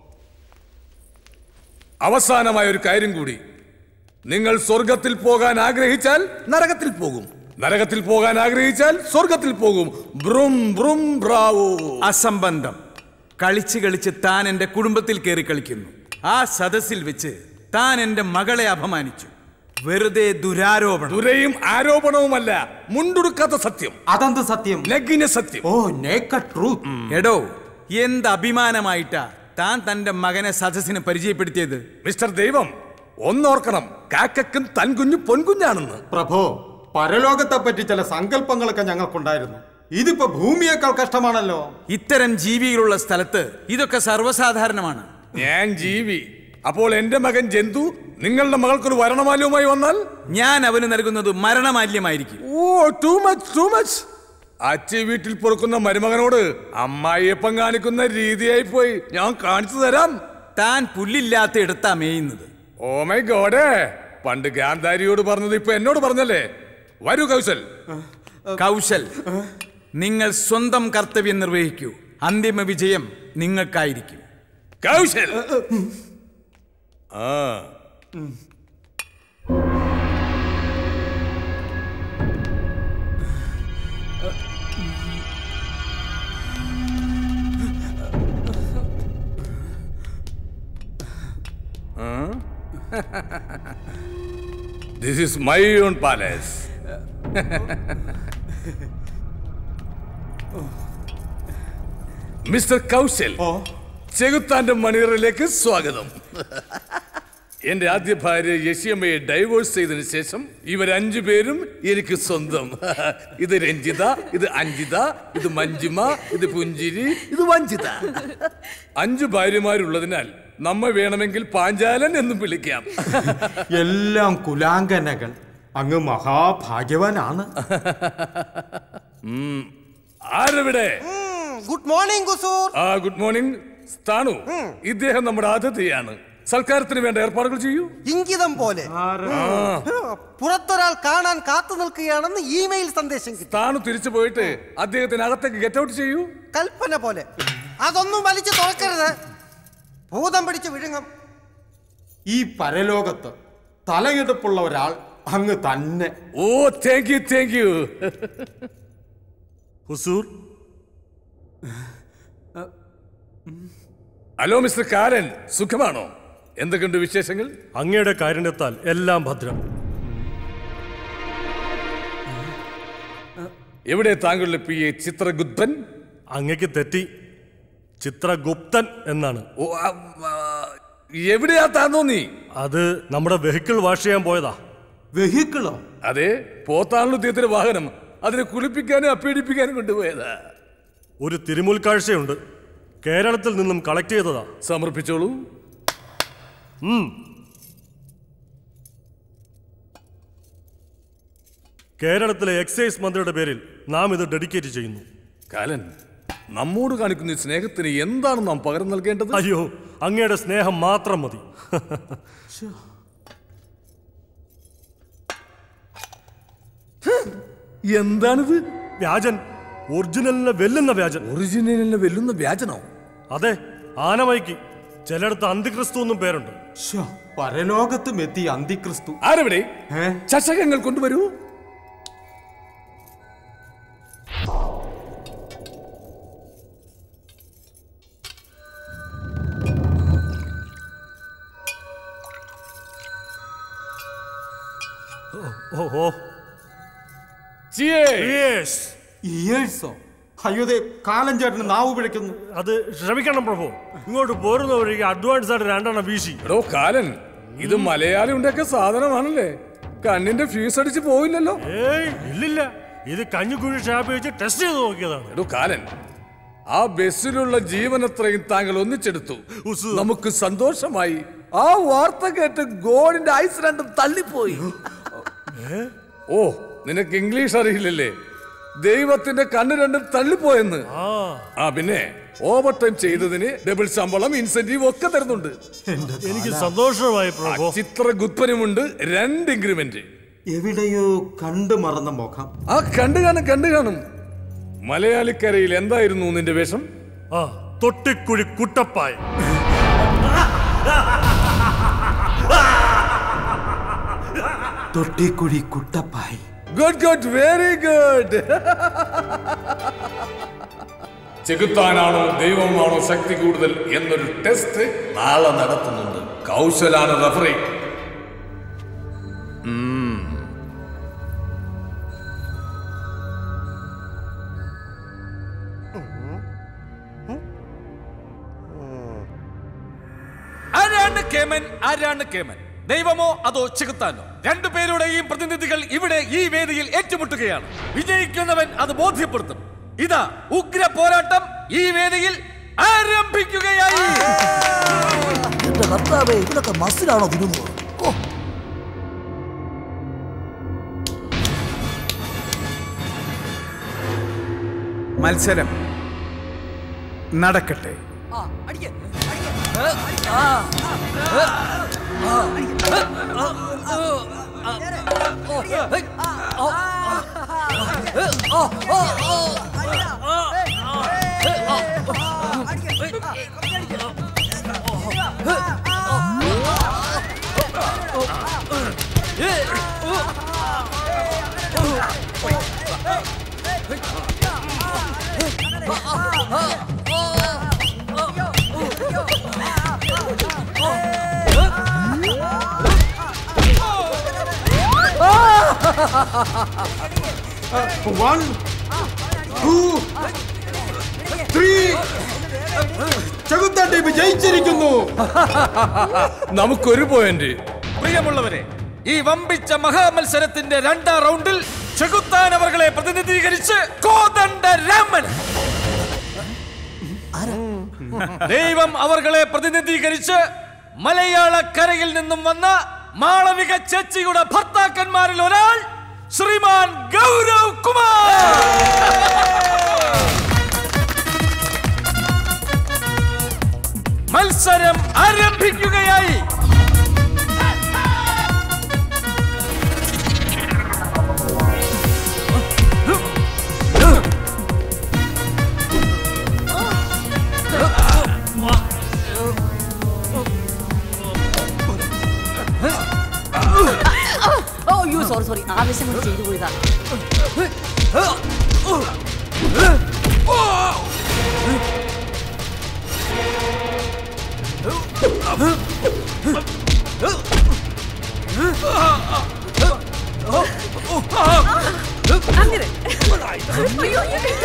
അവസാനമായ ഒരു കാര്യം കൂടി നിങ്ങൾ സ്വർഗത്തിൽ പോകാൻ ആഗ്രഹിച്ചാൽ നരകത്തിൽ പോകും നരകത്തിൽ പോകാൻ ആഗ്രഹിച്ചാൽ സ്വർഗത്തിൽ പോകും ബ്രും ബ്രും ബ്രാവോ അസംബന്ധം കളിച്ച് കളിച്ച് താൻ എന്റെ കുടുംബത്തിൽ കയറി കളിക്കുന്നു ആ സദസ്സിൽ വെച്ച് താൻ എന്റെ മകളെ അപമാനിച്ചു വെറുതെ ദുരാരോപണം ദുരയും ആരോപണവുമല്ല മുണ്ടുടുക്കാത്ത സത്യം അതെന്ത് സത്യം ലഗിന സത്യം ഓ നേക്കഡ് ട്രൂത്ത് എടോ എന്ത് അഭിമാനമായിട്ടാ താൻ തന്റെ മകനെ സദസ്സിന് പരിചയപ്പെടുത്തിയത് മിസ്റ്റർ ദൈവം ഒന്നോർക്കണം കാക്കക്കും തൻകുഞ്ഞു പൊൻകുഞ്ഞാണെന്ന് പ്രഭോ പരലോകത്തെ പറ്റി ചില സങ്കല്പങ്ങളൊക്കെ ഞങ്ങൾക്കുണ്ടായിരുന്നു ഇതിപ്പോ ഭൂമിയേക്കാൾ കഷ്ടമാണല്ലോ ഇത്തരം ജീവികളുള്ള സ്ഥലത്ത് ഇതൊക്കെ സർവ്വസാധാരണമാണ് ഞാൻ ജീവി അപ്പോൾ എന്റെ മകൻ ജന്തു നിങ്ങളുടെ മകൾക്കൊരു വരണമാല്യവുമായി വന്നാൽ ഞാൻ അവന് നൽകുന്നത് മരണമാല്യമായിരിക്കും oh too much too much അച്ഛ വീട്ടിൽ പൊറുക്കുന്ന മരുമകനോട് അമ്മായിയപ്പം കാണിക്കുന്ന രീതിയായി പോയി ഞാൻ കാണിച്ചു തരാം താൻ പുല്ലില്ലാത്ത എടുത്താ മേയുന്നത് ഓ മൈ ഗോഡേ പണ്ട് ഗാന്ധാരിയോട് പറഞ്ഞത് ഇപ്പൊ എന്നോട് പറഞ്ഞല്ലേ വരൂ കൗശൽ കൗശൽ നിങ്ങൾ സ്വന്തം കർത്തവ്യം നിർവഹിക്കൂ അന്തിമ വിജയം നിങ്ങൾക്കായിരിക്കും കൗശൽ ആ this is my own palace mister Kaushal ചെകുത്താന്റെ മണിയറിലേക്ക് സ്വാഗതം എന്റെ ആദ്യ ഭാര്യ യശിയമ്മയെ ഡൈവോഴ്സ് ചെയ്തതിനു ശേഷം ഇവർ അഞ്ചു പേരും എനിക്ക് സ്വന്തം ഇത് രഞ്ജിത ഇത് അഞ്ജിത ഇത് മഞ്ജിമ ഇത് പുഞ്ചിരി ഇത് വഞ്ചിത അഞ്ചു ഭാര്യമാരുള്ളതിനാൽ നമ്മ വേണമെങ്കിൽ പാഞ്ചാലൻ എന്നും വിളിക്കാം എല്ലാം കുലാങ്കനകൾ അങ്ങ് മഹാഭാഗ്യവാനാണ് ഉം. ആരെവിടെ ഗുഡ് മോർണിംഗ് കുസൂർ ആ ഗുഡ് മോർണിംഗ് സ്ഥാനു ഇദ്ദേഹം നമ്മുടെ അതിഥിയാണ് സൽക്കാരത്തിന് വേണ്ട ഏർപ്പാടുകൾ ചെയ്യൂ ഇംഗിതം പോലെ പുറത്തൊരാൾ കാണാൻ കാത്തു നിൽക്കുകയാണെന്ന് ഇമെയിൽ സന്ദേശം കിട്ടി സ്ഥാനു തിരിച്ചു പോയിട്ട് അദ്ദേഹത്തിന് അകത്തേക്ക് ഗെറ്റ് ഔട്ട് ചെയ്യൂ കൽപ്പന പോലെ അതൊന്നും വലിച്ചു തുറക്കരുത് ഭൂതം പിടിച്ച് വിഴുങ്ങും ഈ പരലോകത്ത് തലയെടുപ്പുള്ള ഒരാൾ അങ്ങ് തന്നെ oh thank you thank you ഹുസൂർ ഹലോ മിസ്റ്റർ കാരൻ സുഖമാണോ എന്തൊക്കെയുണ്ട് വിശേഷങ്ങൾ അങ്ങയുടെ കാരുണ്യത്താൽ എല്ലാം ഭദ്രം എവിടെ താങ്കളുടെ പി എ ചിത്രഗുപ്തൻ അങ്ങക്ക് തെറ്റി ചിത്രഗുപ്തൻ എന്നാണ് ഓ ആ, ആ, എവിടെയാ താന്നോ നീ അത് നമ്മുടെ വെഹിക്കിൾ വാഷ് ചെയ്യാൻ പോയതാ വെഹിക്കിളോ അതെ പോത്താണല്ലോ ഇദ്ദേഹത്തിന്റെ വാഹനം അതിനെ കുളിപ്പിക്കാനും അപ്പീഡിപ്പിക്കാനും കൊണ്ടുപോയതാ ഒരു തിരുമുൽക്കാഴ്ചയുണ്ട് കേരളത്തിൽ നിന്നും കളക്ട് ചെയ്തതാ സമർപ്പിച്ചോളൂ ഉം. കേരളത്തിലെ എക്സൈസ് മന്ത്രിയുടെ പേരിൽ നാം ഇത് ഡെഡിക്കേറ്റ് ചെയ്യുന്നു കാലൻ നമ്മോട് കാണിക്കുന്ന ഈ സ്നേഹത്തിന് എന്താണ് നാം പകരം നൽകേണ്ടത് അയ്യോ അങ്ങയുടെ സ്നേഹം മാത്രം മതി എന്താണിത് വ്യാജൻ ഒറിജിനലിനെ വെല്ലുന്ന വ്യാജൻ ഒറിജിനലിനെ വെല്ലുന്ന വ്യാജനോ അതെ ആനമൈക്ക് ചിലയിടത്ത് അന്തിക്രിസ്തു എന്നും പേരുണ്ട് ശ്ശോ, പരലോകത്തും എത്തി അന്തിക്രിസ്തു ആരെവിടെ ചഷകങ്ങൾ കൊണ്ടുവരൂ ഓഹോ ഇയേഴ്സോ അയ്യോ ദേ കാലം ചേട്ടന് നാവ് പിഴയ്ക്കുന്നു അത് ക്ഷമിക്കണം പ്രഭു ഇങ്ങോട്ട് പോരുന്ന വഴിക്ക് അഡ്വാൻസ് ആയിട്ട് രണ്ടെണ്ണം വീശി എടോ കാലൻ ഇത് മലയാളി ഉണ്ടാക്കിയ സാധനമാണല്ലേ കണ്ണിന്റെ ഫ്യൂസ് അടിച്ച് പോയില്ലല്ലോ ഏയ് ഇല്ലില്ല ഇത് കഞ്ഞിക്കുഴി ഷാപ്പ് വെച്ച് ടെസ്റ്റ് ചെയ്ത് നോക്കിയതാണ് എടോ കാലൻ ആ ബസ്സിലുള്ള ജീവനത്രയും താങ്കൾ ഒന്നിച്ചെടുത്തു നമുക്ക് സന്തോഷമായി ആ വാർത്ത കേട്ട് ഗോഡിന്റെ ഐസ് രണ്ടും തള്ളിപ്പോയി ഓ നിനക്ക് ഇംഗ്ലീഷ് അറിയില്ലല്ലേ ദൈവത്തിന്റെ കണ്ണ് രണ്ടും തള്ളിപ്പോയെന്ന് ആ പിന്നെ ഓവർ ടൈം ചെയ്തതിന് ഡബിൾ ശമ്പളം ഇൻസെന്റീവ് ഒക്കെ തരുന്നുണ്ട് എനിക്ക് സന്തോഷമായി പ്രഭു ചിത്രഗുത്പനുമുണ്ട് രണ്ട് ഇൻക്രിമെന്റ് എവിടെയോ കണ്ടു മറന്ന മുഖം ആ കണ്ടു കാണും കണ്ടു കാണും മലയാളിക്കരയിൽ എന്തായിരുന്നു നിന്റെ വേഷം ആ Thottikkuzhi Kuttappaya Thottikkuzhi Kuttappayi good good very good ചെകുത്താനാണോ ദൈവമാണോ ശക്തി കൂടുതൽ എന്നൊരു ടെസ്റ്റ് നാളെ നടത്തുന്നുണ്ട് കൗശലാണ് റഫറി ആരാണ് കേമൻ ആരാണ് കേമൻ ദൈവമോ അതോ ചെകുത്താനോ രണ്ടുപേരുടെയും പ്രതിനിധികൾ ഇവിടെ ഈ വേദിയിൽ ഏറ്റുമുട്ടുകയാണ് വിജയിക്കുന്നവൻ അത് ബോധ്യപ്പെടുത്തും ഇതാ ഉഗ്ര പോരാട്ടം ഈ വേദിയിൽ ആരംഭിക്കുകയായി എന്റെ കർത്താവേ ഇതൊക്കെ മസിലാണോ തിരുന്നത് ഓ മത്സരം നടക്കട്ടെ വൺ ടു ത്രീ ചെകുത്താൻ ടീം ജയിച്ചിരിക്കുന്നു നമുക്കൊരു പോയിന്റ് പ്രിയമുള്ളവരെ ഈ വമ്പിച്ച മഹാമത്സരത്തിന്റെ രണ്ടാം റൗണ്ടിൽ ചെകുത്താൻ അവർകളെ പ്രതിനിധീകരിച്ച് കോദണ്ഡ രാമൻ ദൈവം അവർകളെ പ്രതിനിധീകരിച്ച് മലയാള കരയിൽ നിന്നും വന്ന മാളവിക ചേച്ചിയുടെ ഭർത്താക്കന്മാരിൽ ഒരാൾ ശ്രീമാൻ ഗൗരവ് കുമാർ മത്സരം ആരംഭിക്കുകയായി ഓ യു സോറി സോറി ആവേശം കൊണ്ട് ചെയ്തു പോയതാ അങ്ങനെ അയ്യോ,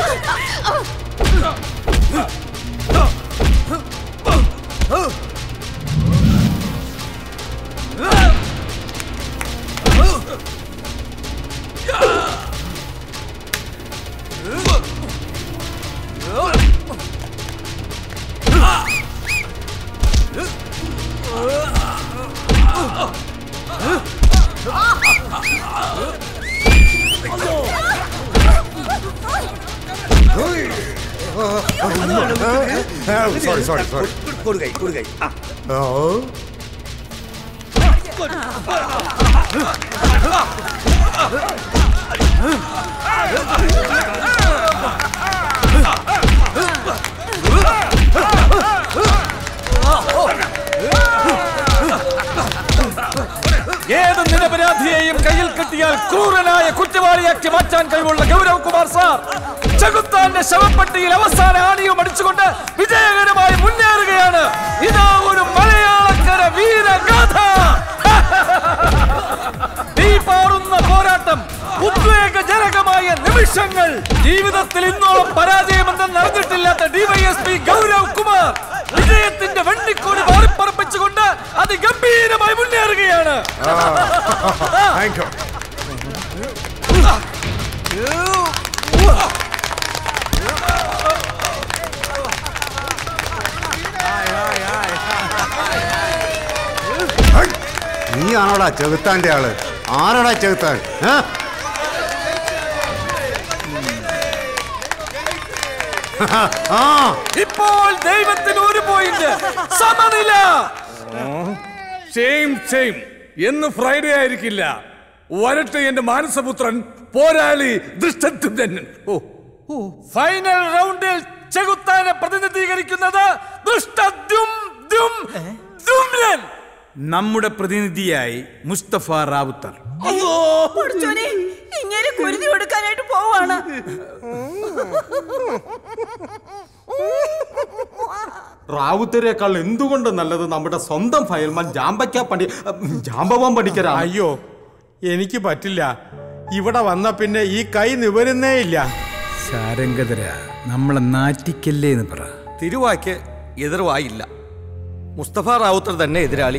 സോറി സോറി സോറി കൊടുകൈ കൊടുകൈ ആ ഏത് നിരപരാധിയെയും കയ്യിൽ കിട്ടിയാൽ ക്രൂരനായ കുറ്റവാളിയാക്കി മാറ്റാൻ കഴിവുള്ള ഗൗരവ് കുമാർ സാർ ചെകുത്താന്റെ ശവപ്പെട്ടിയിൽ അവസാന ആണിയും അടിച്ചുകൊണ്ട് വിജയകരമായി മുന്നേറുകയാണ് ഇതാ ഒരു മലയാളക്കര വീരഗാഥ തീ പാറുന്ന പോരാട്ടം ഉദ്വേഗജനകമായ നിമിഷങ്ങൾ ജീവിതത്തിൽ ഇന്നോളം പരാജയമെന്ന് നടന്നിട്ടില്ലാത്ത ഡിവൈഎസ്പി ഗൗരവ് കുമാർ വിജയത്തിന്റെ വെണ്ണിക്കോടി മാറിപ്പറപ്പിച്ചുകൊണ്ട് അതിഗംഭീരമായി മുന്നേറുകയാണ് താങ്ക് യു നീയാണോടാ ചെകുത്താന്റെ ആള് ആരാടാ ചെകുത്താൻ ഏ? ആ ഇപ്പോൾ ദൈവത്തിന് ഒരു പോയിന്റ് സമനില സെയിം സെയിം എന്ന് ഫ്രൈഡേ ആയിരിക്കില്ല വരട്ടെ എന്റെ മാനസപുത്രൻ പോരാളി ദൃഷ്ടത്തുതൻ ഓ ഫൈനൽ റൗണ്ടിൽ ചെകുത്താനെ പ്രതിനിധീകരിക്കുന്നത് ദുഷ്ടദ്യും ദ്യും ദ്യുമ്നൻ. നമ്മുടെ പ്രതിനിധിയായി മുസ്തഫ റാവുത്തർ പഠിച്ചോനെ ഇങ്ങനെ കുരുതി കൊടുക്കാനായിട്ട് പോവാണ് റാവുത്തരേക്കാൾ എന്തുകൊണ്ട് നല്ലത് നമ്മുടെ സ്വന്തം ഫയൽമാൻ ജാമ്പയ്ക്ക പണി ജാമ്പവാൻ പണിക്കരാ അയ്യോ എനിക്ക് പറ്റില്ല ഇവിടെ വന്ന പിന്നെ ഈ കൈ നിവരുന്നേ ഇല്ല സാരംഗതര നമ്മളെ നാറ്റിക്കല്ലേ എന്ന് പറ തിരുവായ്ക്ക് എതിർവായില്ല മുസ്തഫ റാവുത്തർ തന്നെ എതിരാളി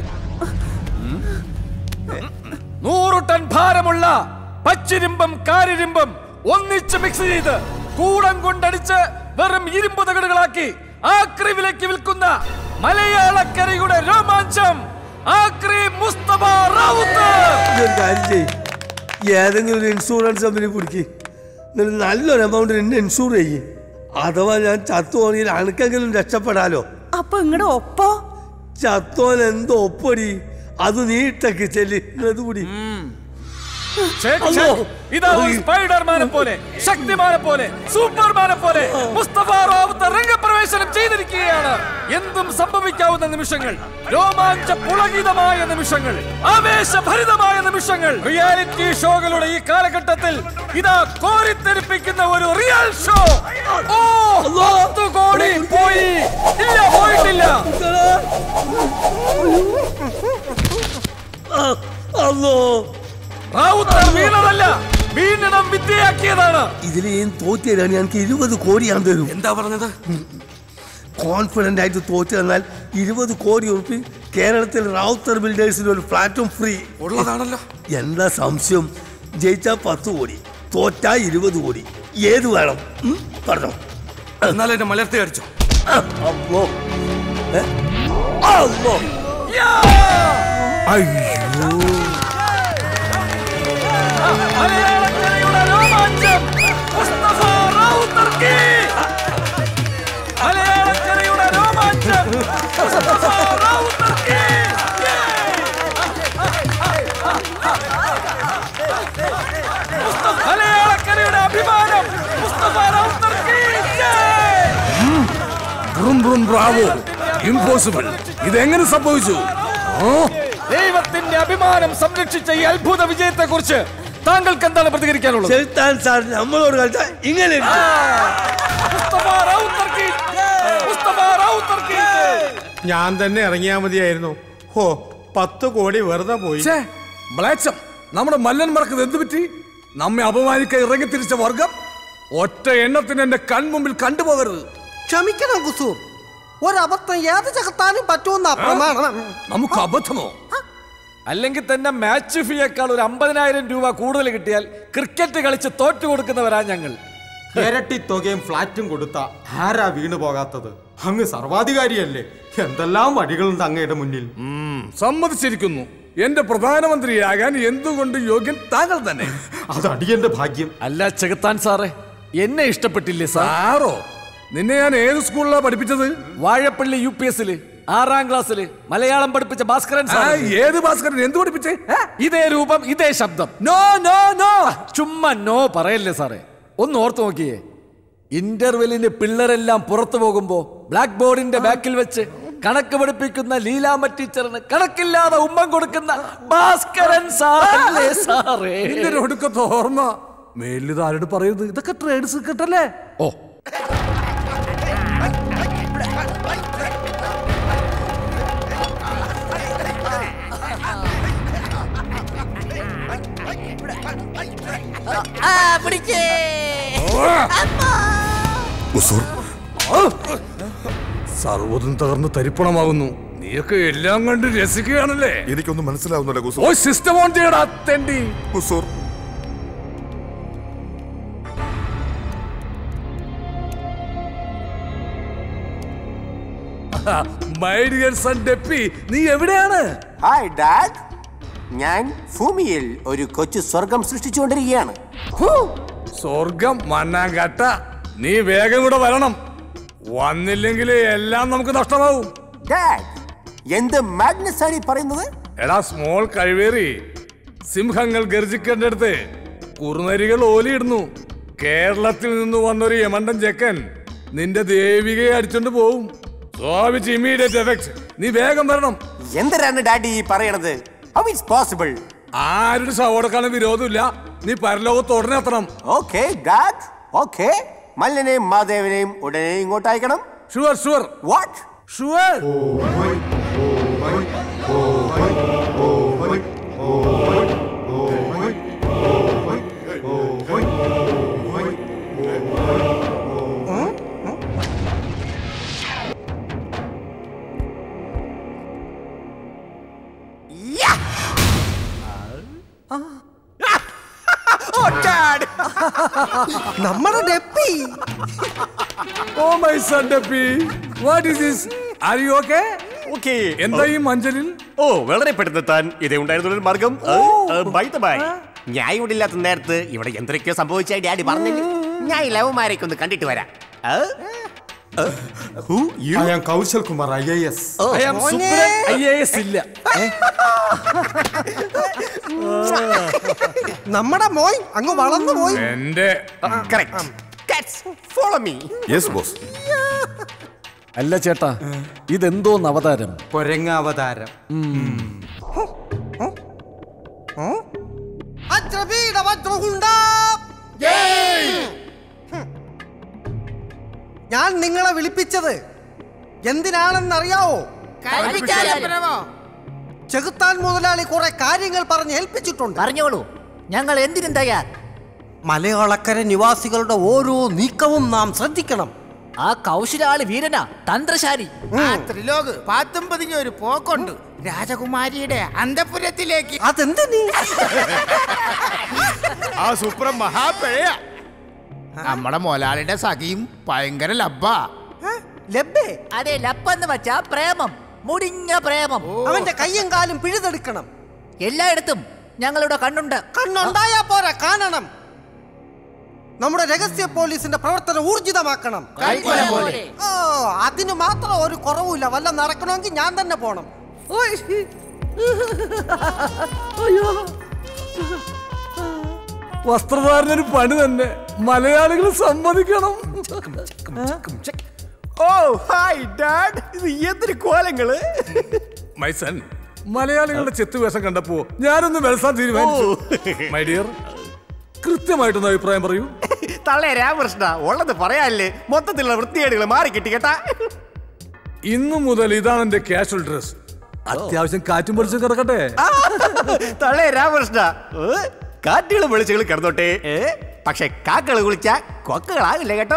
നൂറ് ടൺ ഭാരമുള്ള പച്ചിരിമ്പം കാരിരിമ്പം ഒന്നിച്ച് മിക്സ് ചെയ്ത് കൂടം കൊണ്ടടിച്ച് വെറും ഇരുമ്പ് തകടുകളാക്കി ആക്രി വിലയ്ക്ക് വിൽക്കുന്ന മലയാളക്കരയുടെ രോമാഞ്ചം ആക്രി മുസ്തഫ റാവുത്തർ ഒരു കാര്യം ചെയ്യ് ഏതെങ്കിലും ഒരു ഇൻഷുറൻസ് കമ്പനി പിടിക്ക് എന്നിട്ട് നല്ലൊരു എമൗണ്ടിന് എന്നെ ഇൻഷൂർ ചെയ്യ് അഥവാ ഞാൻ ചത്തുപോണെങ്കിൽ അനക്കെങ്കിലും രക്ഷപ്പെടാലോ അപ്പൊ ഇങ്ങടെ ഒപ്പോ ചത്തോൻ എന്തോ ഒപ്പടി അത് നീ ഇട്ടക്ക് ചെല്ലി ഇത് കൂടി ചെക്ക്, ചെക്ക്. ഇതാ ഒരു സ്പൈഡർമാനെ പോലെ ശക്തിമാനെ പോലെ സൂപ്പർമാനെ പോലെ മുസ്തഫ റാവുത്തർ രംഗപ്രവേശനം ചെയ്തിരിക്കുകയാണ് എന്തും സംഭവിക്കാവുന്ന നിമിഷങ്ങൾ രോമാഞ്ച പുളകിതമായ നിമിഷങ്ങൾ ആവേശഭരിതമായ നിമിഷങ്ങൾ റിയാലിറ്റി ഷോകളുടെ ഈ കാലഘട്ടത്തിൽ ഇതാ കോരിത്തെരിപ്പിക്കുന്ന ഒരു റിയൽ ഷോ ഓ പത്ത് കോടി പോയി ഇല്ല പോയിട്ടില്ല അല്ലോ റാവുത്തർ വീണതല്ല വീണ്ടണം വിദ്യയാക്കിയതാണ് ഇതിൽ ഞാൻ തോറ്റിയതാണ് എനിക്ക് ഇരുപത് കോടി ഞാൻ തരും എന്താ പറഞ്ഞത് കോൺഫിഡന്റ് ആയിട്ട് തോറ്റു തന്നാൽ ഇരുപത് കോടി ഉറുപ്പി കേരളത്തിൽ റാവുത്തർ ബിൽഡേഴ്സിന് ഒരു ഫ്ലാറ്റും ഫ്രീ ഉള്ളതാണല്ലോ എന്താ സംശയം ജയിച്ചാ പത്ത് കോടി തോറ്റാ ഇരുപത് കോടി ഏത് വേണം ഉം? പറഞ്ഞോ എന്നാൽ എന്നെ മലർത്തി അടിച്ചോ അമ്മോ ഏ? അമ്മോ അയ്യോ മലയാളക്കരയുടെ രോമാഞ്ചം മുസ്തഫ റാവുത്തർക്ക് മലയാളക്കരയുടെ രോമാഞ്ചം മുസ്തഫ റാവുത്തർക്ക് മലയാളക്കരയുടെ അഭിമാനം മുസ്തഫ റാവുത്തർക്ക് ബ്രും ബ്രും ബ്രാവോ ഇമ്പോസിബിൾ ഇതെങ്ങനെ സംഭവിച്ചു ഓ ദൈവത്തിന്റെ അഭിമാനം സംരക്ഷിച്ച ഈ അത്ഭുത വിജയത്തെ കുറിച്ച് താങ്കൾക്ക് എന്താണ് പ്രതികരിക്കാനുള്ളത് ചെലുത്താൻ സാർ നമ്മളോട് കളിച്ചാൽ ഇങ്ങനെ ഇരിക്കും. മുസ്തഫ റാവുത്തർക്ക് മുസ്തഫ റാവുത്തർക്ക് ഞാൻ തന്നെ ഇറങ്ങിയാ മതിയായിരുന്നു ഹോ പത്ത് കോടി വെറുതെ പോയി ഛേ, മ്ലേച്ഛം നമ്മുടെ മല്ലന്മാർക്ക് എന്ത് പറ്റി നമ്മെ അപമാനിക്കാൻ ഇറങ്ങി തിരിച്ച വർഗം ഒറ്റ എണ്ണത്തിന് എന്റെ കൺമുമ്പിൽ കണ്ടുപോകരുത് ക്ഷമിക്കണം കുസൂർ ഒരബദ്ധം ഏത് ചകത്താനും പറ്റുമെന്ന പ്രമാണം നമുക്ക് അബദ്ധമോ അല്ലെങ്കിൽ തന്നെ മാച്ച് ഫീയേക്കാൾ ഒരു അമ്പതിനായിരം രൂപ കൂടുതൽ കിട്ടിയാൽ ക്രിക്കറ്റ് കളിച്ച് തോറ്റു കൊടുക്കുന്നവരാ ഞങ്ങൾ ഇരട്ടി തുകയും ഫ്ലാറ്റും കൊടുത്ത ആരാ വീണു പോകാത്തത് അങ്ങ് സർവാധികാരിയല്ലേ എന്തെല്ലാം വഴികളുണ്ട് അങ്ങയുടെ മുന്നിൽ ഉം, സമ്മതിച്ചിരിക്കുന്നു എന്റെ പ്രധാനമന്ത്രിയാകാൻ എന്തുകൊണ്ട് യോഗ്യൻ താങ്കൾ തന്നെ അത് അടിയന്റെ ഭാഗ്യം അല്ല ചെകുത്താൻ സാറേ എന്നെ ഇഷ്ടപ്പെട്ടില്ലേ സാർ സാറോ നിന്നെ ഞാൻ ഏത് സ്കൂളിലാ പഠിപ്പിച്ചത് വാഴപ്പള്ളി യു പി എസില് ആറാം ക്ലാസ്സില് മലയാളം പഠിപ്പിച്ച ഭാസ്കരൻ ആ, സാർ ഏത് ഭാസ്കരൻ എന്ത് പഠിപ്പിച്ചേ ഇതേ രൂപം ഇതേ ശബ്ദം നോ നോ നോ ചുമ്മാ നോ പറയല്ലേ സാറേ ഒന്ന് ഓർത്ത് നോക്കിയേ ഇന്റർവെല്ലിന് പിള്ളേരെല്ലാം പുറത്തു പോകുമ്പോ ബ്ലാക്ക് ബോർഡിന്റെ ബാക്കിൽ വെച്ച് കണക്ക് പഠിപ്പിക്കുന്ന ലീലാമ്മ ടീച്ചറിന് കണക്കില്ലാതെ ഉമ്മം കൊടുക്കുന്ന ഭാസ്കരൻ സാറല്ലേ സാറേ നിന്റെ ഒരു ഒടുക്കത്തെ ഓർമ്മ മേലിത് ആരോട് പറയരുത് ഇതൊക്കെ ട്രേഡ് സീക്രട്ട് അല്ലേ ഓ സർവ്വതും തകർന്ന് തരിപ്പണമാകുന്നു നീയൊക്കെ എല്ലാം കണ്ട് രസിക്കുകയാണല്ലേ എനിക്കൊന്നും മനസ്സിലാവുന്നില്ല ഓ കുസൂർ സിസ്റ്റം ഓൺ ചെയ്യടാ തെണ്ടി കുസൂർ മൈ ഡിയർ സൺ ഡെപ്പി നീ എവിടെയാണ് ഹായ് ഡാഡ് ഞാൻ ഭൂമിയിൽ ഒരു കൊച്ചു സ്വർഗം സൃഷ്ടിച്ചുകൊണ്ടിരിക്കുകയാണ് സ്വർഗം മണ്ണാങ്കട്ട നീ വേഗം ഇവിടെ വരണം വന്നില്ലെങ്കിൽ എല്ലാം നമുക്ക് നഷ്ടമാവും ഡാഡ് എന്ത് മാഗ്നസ് ആണ് ഈ പറയുന്നത് എടാ സ്മോൾ കഴിവേറി സിംഹങ്ങൾ ഗർജിക്കേണ്ടടുത്ത് കുറുനരികൾ ഓലിയിടുന്നു കേരളത്തിൽ നിന്ന് വന്നൊരു യമണ്ടൻ ചെക്കൻ നിന്റെ ദേവികയെ അടിച്ചോണ്ട് പോവും സ്വാമിച്ച് ഇമ്മീഡിയറ്റ് എഫക്ട് നീ വേഗം വരണം എന്തിനാണ് ഡാഡി ഈ പറയണത് ഹൗ ഇറ്റ്സ് പോസിബിൾ ആരുടെ ശവടക്കാണ് വിരോധമില്ല നീ പരലോകത്ത് ഉടനെ എത്തണം ഓക്കെ ഡാഡ് ഓക്കെ മല്ലനെയും മാധേവനെയും ഉടനെ ഇങ്ങോട്ട് അയക്കണം ഷുവർ ഷുവർ വാട്ട് ഷുവർ നമ്മുടെ ഡെപ്പി ഓ മൈ സൺ ഡെപ്പി what is this are you okay okay എന്താ ഈ മഞ്ചലിൽ ഓ വളരെ പെട്ടെന്ന് താൻ ഇതേ ഉണ്ടായിരുന്ന ഒരു മാർഗം ബൈ ദ ബൈ ഞാൻ ഇവിടെ ഇല്ലാത്ത നേരത്ത് ഇവിടെ എന്തൊക്കെയോ സംഭവിച്ചായി ഡാഡി പറഞ്ഞില്ല ഞാൻ ഈ ലവന്മാരെയൊക്കെ ഒന്ന് കണ്ടിട്ട് വരാം I am Kaushal Kumar I A S I am Subran IAS ഇല്ല ഏ? നമ്മുടെ മോയ് അങ്ങ് വളർന്നു പോയി എന്റെ ഫോളോ മീ യെസ് ബോസ് അല്ല ചേട്ടാ ഇതെന്തോന്ന് അവതാരം കൊരങ്ങ അവതാരം അജ്രവീട വജ്രഹുണ്ട ഞാൻ നിങ്ങളെ വിളിപ്പിച്ചത് എന്തിനാണെന്നറിയാവോ കൽപ്പിച്ചാലും. ചെകുത്താൻ മുതലാളി കുറെ കാര്യങ്ങൾ പറഞ്ഞ് ഏൽപ്പിച്ചിട്ടുണ്ട് പറഞ്ഞോളൂ ഞങ്ങൾ എന്തിനും തയ്യാർ മലയാളക്കര നിവാസികളുടെ ഓരോ നീക്കവും നാം ശ്രദ്ധിക്കണം ആ കൗശലാളി വീരനാ തന്ത്രശാലി ആ ത്രിലോക് പാത്തും പതിഞ്ഞ ഒരു പോക്കുണ്ട് രാജകുമാരിയുടെ അന്തപുരത്തിലേക്ക് അതെന്ത് നീ ആ സുപ്രം മഹാപിഴയ നമ്മുടെ മൊലാളിയുടെ സഖിയും ഭയങ്കര ലബ്ബാ ലബ്ബേ അതെ ലപ്പെന്ന് വെച്ചാ പ്രേമം മുടിഞ്ഞ പ്രേമം അവന്റെ കയ്യും കാലും പിഴുതെടുക്കണം എല്ലായിടത്തും ഞങ്ങളുടെ കണ്ണുണ്ട് കണ്ണുണ്ടായാ പോരാ കാണണം നമ്മുടെ രഹസ്യ പോലീസിന്റെ പ്രവർത്തനം ഊർജിതമാക്കണം കൈക്കൊല പോലെ. ഓ അതിന് മാത്രം ഒരു കുറവുമില്ല വല്ല നടക്കണമെങ്കിൽ ഞാൻ തന്നെ പോണം ഓയ്. അയ്യോ വസ്ത്രധാരണന് പണി തന്നെ മലയാളികൾ സമ്മതിക്കണം ഓ ഹായ് ഡാഡ് ഇത് എന്തൊരു കോലങ്ങള് മൈസൻ മലയാളികളുടെ ചെത്തുവേഷം കണ്ടപ്പോ ഞാനൊന്ന് വെൽസാൻ തീരുമാനിച്ചു മൈ ഡിയർ കൃത്യമായിട്ടൊന്ന് അഭിപ്രായം പറയൂ തള്ളേ രാമകൃഷ്ണ ഉള്ളത് പറയാല്ലേ മൊത്തത്തിലുള്ള വൃത്തികേടുകൾ മാറി കിട്ടി കേട്ടാ ഇന്നു മുതൽ ഇതാണ് എന്റെ കാഷ്വൽ ഡ്രസ് അത്യാവശ്യം കാറ്റും പൊളിച്ചും കിടക്കട്ടെ തള്ളേ രാമകൃഷ്ണ ഏ? കാറ്റുകളും വെളിച്ചുകളും കിടന്നോട്ടെ ഏ? പക്ഷെ കാക്കള് കുളിച്ച കൊക്കുകളാകില്ല കേട്ടോ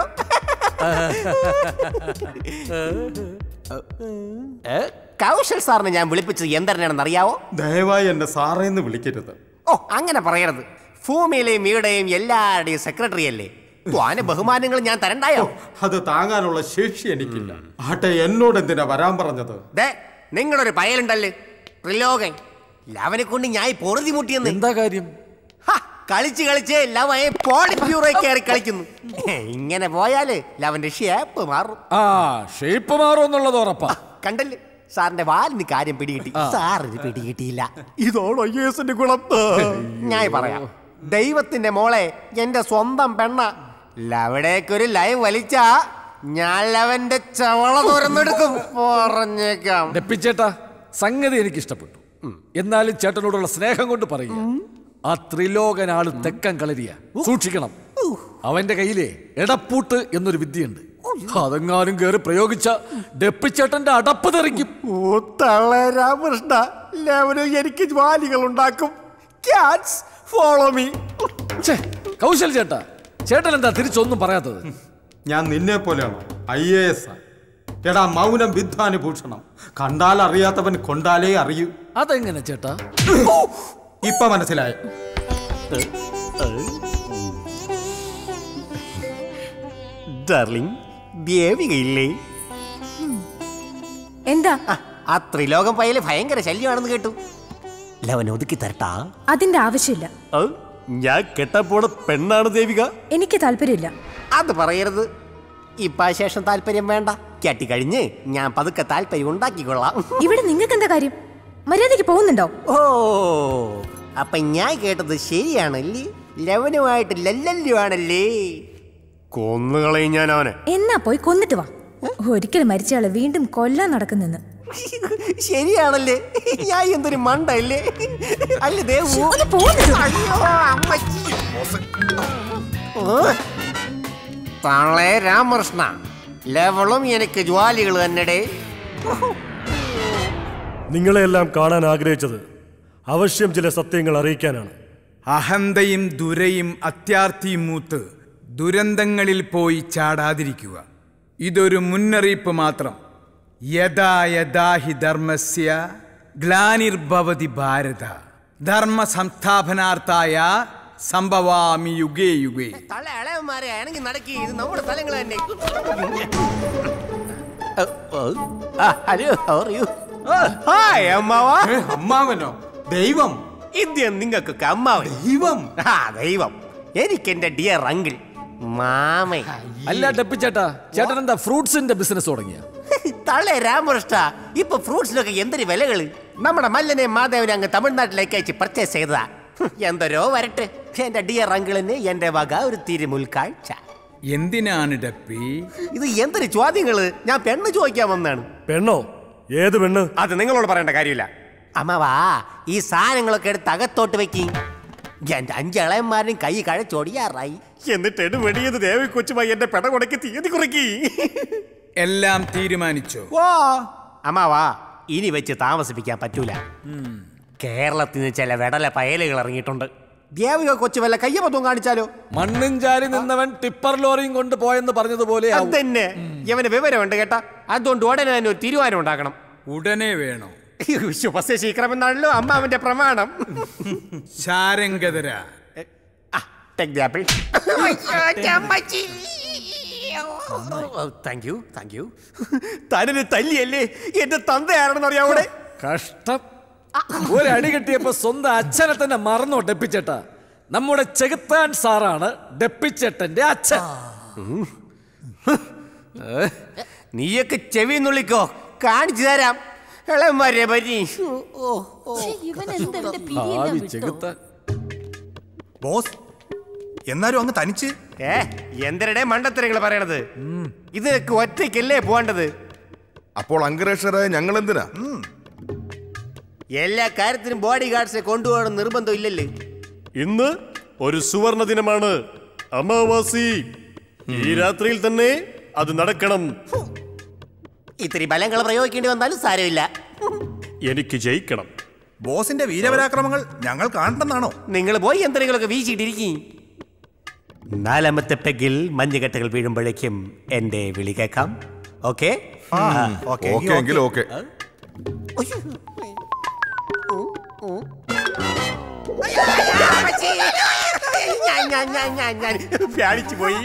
ഏ? കൗശൽ സാറിനെ ഞാൻ വിളിപ്പിച്ചത് എന്തരനാണെന്ന് അറിയാവോ ദയവായി എന്നെ സാറേന്ന് വിളിക്കരുത് ഓ അങ്ങനെ പറയരുത് ഭൂമിയിലെയും വീടെയും എല്ലാവരുടെയും സെക്രട്ടറി അല്ലേ ത്വാന ബഹുമാനങ്ങൾ ഞാൻ തരണ്ടായോ അത് താങ്ങാനുള്ള ശേഷി എനിക്കില്ല ആട്ടെ എന്നോട് എന്തിനാ വരാൻ പറഞ്ഞത് ദേ നിങ്ങളൊരു പയലുണ്ടല്ലേ ത്രിലോകൻ ലവനെ കൊണ്ട് ഞാൻ പൊറുതി മുട്ടിയെന്ന് എന്താ കാര്യം കളിച്ച് കളിച്ച് ലവയെ പോളിറ്റ് ബ്യൂറോ കയറി കളിക്കുന്നു ഇങ്ങനെ പോയാല് ലവന്റെ ഷേപ്പ് മാറും ആ ഷേപ്പ് മാറുമെന്നുള്ളത് ഉറപ്പാ കണ്ടല്ലേ സാറിന്റെ വാലിന് കാര്യം പിടികിട്ടി സാറിന് പിടികിട്ടിയില്ല ഇതോടോ യേസിന്റെ ഗുണം ഞാൻ പറയാം ദൈവത്തിന്റെ മോളെ എന്റെ സ്വന്തം പെണ്ണ ലവടേക്കൊരു ലൈവ് വലിച്ചാ ഞാൻ ലവന്റെ ചവള തുറന്നെടുക്കും പറഞ്ഞേക്കാം ഡെപ്പിച്ചേട്ടാ സംഗതി എനിക്ക് ഇഷ്ടപ്പെട്ടു എന്നാലും ചേട്ടനോടുള്ള സ്നേഹം കൊണ്ട് പറയുക ആ ത്രിലോകനാള് തെക്കൻ കളരിയ സൂക്ഷിക്കണം അവന്റെ കയ്യിലെ എടപ്പൂട്ട് എന്നൊരു വിദ്യയുണ്ട് അതെങ്ങാനും കയറി പ്രയോഗിച്ച ഡെപ്പിച്ചേട്ടന്റെ അടപ്പ് തെറിക്കും ഓ തള്ള രാമകൃഷ്ണ ലവനും എനിക്ക് ജ്വാലികൾ ഉണ്ടാക്കും ക്യാറ്റ്സ് ഫോളോ മീ കൗശൽ ചേട്ടാ ചേട്ടൻ എന്താ തിരിച്ചൊന്നും പറയാത്തത് ഞാൻ നിന്നെ പോലെയാണോ ഐ എ എസ് എടാ മൗനം വിദ്വാനുഭൂഷണം കണ്ടാൽ അറിയാത്തവൻ കൊണ്ടാലേ അറിയൂ അതെങ്ങനെ ചേട്ടാ ഇപ്പൊ മനസ്സിലായി ഡാർലിംഗ് ദേവികയില്ലേ എന്താ ആ ത്രിലോകം പയ്യല് ഭയങ്കര ശല്യമാണെന്ന് കേട്ടു ലവൻ ഒതുക്കി തരട്ടാ അതിന്റെ ആവശ്യമില്ല ഞാൻ കെട്ടപ്പോണ പെണ്ണാണ് ദേവിക എനിക്ക് താല്പര്യമില്ല അത് പറയരുത് ഇപ്പൊ ആ ശേഷം താല്പര്യം വേണ്ട കെട്ടി കഴിഞ്ഞ് ഞാൻ പതുക്കെ താല്പര്യം ഉണ്ടാക്കിക്കൊള്ളാം ഇവിടെ നിങ്ങൾക്ക് എന്താ കാര്യം മര്യാദയ്ക്ക് പോകുന്നുണ്ടോ ഓ അപ്പൊ ഞാൻ കേട്ടത് ശരിയാണല്ലേ ലവനുമായിട്ട് ലല്ലല്ലുവാണല്ലേ കൊന്നുകളയും ഞാൻ അവനെ എന്നാ പോയി കൊന്നിട്ട് വാ ഒരിക്കലും മരിച്ചയാളെ വീണ്ടും കൊല്ലാൻ നടക്കുന്നെന്ന് ശരിയാണല്ലേ ഞാൻ എന്തൊരു മണ്ടല്ലേ അല്ലേ ദേവു അയ്യോ, അമ്മച്ചി. ഓ. തള്ളേ രാമകൃഷ്ണ ലെവളും എനിക്ക് ജ്വാലികൾ തന്നെടേ നിങ്ങളെല്ലാം കാണാൻ ആഗ്രഹിച്ചത് അവശ്യം ചില സത്യങ്ങൾ അറിയിക്കാനാണ് അഹന്തയും ദുരയും അത്യാർത്തിയും മൂത്ത് ദുരന്തങ്ങളിൽ പോയി ചാടാതിരിക്കുക ഇതൊരു മുന്നറിയിപ്പ് മാത്രം യഥാ യഥാ ഹി ധർമ്മസ്യ ഗ്ലാനിർഭവതി ഭാരത ധർമ്മ സംസ്ഥാപനാർത്ഥായ സംഭവാമി യുഗേ യുഗേ തള്ള ഇളയന്മാരെ ആണെങ്കിൽ നടക്കി ഇത് നമ്മുടെ സ്ഥലങ്ങൾ തന്നെ ഹലോ ഹായ് അമ്മാവാ അമ്മാവനോ ദൈവം ഇന്ത്യ നിങ്ങൾക്കൊക്കെ അമ്മാവൻ ദൈവം ആ ദൈവം എനിക്ക് എന്റെ ഡിയർ അങ്കിൾ മാമൻ അല്ല ഡെപ്പിച്ചേട്ടാ ചേട്ടൻ എന്താ ഫ്രൂട്ട്സിന്റെ ബിസിനസ് തുടങ്ങിയ തള്ളേ രാമകൃഷ്ണ ഇപ്പൊ ഫ്രൂട്ട്സിലൊക്കെ എന്തൊരു വിലകള് നമ്മുടെ മല്ലനെ മാധവനെ അങ്ങ് തമിഴ്നാട്ടിലേക്ക് അയച്ച് പർച്ചേസ് ചെയ്തതാ ഹും, എന്തോരോ വരട്ടെ എന്റെ ഡിയർ അങ്കിളിന് എന്റെ വക ഒരു തിരുമുൽ കാഴ്ച എന്തിനാണ് ഡപ്പി ഇത് എന്തൊരു ചോദ്യങ്ങള് ഞാൻ പെണ്ണ് ചോദിക്കാൻ വന്നാണ് പെണ്ണോ ഏത് പെണ്ണ് അത് നിങ്ങളോട് പറയേണ്ട കാര്യമില്ല അമ്മവാ ഈ സാധനങ്ങളൊക്കെ എടുത്ത് അകത്തോട്ട് വെക്കി എന്റെ അഞ്ച് ഇളയന്മാരും കൈ കഴച്ചൊടിയാറായി എന്നിട്ട് എടു വെടിയത് ദേവി കൊച്ചുമായി എന്റെ പെട കൊടക്കി തീയതി കുറക്കി എല്ലാം തീരുമാനിച്ചോ വാ അമ്മാവാ ഇനി വെച്ച് താമസിപ്പിക്കാൻ പറ്റൂല കേരളത്തിൽ നിന്ന് ചില വെടല പയലുകൾ ഇറങ്ങിയിട്ടുണ്ട് ദേവിക കൊച്ചു വല്ല കയ്യബദ്ധവും കാണിച്ചാലോ മണ്ണും ചാരി നിന്നവൻ ടിപ്പർ ലോറിയും കൊണ്ട് പോയെന്ന് പറഞ്ഞതുപോലെ ആവും. അതന്നെ ഇവന് വിവരമുണ്ട് കേട്ടാ അതുകൊണ്ട് ഉടനെ തന്നെ ഒരു തീരുമാനം ഉണ്ടാക്കണം ഉടനെ വേണോ ശുഭശീക്രമെന്നാണല്ലോ അമ്മാവന്റെ പ്രമാണം ശാരംഗതര Take the apple. Thank you thank you തനിന് തല്ലിയല്ലേ എന്റെ തന്തയാണെന്ന് അറിയാവൂടെ കഷ്ടം ഒരടി കിട്ടിയപ്പോ സ്വന്തം അച്ഛനെ തന്നെ മറന്നോ ഡെപ്പിച്ചേട്ടാ നമ്മുടെ ചെകുത്താൻ സാറാണ് ഡെപ്പിച്ചേട്ടന്റെ അച്ഛൻ നീയൊക്കെ ചെവി നുള്ളിക്കോ കാണിച്ചു തരാം ഇളയന്മാരെ പറ്റി ഇവൻ എന്താ ഇവന്റെ ഭാവി പിരിയെല്ലാം വിട്ടോ ചെകുത്താൻ ബോസ് എന്നാലും അങ്ങ് തനിച്ച് ഏ എന്തരുടെ മണ്ടത്തരങ്ങൾ പറയണത് ഇതൊക്കെ ഒറ്റയ്ക്കല്ലേ പോകേണ്ടത് അപ്പോൾ അംഗരക്ഷരായ ഞങ്ങൾ എന്തിനാ എല്ലാ കാര്യത്തിനും ബോഡി ഗാർഡ്സിനെ കൊണ്ടുപോകണം നിർബന്ധം ഇല്ലല്ലേ ഇന്ന് ഒരു സുവർണ ദിനമാണ് അമാവാസി ഈ രാത്രിയിൽ തന്നെ അത് നടക്കണം ഇത്തിരി ബലങ്ങൾ പ്രയോഗിക്കേണ്ടി വന്നാലും സാരമില്ല എനിക്ക് ജയിക്കണം ബോസിന്റെ വീരപരാക്രമങ്ങൾ ഞങ്ങൾ കാണണമെന്നാണോ നിങ്ങൾ പോയി യന്ത്രങ്ങളൊക്കെ വീശിയിട്ടിരിക്കും നാലാമത്തെ പെഗിൽ മഞ്ഞുകെട്ടുകൾ വീഴുമ്പോഴേക്കും എന്റെ വിളി കേൾക്കാം ഓക്കെ ഓക്കെ എങ്കിൽ ഓക്കെ പ്യാടിച്ചു പോയി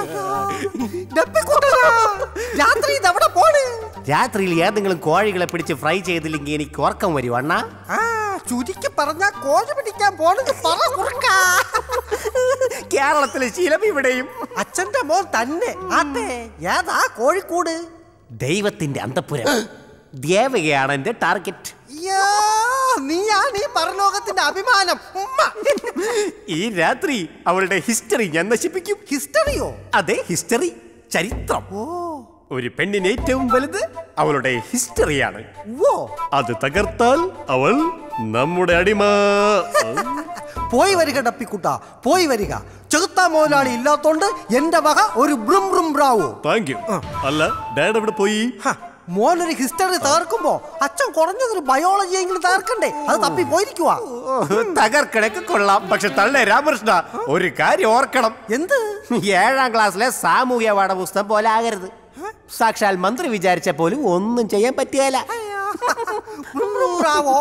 രാത്രി ഇതെവിടെ പോണ് രാത്രിയിൽ ഏതെങ്കിലും കോഴികളെ പിടിച്ച് ഫ്രൈ ചെയ്തില്ലെങ്കിൽ എനിക്ക് ഉറക്കം വരും അണ്ണ ആ ചുരുക്കി പറഞ്ഞ കോഴി പിടിക്കാൻ പോണത് പറ കുറുക്കാ കേരളത്തിലെ ശീലം ഇവിടെയും അച്ഛന്റെ മോൻ തന്നെ അതെ ഏതാ കോഴിക്കോട് ദൈവത്തിന്റെ അന്തപുരം ദേവകയാണ് എന്റെ ടാർഗറ്റ് അയ്യോ, നീയാണ് ഈ പരലോകത്തിന്റെ അഭിമാനം ഉമ്മ. ഈ രാത്രി അവളുടെ ഹിസ്റ്ററി ഞാൻ നശിപ്പിക്കും ഹിസ്റ്ററിയോ അതെ ഹിസ്റ്ററി ചരിത്രം ഒരു പെണ്ണിന് ഏറ്റവും വലുത് അവളുടെ ഹിസ്റ്ററിയാണ് ഓ അത് തകർത്താൽ അവൾ നമ്മുടെ അടിമ പോയി വരിക ഡപ്പിക്കുട്ട പോയി വരിക ചെറുത്താ മുതലാളി ഇല്ലാത്തോണ്ട് എന്റെ വക ഒരു ബ്രും ബ്രും ബ്രാവോ താങ്ക് യു അല്ല ഡാഡ് എവിടെ പോയി മോനൊരു ഹിസ്റ്ററി തകർക്കുമ്പോ അച്ഛൻ കുറഞ്ഞതൊരു ബയോളജി എങ്കിലും തകർക്കണ്ടേ അത് തപ്പി പോയിരിക്കുവാ തകർക്കണൊക്കെ കൊള്ളാം പക്ഷെ തള്ളേ രാമകൃഷ്ണ ഒരു കാര്യം ഓർക്കണം എന്ത് ഏഴാം ക്ലാസ്സിലെ സാമൂഹ്യ പാഠപുസ്തകം പോലെ ആകരുത് സാക്ഷാൽ മന്ത്രി വിചാരിച്ച പോലും ഒന്നും ചെയ്യാൻ പറ്റിയല്ല ബ്രും ബ്രും ബ്രാവോ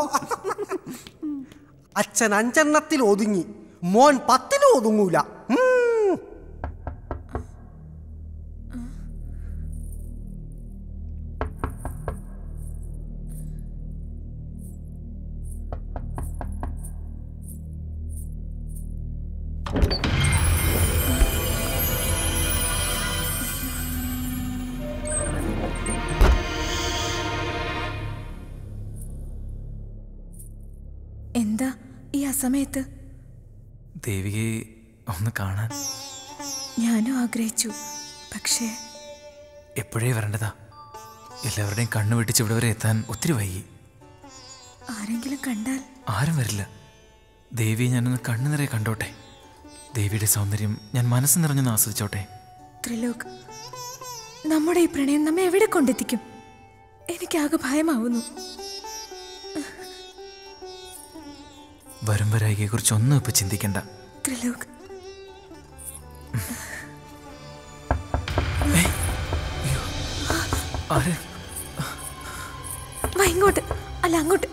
അച്ഛൻ അഞ്ചെണ്ണത്തിൽ ഒതുങ്ങി മോൻ പത്തിലും ഒതുങ്ങൂല ഉം. എന്താ ഈ അസമയത്ത് ദേവികയെ ഒന്ന് കാണാൻ ഞാനും ആഗ്രഹിച്ചു പക്ഷേ എപ്പോഴേ വരേണ്ടതാ എല്ലാവരുടെയും കണ്ണു വെട്ടിച്ച് ഇവിടെ വരെ എത്താൻ ഒത്തിരി വൈകി ആരെങ്കിലും കണ്ടാൽ ആരും വരില്ല ദേവിയെ ഞാനൊന്ന് കണ്ണു നിറയെ കണ്ടോട്ടെ ദേവിയുടെ സൗന്ദര്യം ഞാൻ മനസ്സ് നിറഞ്ഞൊന്ന് ആസ്വദിച്ചോട്ടെ ത്രിലോക് നമ്മുടെ ഈ പ്രണയം നമ്മെ എവിടെ കൊണ്ടെത്തിക്കും എനിക്കാകെ ഭയമാവുന്നു വരും വരായികയെ കുറിച്ച് ഒന്നും ഇപ്പൊ ചിന്തിക്കണ്ട ത്രിലോക് ആര് വാ ഇങ്ങോട്ട് അല്ല അങ്ങോട്ട്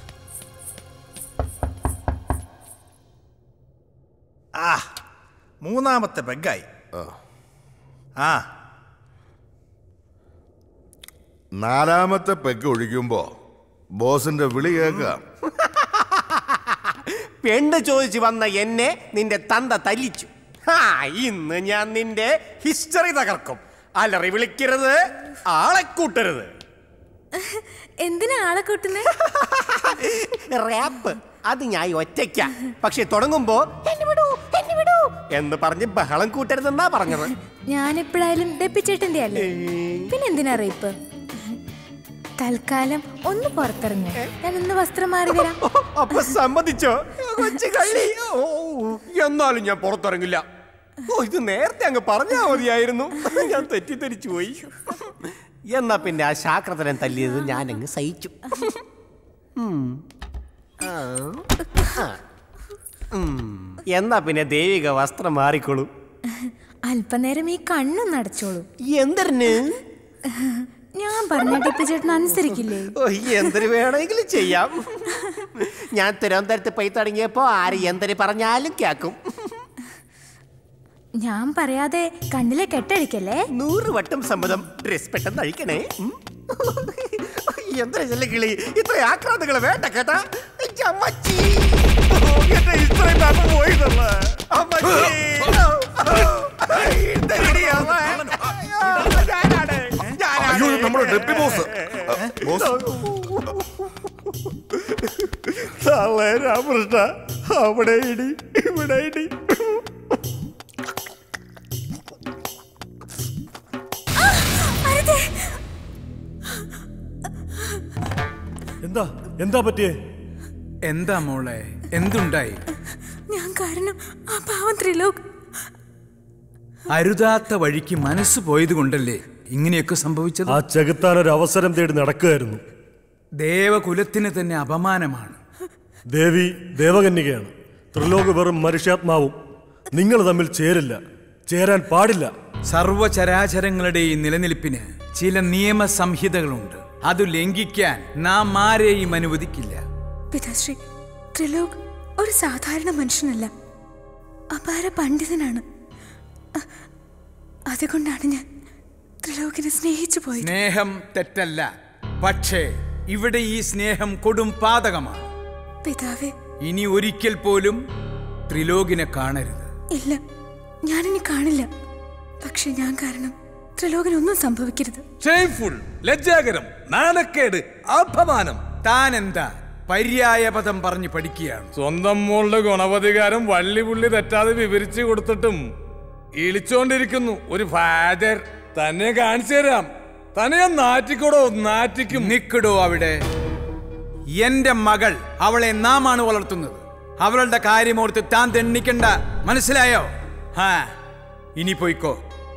ആ മൂന്നാമത്തെ പെഗായി ആ നാലാമത്തെ പെഗ് ഒഴിക്കുമ്പോ ബോസിന്റെ വിളി കേൾക്കാം പെണ്ണ് ചോദിച്ചു വന്ന എന്നെ നിന്റെ തന്ത തല്ലിച്ചു ഹാ ഇന്ന് ഞാൻ നിന്റെ ഹിസ്റ്ററി തകർക്കും അലറി വിളിക്കരുത് ആളെ കൂട്ടരുത് എന്തിനാ ആളെ കൂട്ടുന്നേ റാപ്പ് അത് ഞാൻ ഒറ്റയ്ക്ക പക്ഷെ തുടങ്ങുമ്പോ "എന്നെ വിടൂ, എന്നെ വിടൂ" എന്ന് പറഞ്ഞ് ബഹളം കൂട്ടരുതെന്നാ പറഞ്ഞത് ഞാൻ എപ്പോഴായാലും ഡെപ്പിച്ചേട്ടന്റെ അല്ലേ പിന്നെ എന്തിനാ റേപ്പ് തൽക്കാലം ഒന്ന് പുറത്തിറങ്ങ ഞാൻ ഒന്ന് വസ്ത്രം മാറി വരാം അപ്പൊ സമ്മതിച്ചോ കൊച്ചു കള്ളി ഓ എന്നാലും ഞാൻ പുറത്തിറങ്ങില്ല ഓ ഇത് നേരത്തെ അങ്ങ് പറഞ്ഞാ മതിയായിരുന്നു ഞാൻ തെറ്റിദ്ധരിച്ചു പോയി എന്നാ പിന്നെ ആ ശാക്രതനം തല്ലിയത് ഞാൻ അങ്ങ് സഹിച്ചു ഉം. ആ. ആ. എന്നാ പിന്നെ ദൈവിക വസ്ത്രം മാറിക്കോളൂ അല്പനേരം ഈ കണ്ണും നടച്ചോളൂ എന്തിന് ഞാൻ പറഞ്ഞ ടിപ്പ് ചേട്ടൻ അനുസരിക്കില്ലേ ഓ, എന്തൊരു വേണമെങ്കിലും ചെയ്യാം ഞാൻ തിരുവനന്തപുരത്ത് പോയി തുടങ്ങിയപ്പോ ആര് എന്തൊരു പറഞ്ഞാലും കേക്കും ഞാൻ പറയാതെ കണ്ണിലെ കെട്ടടിക്കല്ലേ നൂറ് വട്ടം സമ്മതം ഡ്രസ് പെട്ടെന്ന് അഴിക്കണേ ഉം. എന്തൊരു ചെല്ല കിളി ഇത്ര ആക്രാന്തങ്ങൾ വേണ്ട കേട്ടാ എനിക്ക് അമ്മച്ചി എന്റെ ഇത്രയും നാൾ പോയതല്ല അമ്മച്ചി ഇതെടി അമ്മ. അയ്യോ, ഞാനാണ്, ഞാനാണ്. അയ്യോ നമ്മുടെ ഡെപ്റ്റി ബോസ് ബോസ് തള്ളേ രാമകൃഷ്ണ അവിടെ ഇടി ഇവിടെ ഇടി എന്താ എന്താ പറ്റിയേ എന്താ മോളെ എന്തുണ്ടായി ഞാൻ കാരണം ആ പാവം ത്രിലോക് അരുതാത്ത വഴിക്ക് മനസ്സ് പോയത് കൊണ്ടല്ലേ ഇങ്ങനെയൊക്കെ സംഭവിച്ചത് ആ ചെകുത്താൻ ഒരു അവസരം തേടി നടക്കുകയായിരുന്നു ദേവകുലത്തിന് തന്നെ അപമാനമാണ് ദേവി ദേവകന്യകയാണ് ത്രിലോക വെറും മനുഷ്യാത്മാവും നിങ്ങൾ തമ്മിൽ ചേരില്ല ചേരാൻ പാടില്ല സർവചരാചരങ്ങളുടെയും നിലനിൽപ്പിന് ചില നിയമ സംഹിതകളുണ്ട് അത് ലംഘിക്കാൻ നാം ആരെയും അനുവദിക്കില്ല പിതാശ്രീ ത്രിലോക് ഒരു സാധാരണ മനുഷ്യനല്ല അപാര പണ്ഡിതനാണ് അ- അതുകൊണ്ടാണ് ഞാൻ ത്രിലോകിനെ സ്നേഹിച്ചു പോയത് സ്നേഹം തെറ്റല്ല പക്ഷേ ഇവിടെ ഈ സ്നേഹം കൊടും പാതകമാണ് പിതാവേ ഇനി ഒരിക്കൽ പോലും ത്രിലോകിനെ കാണരുത് ഇല്ല ഞാനിനി കാണില്ല പക്ഷെ ഞാൻ കാരണം ത്രിലോകിനൊന്നും സംഭവിക്കരുത് ഷെയ്ഫുൾ ലജ്ജാകരം നാണക്കേട് അപമാനം താൻ എന്താ പര്യായ പദം പറഞ്ഞ് പഠിക്കുകയാണ് സ്വന്തം മോളുടെ ഗുണപതികാരം വള്ളി പുള്ളി തെറ്റാതെ വിവരിച്ചു കൊടുത്തിട്ടും ഇളിച്ചോണ്ടിരിക്കുന്നു ഒരു ഫാദർ തന്നെ കാണിച്ചു തരാം തന്നെ ഞാൻ നാറ്റിക്കൂടോ നാറ്റിക്കും നിക്കടോ അവിടെ എന്റെ മകൾ അവളെ നാമാണ് വളർത്തുന്നത് അവളുടെ കാര്യമോർത്ത് താൻ തെണ്ണിക്കണ്ട മനസ്സിലായോ ഹാ ഇനി പോയിക്കോ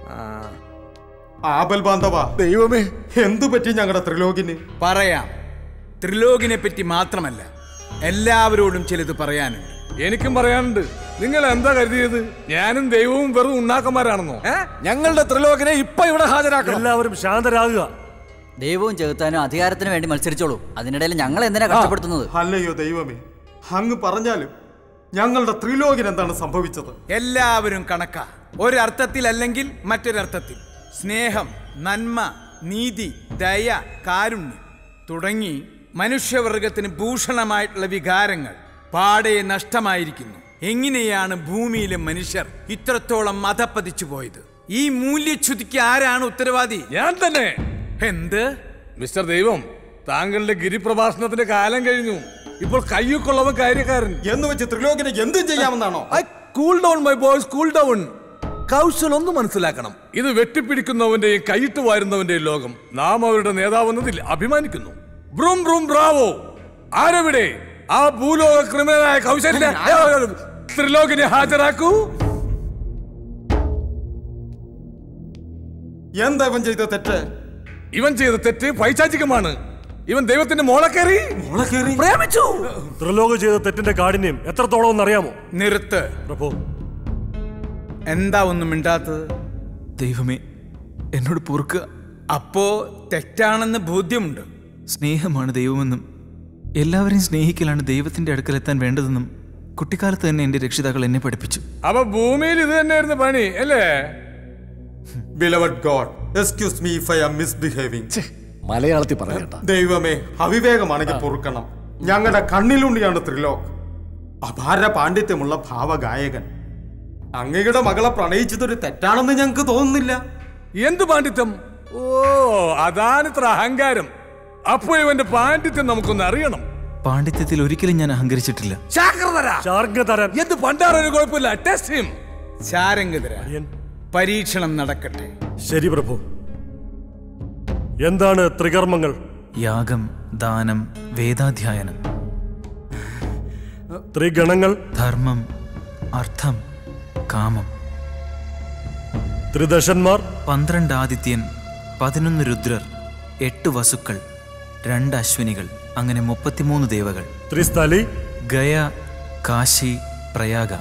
ആപൽ ബാന്ധവ ദൈവമേ എന്തു പറ്റി ഞങ്ങളുടെ ത്രിലോകിന് പറയാം ത്രിലോകിനെ പറ്റി മാത്രമല്ല എല്ലാവരോടും ചിലത് പറയാനുണ്ട് എനിക്കും പറയാനുണ്ട് നിങ്ങൾ എന്താ കരുതിയത് ഞാനും ദൈവവും വെറും ഉണ്ണാക്കന്മാരാണെന്നോ ഞങ്ങളുടെ ത്രിലോകനെ ഇപ്പൊ ഇവിടെ ഹാജരാക്കണം എല്ലാവരും ശാന്തരാകുക ദൈവവും ചെകുത്താനും അധികാരത്തിന് വേണ്ടി മത്സരിച്ചോളൂ അതിനിടയിൽ ഞങ്ങൾ എന്തിനാ കഷ്ടപ്പെടുത്തുന്നത് അല്ലയോ ദൈവമേ അങ്ങ് പറഞ്ഞാലും ഞങ്ങളുടെ ത്രിലോകിന് എന്താണ് സംഭവിച്ചത് എല്ലാവരും കണക്കാ ഒരർത്ഥത്തിലല്ലെങ്കിൽ മറ്റൊരർത്ഥത്തിൽ സ്നേഹം നന്മ നീതി ദയ കാരുണ്യം തുടങ്ങി മനുഷ്യവർഗത്തിന് ഭൂഷണമായിട്ടുള്ള വികാരങ്ങൾ പാടെ നഷ്ടമായിരിക്കുന്നു എങ്ങനെയാണ് ഭൂമിയിലെ മനുഷ്യർ ഇത്രത്തോളം മതപ്പതിച്ചു പോയത് ഈ മൂല്യച്യുതിക്ക് ആരാണ് ഉത്തരവാദി ഞാൻ തന്നെ എന്ത് മിസ്റ്റർ ദൈവം താങ്കളുടെ ഗിരിപ്രഭാഷണത്തിന്റെ കാലം കഴിഞ്ഞു ഇപ്പോൾ കയ്യൊക്കൊള്ളവൻ കാര്യക്കാരൻ എന്ന് വെച്ച് ത്രിലോകിനെ എന്തും ചെയ്യാമെന്നാണോ cool down my boys cool down Kaushal ഒന്ന് മനസ്സിലാക്കണം ഇത് വെട്ടിപ്പിടിക്കുന്നവന്റെയും കൈയിട്ട് വാരുന്നവന്റെയും ലോകം നാം അവരുടെ നേതാവെന്നതിൽ അഭിമാനിക്കുന്നു ബ്രും ബ്രും ബ്രാവോ ആരവിടെ ആ ഭൂലോക ക്രിമിനലായ കൗശല്യ ത്രിലോകിനെ ഹാജരാക്കൂ എന്താ ഇവൻ ചെയ്ത തെറ്റ് ഇവൻ ചെയ്ത തെറ്റ് പൈശാചികമാണ് ഇവൻ ദൈവത്തിന്റെ മോളെ കയറി പ്രേമിച്ചു ത്രിലോക ചെയ്ത തെറ്റിന്റെ കാഠിന്യം എത്രത്തോളം എന്നറിയാമോ നിർത്ത് പ്രഭു എന്താ ഒന്നും മിണ്ടാത്തത് ദൈവമേ എന്നോട് പൊറുക്കുക അപ്പോ തെറ്റാണെന്ന് ബോധ്യമുണ്ട് സ്നേഹമാണ് ദൈവമെന്നും എല്ലാവരെയും സ്നേഹിക്കലാണ് ദൈവത്തിന്റെ അടുക്കലെത്താൻ വേണ്ടതെന്നും കുട്ടിക്കാലത്ത് തന്നെ എൻ്റെ രക്ഷിതാക്കൾ എന്നെ പഠിപ്പിച്ചു അപ്പൊ ഭൂമിയിൽ ഇത് തന്നെയായിരുന്നു പണി അല്ലേ beloved god excuse me if I am misbehaving മലയാളത്തിൽ പറയണ്ട ദൈവമേ അവിവേകമാണെങ്കിൽ പൊറുക്കണം ഞങ്ങളുടെ കണ്ണിലുണ്ടിയാണ് ത്രിലോക് അപാര പാണ്ഡിത്യമുള്ള ഭാവഗായകൻ അങ്ങയുടെ മകളെ പ്രണയിച്ചതൊരു തെറ്റാണെന്ന് ഞങ്ങൾക്ക് തോന്നുന്നില്ല എന്ത് പാണ്ഡിത്യം ഓ അതാണ് ഇത്ര അഹങ്കാരം അപ്പൊ ഇവന്റെ പാണ്ഡിത്യം നമുക്കൊന്ന് അറിയണം പാണ്ഡിത്യത്തിൽ ഒരിക്കലും ഞാൻ അഹങ്കരിച്ചിട്ടില്ല ശാർഗതരൻ എന്ത് പണ്ടാറൊരു കുഴപ്പമില്ല ടെസ്റ്റ് ഹിം ശാരംഗതര പരീക്ഷണം നടക്കട്ടെ ശരി പ്രഭു എന്താണ് ത്രികർമ്മങ്ങൾ യാഗം ദാനം വേദാധ്യായനം ത്രിഗണങ്ങൾ ധർമ്മം അർത്ഥം കാമം ത്രിദശന്മാർ പന്ത്രണ്ട് ആദിത്യൻ പതിനൊന്ന് രുദ്രർ എട്ട് വസുക്കൾ രണ്ട് അശ്വിനികൾ അങ്ങനെ മുപ്പത്തിമൂന്ന് ദേവകൾ ത്രിസ്ഥലി ഗയ കാശി പ്രയാഗ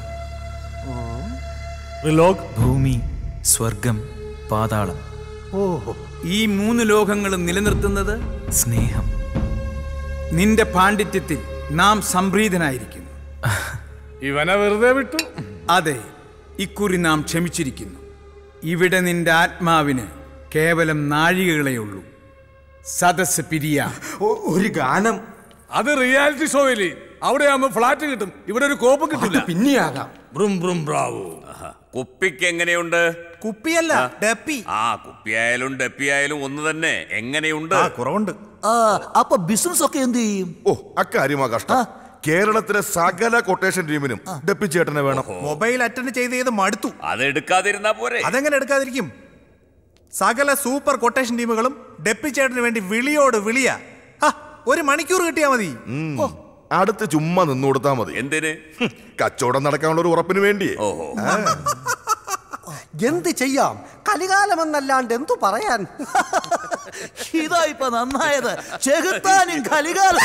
റിലോഗ് ഭൂമി സ്വർഗം പാതാളം ഓഹോ ഈ മൂന്ന് ലോകങ്ങളും നിലനിർത്തുന്നത് സ്നേഹം നിന്റെ പാണ്ഡിത്യത്തിൽ നാം സംപ്രീതനായിരിക്കുന്നു ഇവനെ വെറുതെ വിട്ടു അതെ ഇക്കുറി നാം ക്ഷമിച്ചിരിക്കുന്നു ഇവിടെ നിന്റെ ആത്മാവിന് കേവലം നാഴികകളേ ഉള്ളൂ സദസ് പിരിയ ഒരു ഗാനം അത് റിയാലിറ്റി ഷോയില് അവിടെ ആകുമ്പോ ഫ്ലാറ്റ് കിട്ടും ഇവിടെ ഒരു കോപ്പ് കിട്ടില്ല പിന്നെയാകാം ബ്രും ബ്രും ബ്രാവോ കുപ്പിക്ക് എങ്ങനെയുണ്ട് കുപ്പിയല്ല ഡപ്പി ആ കുപ്പിയായാലും ഡപ്പിയായാലും ഒന്ന് തന്നെ എങ്ങനെയുണ്ട് കുറവുണ്ട് ആ, അപ്പൊ ബിസിനസ് ഒക്കെ എന്ത് ചെയ്യും ഓ അക്കാര്യമാ കഷ്ടം കേരളത്തിലെ സകല കൊട്ടേഷൻ ടീമിനും ഡെപ്പി ചേട്ടനെ വേണം മൊബൈൽ അറ്റൻഡ് ചെയ്ത് ചെയ്ത് മടുത്തു അത് എടുക്കാതിരുന്നാ പോരെ അതെങ്ങനെ എടുക്കാതിരിക്കും സകല സൂപ്പർ കൊട്ടേഷൻ ടീമുകളും ഡെപ്പി ചേട്ടന് വേണ്ടി വിളിയോട് വിളിയാ ഹ, ഒരു മണിക്കൂർ കിട്ടിയാ മതി ഉം. അടുത്ത് ചുമ്മാ നിന്നു കൊടുത്താ മതി എന്തിന് കച്ചവടം നടക്കാനുള്ള ഒരു ഉറപ്പിന് വേണ്ടിയേ ആ. എന്ത് ചെയ്യാം കലികാലമെന്നല്ലാണ്ട് എന്തു പറയാൻ ഇതാ ഇപ്പൊ നന്നായത് ചെകുത്താനും കലികാലം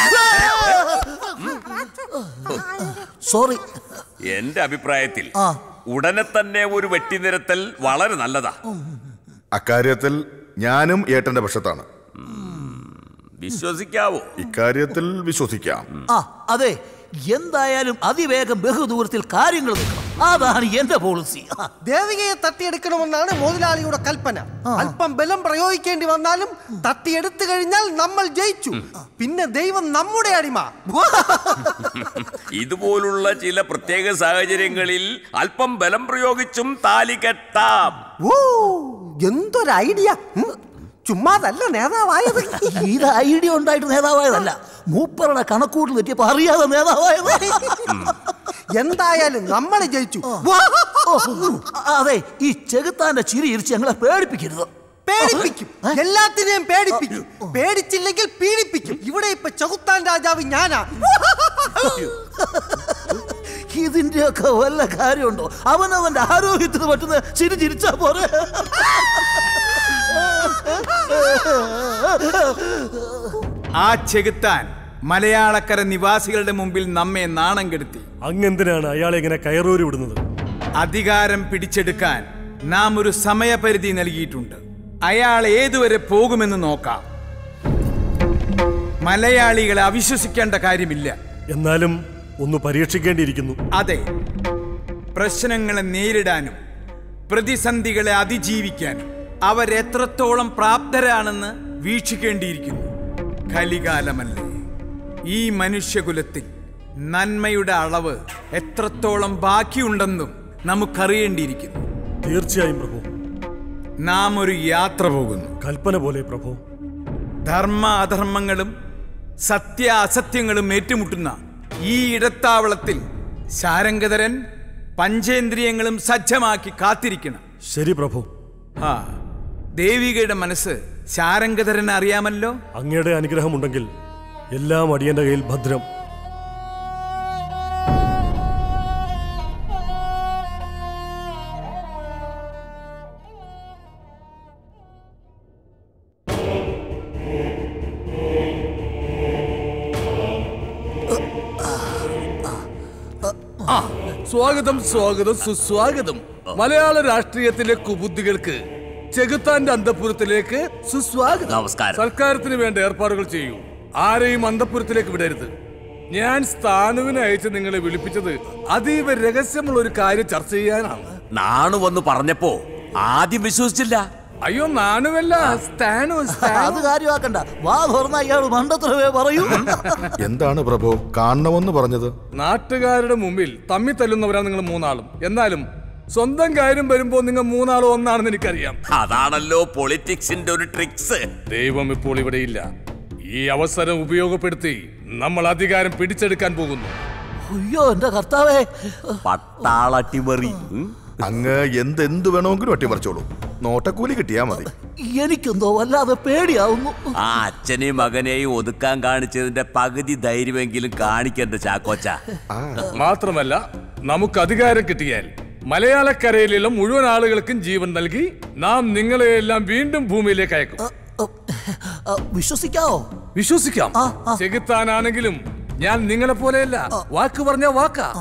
സോറി എന്റെ അഭിപ്രായത്തിൽ ഉടനെ തന്നെ ഒരു വെട്ടിനിരത്തൽ വളരെ നല്ലതാ അക്കാര്യത്തിൽ ഞാനും ഏട്ടന്റെ പക്ഷത്താണ് വിശ്വസിക്കാവോ ഇക്കാര്യത്തിൽ വിശ്വസിക്കാം ആ അതെ എന്തായാലും അതിവേഗം ബഹുദൂരത്തിൽ കാര്യങ്ങൾ നിൽക്കണം അതാണ് എന്റെ പോളിസി ദേവികയെ തട്ടിയെടുക്കണമെന്നാണ് മുതലാളിയുടെ കൽപ്പന അല്പം ബലം പ്രയോഗിക്കേണ്ടി വന്നാലും തട്ടിയെടുത്തു കഴിഞ്ഞാൽ നമ്മൾ ജയിച്ചു പിന്നെ ദൈവം നമ്മുടെ അടിമ ഇതുപോലുള്ള ചില പ്രത്യേക സാഹചര്യങ്ങളിൽ അല്പം ബലം പ്രയോഗിച്ചും താലി കെട്ടാം ഓ എന്തൊരു ഐഡിയ ഉം. ചുമ്മാതല്ല നേതാവായത് ഇത് ഐഡിയ ഉണ്ടായിട്ട് നേതാവായതല്ല മൂപ്പറുടെ കണക്കൂട്ടിൽ തെറ്റിയപ്പോ അറിയാതെ നേതാവായത് എന്തായാലും നമ്മൾ ജയിച്ചു അതെ ഈ ചെകുത്താന്റെ ചിരി ഇരിച്ച് ഞങ്ങളെ പേടിപ്പിക്കരുത് പേടിപ്പിക്കും എല്ലാത്തിനെയും പേടിപ്പിക്കും പേടിച്ചില്ലെങ്കിൽ പീഡിപ്പിക്കും ഇവിടെ ഇപ്പൊ ചകുത്താൻ രാജാവ് ഞാനാ ഇതിന്റെയൊക്കെ വല്ല കാര്യമുണ്ടോ അവനവന്റെ ആരോഗ്യത്തിന് പറ്റുന്ന ചിരി ചിരിച്ചാ പോരെ ആ ചെകുത്താൻ മലയാളക്കര നിവാസികളുടെ മുമ്പിൽ നമ്മെ നാണം കെടുത്തി അങ്ങെന്തിനാണ് അയാളെ ഇങ്ങനെ കയറൂരി വിടുന്നത് അധികാരം പിടിച്ചെടുക്കാൻ നാം ഒരു സമയപരിധി നൽകിയിട്ടുണ്ട് അയാൾ ഏതുവരെ പോകുമെന്ന് നോക്കാം മലയാളികളെ അവിശ്വസിക്കേണ്ട കാര്യമില്ല എന്നാലും ഒന്ന് പരീക്ഷിക്കേണ്ടിയിരിക്കുന്നു അതെ പ്രശ്നങ്ങളെ നേരിടാനും പ്രതിസന്ധികളെ അതിജീവിക്കാനും അവരെത്രത്തോളം പ്രാപ്തരാണെന്ന് വീക്ഷിക്കേണ്ടിയിരിക്കുന്നു കലികാലമല്ലേ ഈ മനുഷ്യകുലത്തിൽ നന്മയുടെ അളവ് എത്രത്തോളം ബാക്കിയുണ്ടെന്നും നമുക്കറിയേണ്ടിയിരിക്കുന്നു തീർച്ചയായും പ്രഭു നാം ഒരു യാത്ര പോകുന്നു കൽപ്പന പോലെ പ്രഭു ധർമ്മ അധർമ്മങ്ങളും സത്യ അസത്യങ്ങളും ഏറ്റുമുട്ടുന്ന ഈ ഇടത്താവളത്തിൽ ശാരംഗധരൻ പഞ്ചേന്ദ്രിയങ്ങളും സജ്ജമാക്കി കാത്തിരിക്കണം ശരി പ്രഭു ആ ദേവികയുടെ മനസ്സ് ശാരംഗധരൻ അറിയാമല്ലോ അങ്ങയുടെ അനുഗ്രഹമുണ്ടെങ്കിൽ എല്ലാം അടിയന്റെ കയ്യിൽ ഭദ്രം ആ സ്വാഗതം സ്വാഗതം സുസ്വാഗതം മലയാള രാഷ്ട്രീയത്തിലെ കുബുദ്ധികൾക്ക് ചെകുത്താന്റെ അന്തപുരത്തിലേക്ക് സുസ്വാഗതം നമസ്കാരം. സർക്കാരത്തിന് വേണ്ട ഏർപ്പാടുകൾ ചെയ്യൂ ആരെയും അന്തപുരത്തിലേക്ക് വിടരുത് ഞാൻ സ്ഥാനുവിനെ അയച്ച് നിങ്ങളെ വിളിപ്പിച്ചത് അതീവ രഹസ്യമുള്ള ഒരു കാര്യം ചർച്ച ചെയ്യാനാണ് നാണു വന്ന് പറഞ്ഞപ്പോ ആദ്യം വിശ്വസിച്ചില്ല അയ്യോ നാണുവല്ല സ്ഥാനു അത് കാര്യമാക്കണ്ട വാ തുറന്ന അയാൾ മണ്ടത്തരവേ പറയൂ എന്താണ് പ്രഭു കാണണമെന്ന് പറഞ്ഞത് നാട്ടുകാരുടെ മുമ്പിൽ തമ്മി തല്ലുന്നവരാ നിങ്ങൾ മൂന്നാളും എന്നാലും സ്വന്തം കാര്യം വരുമ്പോ നിങ്ങൾ മൂന്നാളും ഒന്നാണെന്ന് എനിക്കറിയാം അതാണല്ലോ പൊളിറ്റിക്സിന്റെ ഒരു ട്രിക്സ് ദൈവം ഇപ്പോൾ ഇവിടെയില്ല ഈ അവസരം ഉപയോഗപ്പെടുത്തി നമ്മൾ അധികാരം പിടിച്ചെടുക്കാൻ പോകുന്നു അയ്യോ എന്റെ കർത്താവേ പട്ടാളട്ടിമറി അങ്ങ് എന്ത് എന്ത് വേണമെങ്കിലും അട്ടിമറിച്ചോളൂ നോട്ടക്കൂലി കിട്ടിയാ മതി എനിക്കെന്തോ വല്ലാതെ പേടിയാവുന്നു ആ അച്ഛനെയും മകനെയും ഒതുക്കാൻ കാണിച്ചതിന്റെ പകുതി ധൈര്യമെങ്കിലും കാണിക്കണ്ട ചാക്കോച്ച മാത്രമല്ല നമുക്ക് അധികാരം കിട്ടിയാൽ മലയാളക്കരയിലുള്ള മുഴുവൻ ആളുകൾക്കും ജീവൻ നൽകി നാം നിങ്ങളെയെല്ലാം വീണ്ടും ഭൂമിയിലേക്ക് അയക്കും വിശ്വസിക്കാവോ വിശ്വസിക്കാം ചെകുത്താനാണെങ്കിലും ഞാൻ നിങ്ങളെ പോലെയല്ല വാക്ക് പറഞ്ഞ വാക്കാ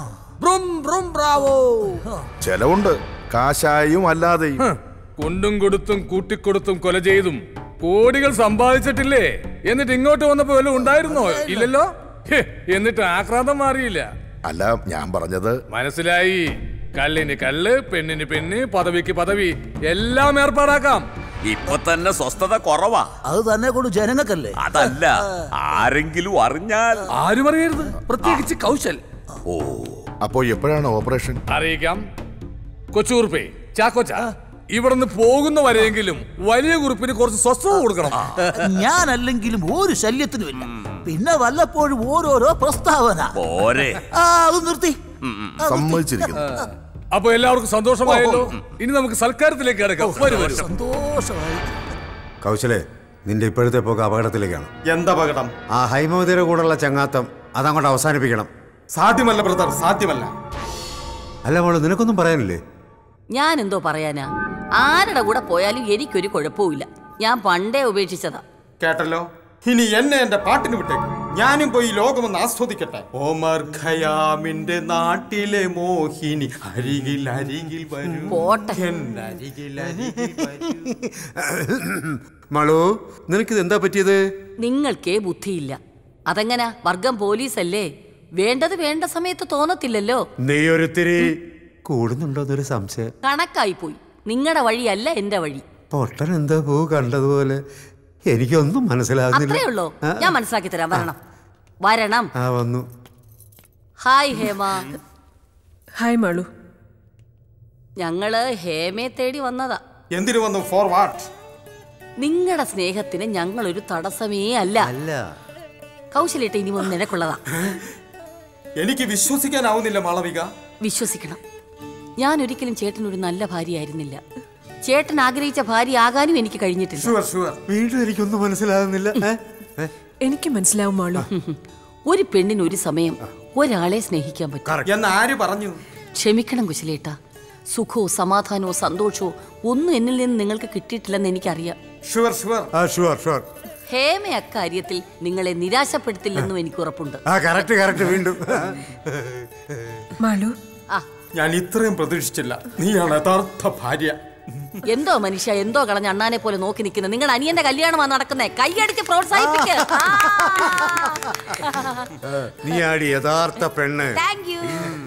ബ്രും ബ്രും ബ്രാവോ ചെലവുണ്ട് കാശായും അല്ലാതെയും കൊണ്ടും കൊടുത്തും കൂട്ടിക്കൊടുത്തും കൊല ചെയ്തും കോടികൾ സമ്പാദിച്ചിട്ടില്ലേ എന്നിട്ട് ഇങ്ങോട്ട് വന്നപ്പോ വല്ലതും ഉണ്ടായിരുന്നോ ഇല്ലല്ലോ ഹെ, എന്നിട്ട് ആക്രാന്തം മാറിയില്ല അല്ല ഞാൻ പറഞ്ഞത് മനസ്സിലായി കള്ളിന് കള്ള് പെണ്ണിന് പെണ്ണ് പദവിക്ക് പദവി എല്ലാം ഏർപ്പാടാക്കാം ഇപ്പൊ തന്നെ സ്വസ്ഥത കുറവാ അത് തന്നെ കൊണ്ട് ജനങ്ങൾക്കല്ലേ അതല്ല ആരെങ്കിലും അറിഞ്ഞാൽ ആരും അറിയരുത് പ്രത്യേകിച്ച് കൗശൽ ഓ അപ്പോ എപ്പോഴാണ് ഓപ്പറേഷൻ അറിയിക്കാം കൊച്ചൂർപ്പേ ചാക്കോച്ച ഇവിടുന്ന് പോകുന്നവരെങ്കിലും വലിയ കുറിപ്പിന് കുറച്ച് സ്വസ്ഥത കൊടുക്കണം ഞാനല്ലെങ്കിലും ഒരു ശല്യത്തിനുമില്ല പിന്നെ വല്ലപ്പോഴും ഓരോരോ പ്രസ്താവന പോരെ ആ അത് നിർത്തി സമ്മതിച്ചിരിക്കുന്നു അപ്പൊ എല്ലാവർക്കും സന്തോഷമായല്ലോ ഇനി നമുക്ക് സൽക്കാരത്തിലേക്ക് കിടക്കാം വരൂ വരൂ സന്തോഷമായി കൗശലേ നിന്റെ ഇപ്പോഴത്തെ പോക്ക് അപകടത്തിലേക്കാണ് എന്തപകടം ആ ഹൈമവതിയുടെ കൂടെയുള്ള ചങ്ങാത്തം അതങ്ങോട്ട് അവസാനിപ്പിക്കണം സാധ്യമല്ല ബ്രദർ സാധ്യമല്ല അല്ല മോള് നിനക്കൊന്നും പറയാനില്ലേ ഞാൻ എന്തോ പറയാനാ ആരുടെ കൂടെ പോയാലും എനിക്കൊരു കുഴപ്പവുമില്ല ഞാൻ പണ്ടേ ഉപേക്ഷിച്ചതാ കേട്ടല്ലോ ഇനി എന്നെ എന്റെ പാട്ടിന് വിട്ടേക്ക് ഞാനും പോയി ലോകമൊന്ന് ആസ്വദിക്കട്ടെ ഓമർ ഖയാമിന്റെ നാട്ടിലെ മോഹിനി അരികിൽ അരികിൽ വരൂ പോട്ടെ. അരികിൽ അരികിൽ വരൂ മളു നിനക്കിത് എന്താ പറ്റിയത് നിങ്ങൾക്കേ ബുദ്ധിയില്ല അതെങ്ങനാ വർഗം പോലീസല്ലേ വേണ്ടത് വേണ്ട സമയത്ത് തോന്നത്തില്ലല്ലോ നീ ഒരുത്തിരി കൂടുന്നുണ്ടോന്നൊരു സംശയം കണക്കായി പോയി നിങ്ങളുടെ വഴിയല്ല എന്റെ വഴി പൊട്ടൻ എന്താ പൂ കണ്ടതുപോലെ എനിക്കൊന്നും മനസ്സിലാകുന്നില്ല അത്രേ ഉള്ളൂ ആ, ഞാൻ മനസ്സിലാക്കി തരാം വരണം വരണം ആ വന്നു ഹായ് ഹേമ ഹായ് മാളു ഞങ്ങള് ഹേമയെ തേടി വന്നതാ എന്തിനു വന്നു ഫോർ വാട്ട് നിങ്ങളുടെ സ്നേഹത്തിന് ഞങ്ങളൊരു തടസ്സമേ അല്ല അല്ല കൗശലിട്ട് ഇനി ഒന്ന് നിനക്കുള്ളതാ എനിക്ക് വിശ്വസിക്കാനാവുന്നില്ല മാളവിക വിശ്വസിക്കണം ഞാൻ ഒരിക്കലും ചേട്ടൻ ഒരു നല്ല ഭാര്യയായിരുന്നില്ല ചേട്ടൻ ആഗ്രഹിച്ച ഭാര്യ ആകാനും എനിക്ക് കഴിഞ്ഞിട്ടില്ല ഷുവർ ഷുവർ വീണ്ടും എനിക്കൊന്നും മനസ്സിലാകുന്നില്ല ഏ? ഏ? എനിക്ക് മനസ്സിലാവും മാളു ഒരു പെണ്ണിന് ഒരു സമയം ഒരാളെ സ്നേഹിക്കാൻ പറ്റും എന്ന് ആര് പറഞ്ഞു ക്ഷമിക്കണം കുശലേട്ട സുഖവും സമാധാനവും സന്തോഷവും ഒന്നും എന്നിൽ നിന്ന് നിങ്ങൾക്ക് കിട്ടിയിട്ടില്ലെന്ന് എനിക്കറിയാം ഷുവർ ഷുവർ ആ ഷുവർ ഷുവർ ഹേമ അക്കാര്യത്തിൽ നിങ്ങളെ നിരാശപ്പെടുത്തില്ലെന്നും എനിക്ക് ഉറപ്പുണ്ട് ആ കറക്റ്റ് കറക്റ്റ് വീണ്ടും മാളു ആ ഞാൻ ഇത്രയും പ്രതീക്ഷിച്ചില്ല നീയാണ് യഥാർത്ഥ ഭാര്യ എന്തോ മനുഷ്യ എന്തോ കളഞ്ഞ അണ്ണാനെ പോലെ നോക്കി നിൽക്കുന്നത് നിങ്ങളുടെ അനിയന്റെ കല്യാണമാണ് നടക്കുന്നത് കൈയടിച്ച് പ്രോത്സാഹിപ്പിക്ക് നീ ആടി യഥാർത്ഥ പെണ്ണ് താങ്ക് യു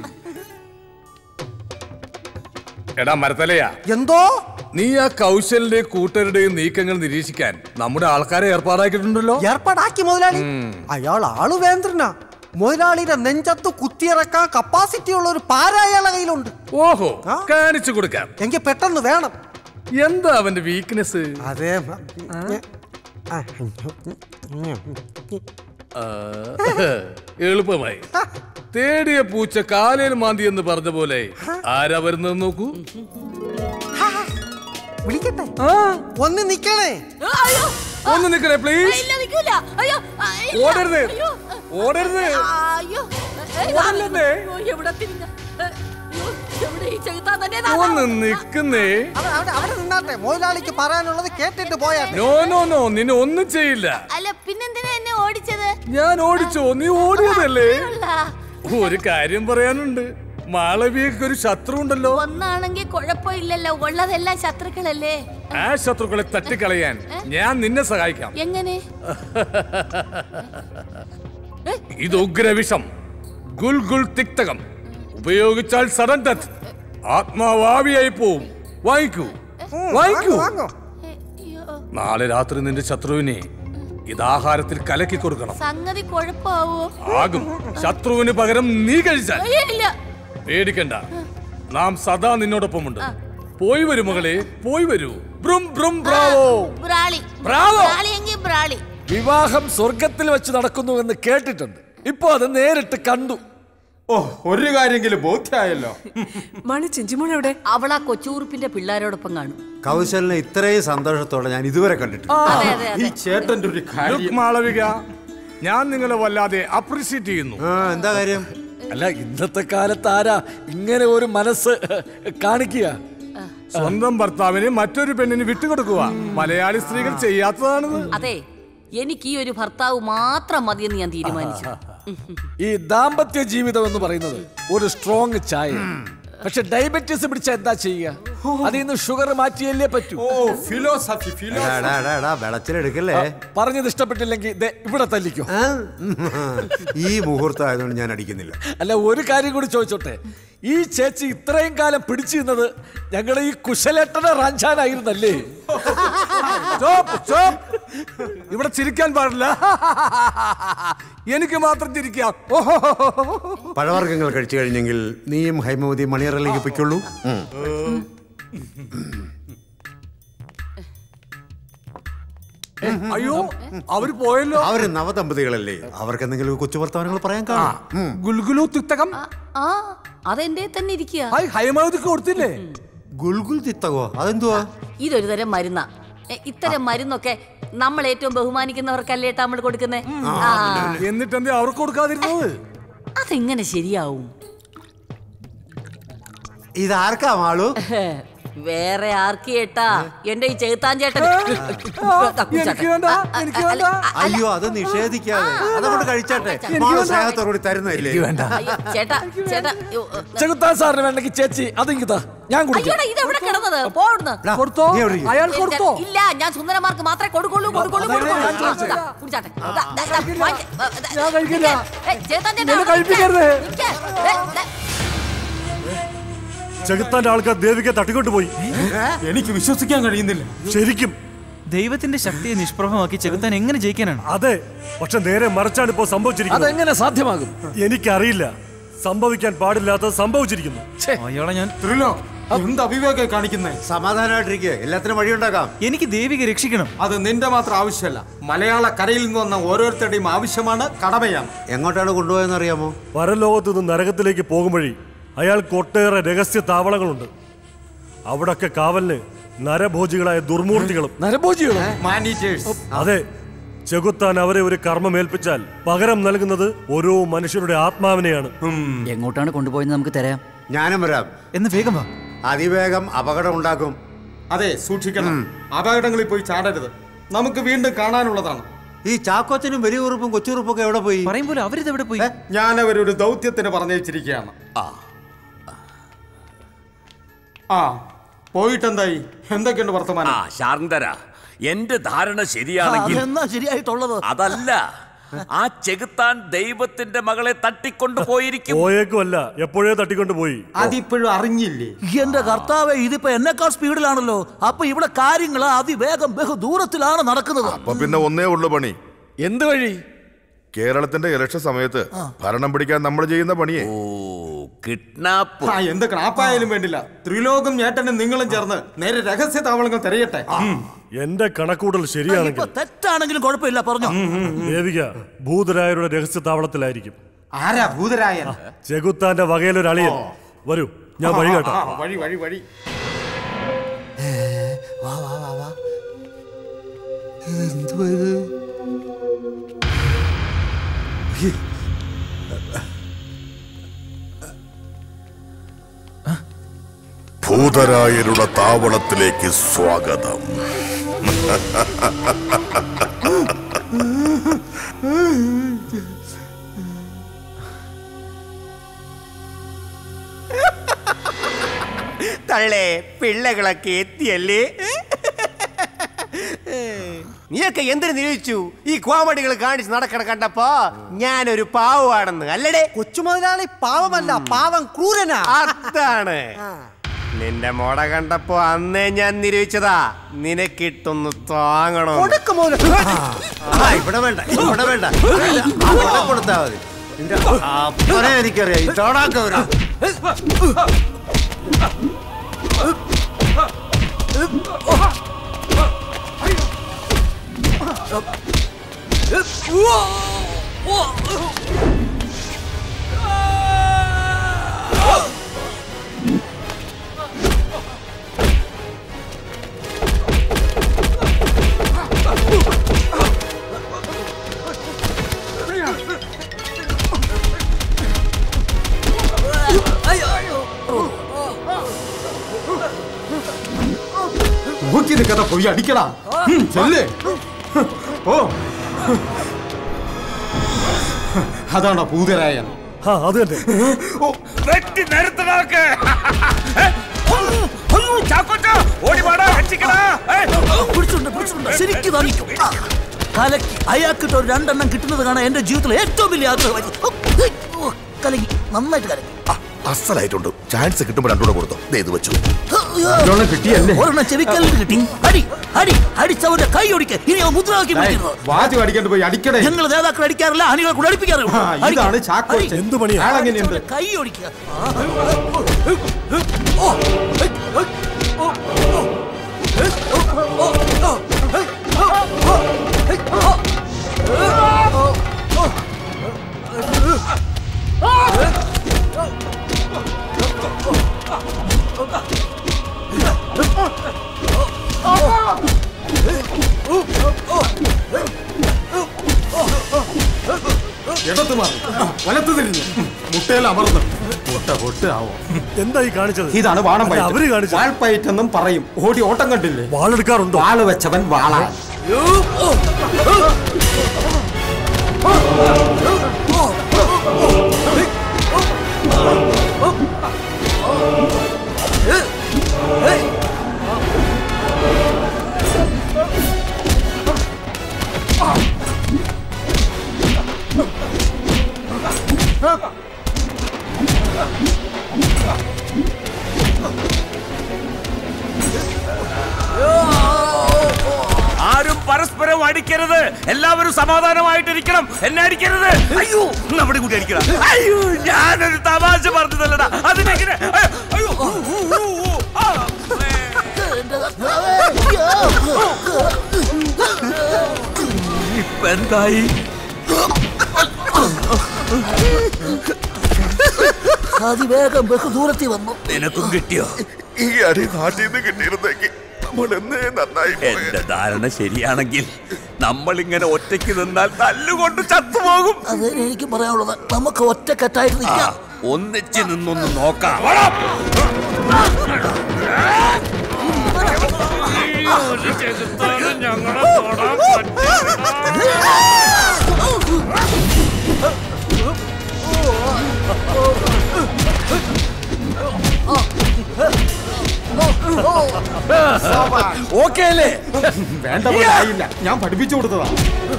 എടാ മരത്തലയാ എന്തോ നീ ആ കൗശലിന്റെയും കൂട്ടരുടെയും നീക്കങ്ങൾ നിരീക്ഷിക്കാൻ നമ്മുടെ ആൾക്കാരെ ഏർപ്പാടാക്കിയിട്ടുണ്ടല്ലോ ഏർപ്പാടാക്കി മുതലാളി അയാൾ ആള് വേന്ദ്രനാ മുതലാളിയുടെ നെഞ്ചത്ത് കുത്തിയിറക്കാൻ കപ്പാസിറ്റി ഉള്ള ഒരു പാര അയാളുടെ കയ്യിലുണ്ട് ഓഹോ കാണിച്ചു കൊടുക്കാം എനിക്ക് പെട്ടെന്ന് വേണം എന്താ അവന്റെ വീക്ക്നെസ് അതെ എളുപ്പമായി തേടിയ പൂച്ച കാലേൽ മാന്തി എന്ന് പറഞ്ഞ പോലെ ആരാ വരുന്നത് നോക്കൂ വിളിക്കട്ടെ ഒന്ന് നിക്കണേ അയ്യോ ഒന്ന് നിക്കണേ പ്ലീസ് ഇല്ല നിൽക്കൂല അയ്യോ ആ, ഇല്ല. ഓടരുത്. അയ്യോ. ഓടരുത്. അയ്യോ ഏയ്, ഓടല്ലേ? അയ്യോ, എവിടെ തിരിഞ്ഞ അയ്യോ, എവിടെ ഈ ചെകുത്താൻ തന്നെ ഇതാ. ഒന്ന് നിക്കുന്നേ അവിടെ അവിടെ അവിടെ നിന്നാട്ടെ മുതലാളിക്ക് പറയാനുള്ളത് കേട്ടിട്ട് പോയാട്ടെ നോ നോ നോ നിന്നെ ഒന്നും ചെയ്യില്ല അല്ല പിന്നെന്തിനാ എന്നെ ഓടിച്ചത് ഞാൻ ഓടിച്ചോ നീ ഓടിയതല്ലേ ഉള്ള. ഒരു കാര്യം പറയാനുണ്ട് മാളവിയൊക്കെ ഒരു ശത്രു ഉണ്ടല്ലോ ഒന്നാണെങ്കിൽ കുഴപ്പമില്ലല്ലോ ഉള്ളതെല്ലാം ശത്രുക്കളല്ലേ ആ ശത്രുക്കളെ തട്ടിക്കളയാൻ ഞാൻ നിന്നെ സഹായിക്കാം എങ്ങനെ ഇത് ഉഗ്രവിഷം ഗുൽ ഗുൽ തിക്തകം ഉപയോഗിച്ചാൽ സഡൻ ഡെത്ത് ആത്മാവാവിയായി പോവും വാങ്ങിക്കൂ വാങ്ങിക്കൂ നാളെ രാത്രി നിന്റെ ശത്രുവിനെ ഇത് ആഹാരത്തിൽ കലക്കി കൊടുക്കണം സംഗതി കുഴപ്പമാവോ ആകും ശത്രുവിന് പകരം നീ കഴിച്ചാൽ അയ്യോ, ഇല്ല പേടിക്കണ്ട നാം സദാ നിന്നോടൊപ്പമുണ്ട് പോയി വരൂ മകളെ പോയി വരൂ ബ്രും ബ്രും ബ്രാവോ ബ്രാളി ബ്രാവോ. ബ്രാളി എങ്കിൽ ബ്രാളി വിവാഹം സ്വർഗത്തിൽ വെച്ച് നടക്കുന്നു എന്ന് കേട്ടിട്ടുണ്ട് ഇപ്പൊ അത് നേരിട്ട് കണ്ടു ഓ ഒരു കാര്യമെങ്കിലും ബോധ്യമായല്ലോ മാളു ചെഞ്ചിമോൾ എവിടെ അവളാ കൊച്ചൂറുപ്പിന്റെ പിള്ളേരോടൊപ്പം കാണും കൗശലിനെ ഇത്രയും സന്തോഷത്തോടെ ഞാൻ ഇതുവരെ കണ്ടിട്ടില്ല അതെ അതെ ഈ അതെ ചേട്ടന്റെ ഒരു ലുക്ക് കാര്യം മാളവിക ഞാൻ നിങ്ങളെ വല്ലാതെ അപ്രീഷിയേറ്റ് ചെയ്യുന്നു ആ എന്താ കാര്യം അല്ല ഇന്നത്തെ കാലത്ത് ആരാ ഇങ്ങനെ ഒരു മനസ്സ് കാണിക്കുക സ്വന്തം ഭർത്താവിനെ മറ്റൊരു പെണ്ണിന് വിട്ടുകൊടുക്കുക മലയാളി സ്ത്രീകൾ ചെയ്യാത്തതാണിത് അതെ എനിക്ക് ഈ ഒരു ഭർത്താവ് മാത്രം മതിയെന്ന് ഞാൻ തീരുമാനിച്ചു ഈ ദാമ്പത്യ ജീവിതം എന്ന് പറയുന്നത് ഒരു സ്ട്രോങ് ചായ പക്ഷെ ഡയബറ്റീസ് പിടിച്ച എന്താ ചെയ്യുക അതിൽ നിന്ന് ഷുഗർ മാറ്റിയല്ലേ പറ്റൂ ഓ ഫിലോസഫി എടാ, എടാ, എടാ, എടാ, വെളച്ചിലെടുക്കല്ലേ പറഞ്ഞത് ഇഷ്ടപ്പെട്ടില്ലെങ്കിൽ ദേ ഇവിടെ തല്ലിക്കോ ഈ മുഹൂർത്തം ആയതുകൊണ്ട് ഞാൻ അടിക്കുന്നില്ല അല്ല ഒരു കാര്യം കൂടി ചോദിച്ചോട്ടെ ഈ ചേച്ചി ഇത്രയും കാലം പിടിച്ചു നിന്നത് ഞങ്ങളെ ഈ കുശലേട്ടനെ റാഞ്ചാനായിരുന്നല്ലേ സ്റ്റോപ്പ്, സ്റ്റോപ്പ്. ഇവിടെ ചിരിക്കാൻ പാടില്ല എനിക്ക് മാത്രം ചിരിക്കാം ഓഹോ പഴവർഗ്ഗങ്ങൾ കഴിച്ചു കഴിഞ്ഞെങ്കിൽ നീയും ഹൈമവതി മണിയറയിലേക്ക് പൊയ്ക്കൊള്ളൂ ഉം. അയ്യോ അവര് പോയല്ലോ അവര് നവദമ്പതികളല്ലേ അവർക്ക് എന്തെങ്കിലും കൊച്ചു വർത്തമാനങ്ങൾ പറയാൻ കാണും ഉം. ഗുൽഗുലു തിക്തകം ആ അതെന്റെ തന്നെ ഇരിക്കുക ഹായ് ഹൈമാവതിക്ക് കൊടുത്തില്ലേ ഗുൽഗുൽ തിത്തകോ അതെന്തുവാ ഇതൊരു തരം മരുന്നാ എ, ഇത്തരം മരുന്നൊക്കെ നമ്മൾ ഏറ്റവും ബഹുമാനിക്കുന്നവർക്കല്ലേ ഏട്ടാ നമ്മൾ കൊടുക്കുന്നേ ആ എന്നിട്ട് എന്താ അവർക്ക് കൊടുക്കാതിരുന്നത് അതെങ്ങനെ ശരിയാവും ഇതാർക്കാ മാളു വേറെ ആർക്കി ഏട്ടാ എന്റെ ഈ ചെകുത്താൻ ചേട്ടൻ എനിക്ക് വേണ്ട എനിക്ക് വേണ്ട അയ്യോ അത് നിഷേധിക്കാതെ അതങ്ങോട്ട് കഴിച്ചാട്ടെ മാളു സ്നേഹത്തോടുകൂടി തരുന്നില്ലേ അയ്യോ, ചേട്ടാ ചേട്ടാ യ്യോ, ഏ, ചെകുത്താൻ സാറിന് വേണ്ടെങ്കിൽ ചേച്ചി അതിങ്ങിതാ ഞാൻ കുടിക്കാം അയ്യോടാ ഇത് എവിടെ കിടന്നത് പോടുന്ന് കൊടുത്തോ അയാൾ കൊടുത്തോ ഇല്ല ഞാൻ സുന്ദരമാർക്ക് മാത്രമേ കൊടുക്കുള്ളൂ കൊടുക്കുള്ളൂ കൊടുക്കുള്ളൂ. ഞാൻ ചോദിച്ചത്. ദാ, കുടിച്ചാട്ടെ. ദാ, ദാ, ദാ, വാങ്ങി. ദാ, ദാ, ഞാൻ കഴിക്കില്ല. ഏയ്, ചേട്ടാ, ചേട്ടാ, എന്നെ അവിടെ കഴിപ്പിക്കരുത്. നിൽക്ക്. നിൽക്ക്. ദേ, ദേ. ചെകുത്താന്റെ ആൾക്കാർ ദേവിকে തട്ടിക്കൊണ്ട് പോയി എനിക്ക് വിശ്വസിക്കാൻ കഴിയുന്നില്ല ശരിക്കും ദൈവത്തിന്റെ ശക്തിയെ നിഷ്പ്രഭമാക്കി ചെകുത്താൻ എങ്ങനെ ജയിക്കാനാണ് അതെ പക്ഷെ നേരെ മറിച്ചാണ് ഇപ്പോൾ സംഭവിച്ചിരിക്കുന്നത് അതെങ്ങനെ സാധ്യമാകും എനിക്കറിയില്ല സംഭവിക്കാൻ പാടില്ലാത്തത് സംഭവിച്ചിരിക്കുന്നു അയാളെ ഞാൻ ത്രിലോ എന്ത് അവിവേക കാണിക്കുന്നേ സമാധാനമായിട്ടിരിക്കുക എല്ലാത്തിനും വഴിയുണ്ടാക്കാം എനിക്ക് ദേവിക രക്ഷിക്കണം അത് നിന്റെ മാത്രം ആവശ്യമല്ല മലയാള കരയിൽ നിന്ന് വന്ന ഓരോരുത്തരുടെയും ആവശ്യമാണ് കടമയാണ് എങ്ങോട്ടാണ് കൊണ്ടുപോയെന്ന് അറിയാമോ പരലോകത്ത് നിന്ന് നരകത്തിലേക്ക് പോകും വഴി അയാൾക്ക് ഒട്ടേറെ രഹസ്യ താവളങ്ങളുണ്ട് അവിടൊക്കെ കാവലിന് നരഭോജികളായ ദുർമൂർത്തികളും നരഭോജികളോ മാനീറ്റേഴ്സ് അതെ ചെകുത്താൻ അവരെ ഒരു കർമ്മം ഏൽപ്പിച്ചാൽ പകരം നൽകുന്നത് ഓരോ മനുഷ്യരുടെ ആത്മാവിനെയാണ് എങ്ങോട്ടാണ് കൊണ്ടുപോയെന്ന് നമുക്ക് തരാം ഞാനും വരാം എന്ന് വേഗം വാ അതിവേഗം അപകടം ഉണ്ടാക്കും അതെ സൂക്ഷിക്കണം അപകടങ്ങളിൽ പോയി ചാടരുത് നമുക്ക് വീണ്ടും കാണാനുള്ളതാണ് ഈ ചാക്കോച്ചനും വലിയ ഉറുപ്പും കൊച്ചുറുപ്പും ഒക്കെ എവിടെ പോയി പറയും പോലെ അവരിത് എവിടെ പോയി ഞാൻ അവരൊരു ദൗത്യത്തിന് പറഞ്ഞിരിക്കുകയാണ് ആ പോയിട്ടെന്തായി എന്തൊക്കെയുണ്ട് ആ വർത്തമാനം ശാന്തര എന്റെ ധാരണ ശരിയാണെങ്കിൽ അതെന്നാ ശരിയായിട്ടുള്ളത് അതല്ല ആ ചെകുത്താൻ ദൈവത്തിന്റെ മകളെ തട്ടിക്കൊണ്ടു പോയിരിക്കും പോയേക്കുമല്ല എപ്പോഴേ തട്ടിക്കൊണ്ട് പോയി അതിപ്പോഴും അറിഞ്ഞില്ലേ എന്റെ കർത്താവെ ഇതിപ്പോ എന്നെക്കാൾ സ്പീഡിലാണല്ലോ അപ്പൊ ഇവിടെ കാര്യങ്ങൾ അതിവേഗം ബഹു ദൂരത്തിലാണ് നടക്കുന്നത് അപ്പൊ പിന്നെ ഒന്നേ ഉള്ളു പണി എന്ത് വഴി കേരളത്തിന്റെ ഇലക്ഷൻ സമയത്ത് ഭരണം പിടിക്കാൻ നമ്മൾ ചെയ്യുന്ന പണിയെ ഓ കിഡ്നാപ്പ് ആ എന്ത് ക്രാപ്പായാലും വേണ്ടില്ല ത്രിലോകം ഞേട്ടനും നിങ്ങളും ചേർന്ന് നേരെ രഹസ്യ താവളങ്ങൾ തിരയട്ടെ ഉം. എന്റെ കണക്കൂടൽ ഇപ്പൊ ശരിയാണെങ്കിൽ തെറ്റാണെങ്കിലും കുഴപ്പമില്ല പറഞ്ഞോ ദേവിക ഭൂതരായരുടെ രഹസ്യ താവളത്തിലായിരിക്കും ആരാ ഭൂതരായൻ ചെകുത്താന്റെ വകയിലൊരു അളിയൻ വരൂ ഞാൻ വഴി കേട്ടോ ആ, വഴി വഴി വഴി ഭൂതരായരുടെ താവളത്തിലേക്ക് സ്വാഗതം തള്ളേ പിള്ളകളൊക്കെ എത്തിയല്ലേ നീയൊക്കെ എന്തിനു നിരൂപിച്ചു ഈ കോമഡികൾ കാണിച്ച് നടക്കണ കണ്ടപ്പോ ഞാനൊരു പാവമാണെന്ന് അല്ലടേ കൊച്ചു മുതലാളി പാവമല്ല പാവം ക്രൂരനാ അതാണ് നിന്റെ മോട കണ്ടപ്പോ അന്നേ ഞാൻ നിരൂപിച്ചതാ നിനക്കിട്ടൊന്ന് താങ്ങണോ കൊടുക്ക് മുതലാളി. ആ, ഇവിടെ വേണ്ട ഇവിടെ വേണ്ട അവിടെ കൊടുത്താ മതി നിന്റെ അപ്പനെ എനിക്കറിയാം ഈ തോടാക്കവരാ നോക്കി നിൽക്കാതെ പോയി അടിക്കടാ ഉം, ചെല്ല് ഓ അതാണോ ഭൂതരായൻ അത് തന്നെ വെട്ടി നിരത്തണാക്ക് ചാക്കോച്ച ഓടി വാടാ രക്ഷിക്കടാ പിടിച്ചിട്ടുണ്ട് പിടിച്ചിട്ടുണ്ട് ശരിക്കും വാങ്ങിക്കും ആ, കലക്കി അയാൾക്കിട്ട് ഒരു രണ്ടെണ്ണം കിട്ടുന്നത് കാണാൻ എന്റെ ജീവിതത്തിലെ ഏറ്റവും വലിയ ആഗ്രഹമായിരുന്നു ഓ, കലക്കി നന്നായിട്ട് കലക്കി അസലായിട്ടുണ്ട് ചാൻസ് കിട്ടുമ്പോൾ രണ്ടുകൂടെ കൊടുത്തു ദേ ഇത് വെച്ചു ഒരെണ്ണം കിട്ടിയല്ലേ? ഒരെണ്ണം ചെവിക്കല്ലിൽ കിട്ടി അടി അടി അടിച്ചവന്റെ കൈ ഒടിക്ക് ഇനി അവൻ മുദ്രാക്കി പിടിക്കുന്നത് വാചകം അടിക്കാണ്ട് പോയി അടിക്കണേ ഞങ്ങൾ നേതാക്കൾ അടിക്കാറില്ല അണികൾ കൂടെ അടിപ്പിക്കാറില്ല ആ, ഇതാണ് ചാക്കോച്ചൻ. എന്ത് പണിയാ? ആളെങ്ങനെയുണ്ട്? കൈ ഒടിക്കുക ഇടത്ത് മാറി വലത്ത് തിരിഞ്ഞു മുട്ടയിൽ അമർന്നു മുട്ട പൊട്ട് ആവോ എന്തായി കാണിച്ചത് ഇതാണ് വാണം അല്ല, അവര് കാണിച്ചത് വാൾപ്പയറ്റെന്നും പറയും ഓടി ഓട്ടം കണ്ടില്ലേ വാളെടുക്കാറുണ്ടോ വാള് വെച്ചവൻ വാളാ ആരും പരസ്പരം അടിക്കരുത് എല്ലാവരും സമാധാനമായിട്ടിരിക്കണം എന്നെ അടിക്കരുത് അയ്യോ നമ്മുടെ കൂടി അടിക്കണം അയ്യോ ഞാനൊരു തമാശ പറഞ്ഞതല്ലടാ അതിനെങ്ങനെ അയ്യോ, അയ്യോ ഊ, ഊ, ഊ, ഊ. ആ, ഇപ്പൊ എന്തായി അതിവേഗം ബഹുദൂരത്തിൽ വന്നു നിനക്കും കിട്ടിയോ ഈ അടി നാട്ടിൽ നിന്ന് കിട്ടിയിരുന്നെങ്കിൽ നമ്മൾ എന്നേ നന്നായി എന്റെ ധാരണ ശരിയാണെങ്കിൽ നമ്മൾ ഇങ്ങനെ ഒറ്റയ്ക്ക് നിന്നാൽ തല്ലുകൊണ്ട് ചത്തുപോകും അത് എനിക്ക് പറയാനുള്ളത് നമുക്ക് ഒറ്റക്കെട്ടായിട്ട് നിൽക്കാം ഒന്നിച്ച് നിന്നൊന്ന് നോക്കാം ഓക്കെ അല്ലേ വേണ്ട പോലെ ആയില്ല ഞാൻ പഠിപ്പിച്ചു കൊടുത്തതാ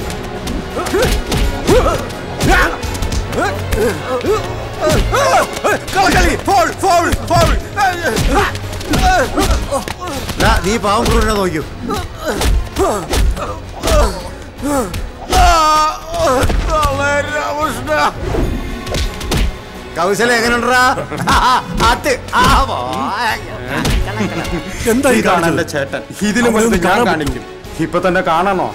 കളകളി ഫോൾ ഫോൾ ഫോൾ ദാ, നീ പാവം ക്രൂരനെ നോക്കൂ കൗശല എങ്ങനെയുണ്ടാ അത് ആവോ എന്താ ഇതാണ് എന്റെ ചേട്ടൻ ഇതിലും വലുത് ഞാൻ കാണിക്കും ഇപ്പൊ തന്നെ കാണണോ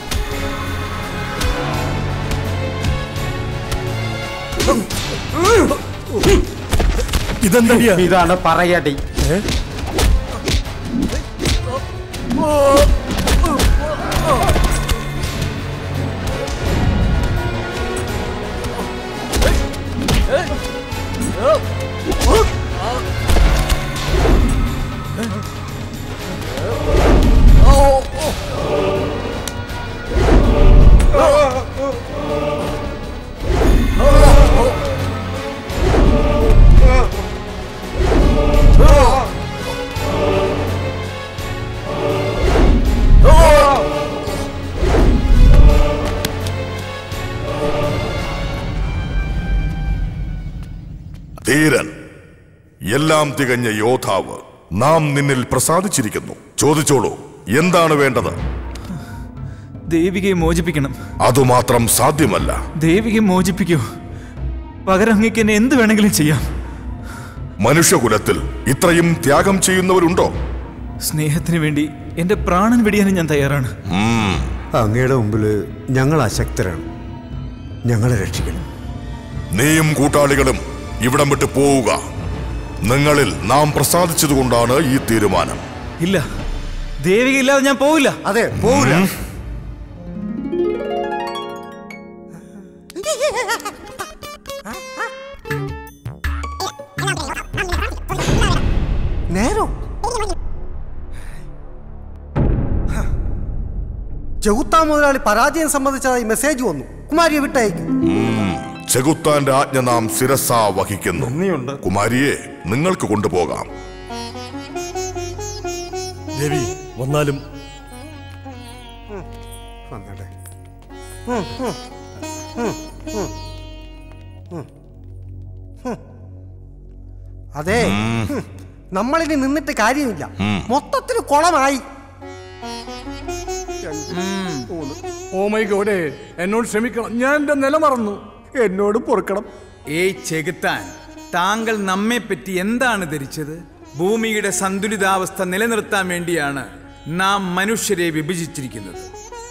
ഇതെന്തടിയാ ഇതാണ് പറയടി ധീരൻ എല്ലാം തികഞ്ഞ യോദ്ധാവ് നാം നിന്നിൽ പ്രസാദിച്ചിരിക്കുന്നു ചോദിച്ചോളൂ എന്താണ് വേണ്ടത് ദേവികയെ മോചിപ്പിക്കണം അതുമാത്രം സാധ്യമല്ല ദേവികയെ മോചിപ്പിക്കൂ പകരം അങ്ങേക്ക് എന്നെ എന്ത് വേണമെങ്കിലും ചെയ്യാം മനുഷ്യകുലത്തിൽ ഇത്രയും ത്യാഗം ചെയ്യുന്നവരുണ്ടോ സ്നേഹത്തിന് വേണ്ടി എന്റെ പ്രാണൻ വെടിയാനും ഞാൻ തയ്യാറാണ് ഉം. അങ്ങയുടെ മുമ്പിൽ ഞങ്ങൾ അശക്തരാണ് ഞങ്ങളെ രക്ഷിക്കണം നീയും കൂട്ടാളികളും ഇവിടം വിട്ട് പോവുക നിങ്ങളിൽ നാം പ്രസാദിച്ചതുകൊണ്ടാണ് ഈ തീരുമാനം ഇല്ല ദേവിക ഇല്ലാതെ ഞാൻ പോവില്ല അതെ പോവില്ല നേരോ ചെകുത്താ മുതലാളി പരാജയം സംബന്ധിച്ചതായി മെസ്സേജ് വന്നു കുമാരിയെ വിട്ടയക്കും ഉം. ചെകുത്താന്റെ ആജ്ഞ നാം ശിരസാ വഹിക്കുന്നു നന്ദിയുണ്ട് കുമാരിയെ നിങ്ങൾക്ക് കൊണ്ടുപോകാം ദേവി വന്നാലും വന്നട്ടെ അതെ ഹും, നമ്മളിനി നിന്നിട്ട് കാര്യമില്ല മൊത്തത്തിൽ കുളമായി ഓ മൈ ഗോഡേ എന്നോട് ക്ഷമിക്കണം ഞാൻ എന്റെ നില മറന്നു എന്നോട് പൊറുക്കണം ഏയ് ചെകുത്താൻ താങ്കൾ നമ്മെ പറ്റി എന്താണ് ധരിച്ചത് ഭൂമിയുടെ സന്തുലിതാവസ്ഥ നിലനിർത്താൻ വേണ്ടിയാണ് നാം മനുഷ്യരെ വിഭജിച്ചിരിക്കുന്നത്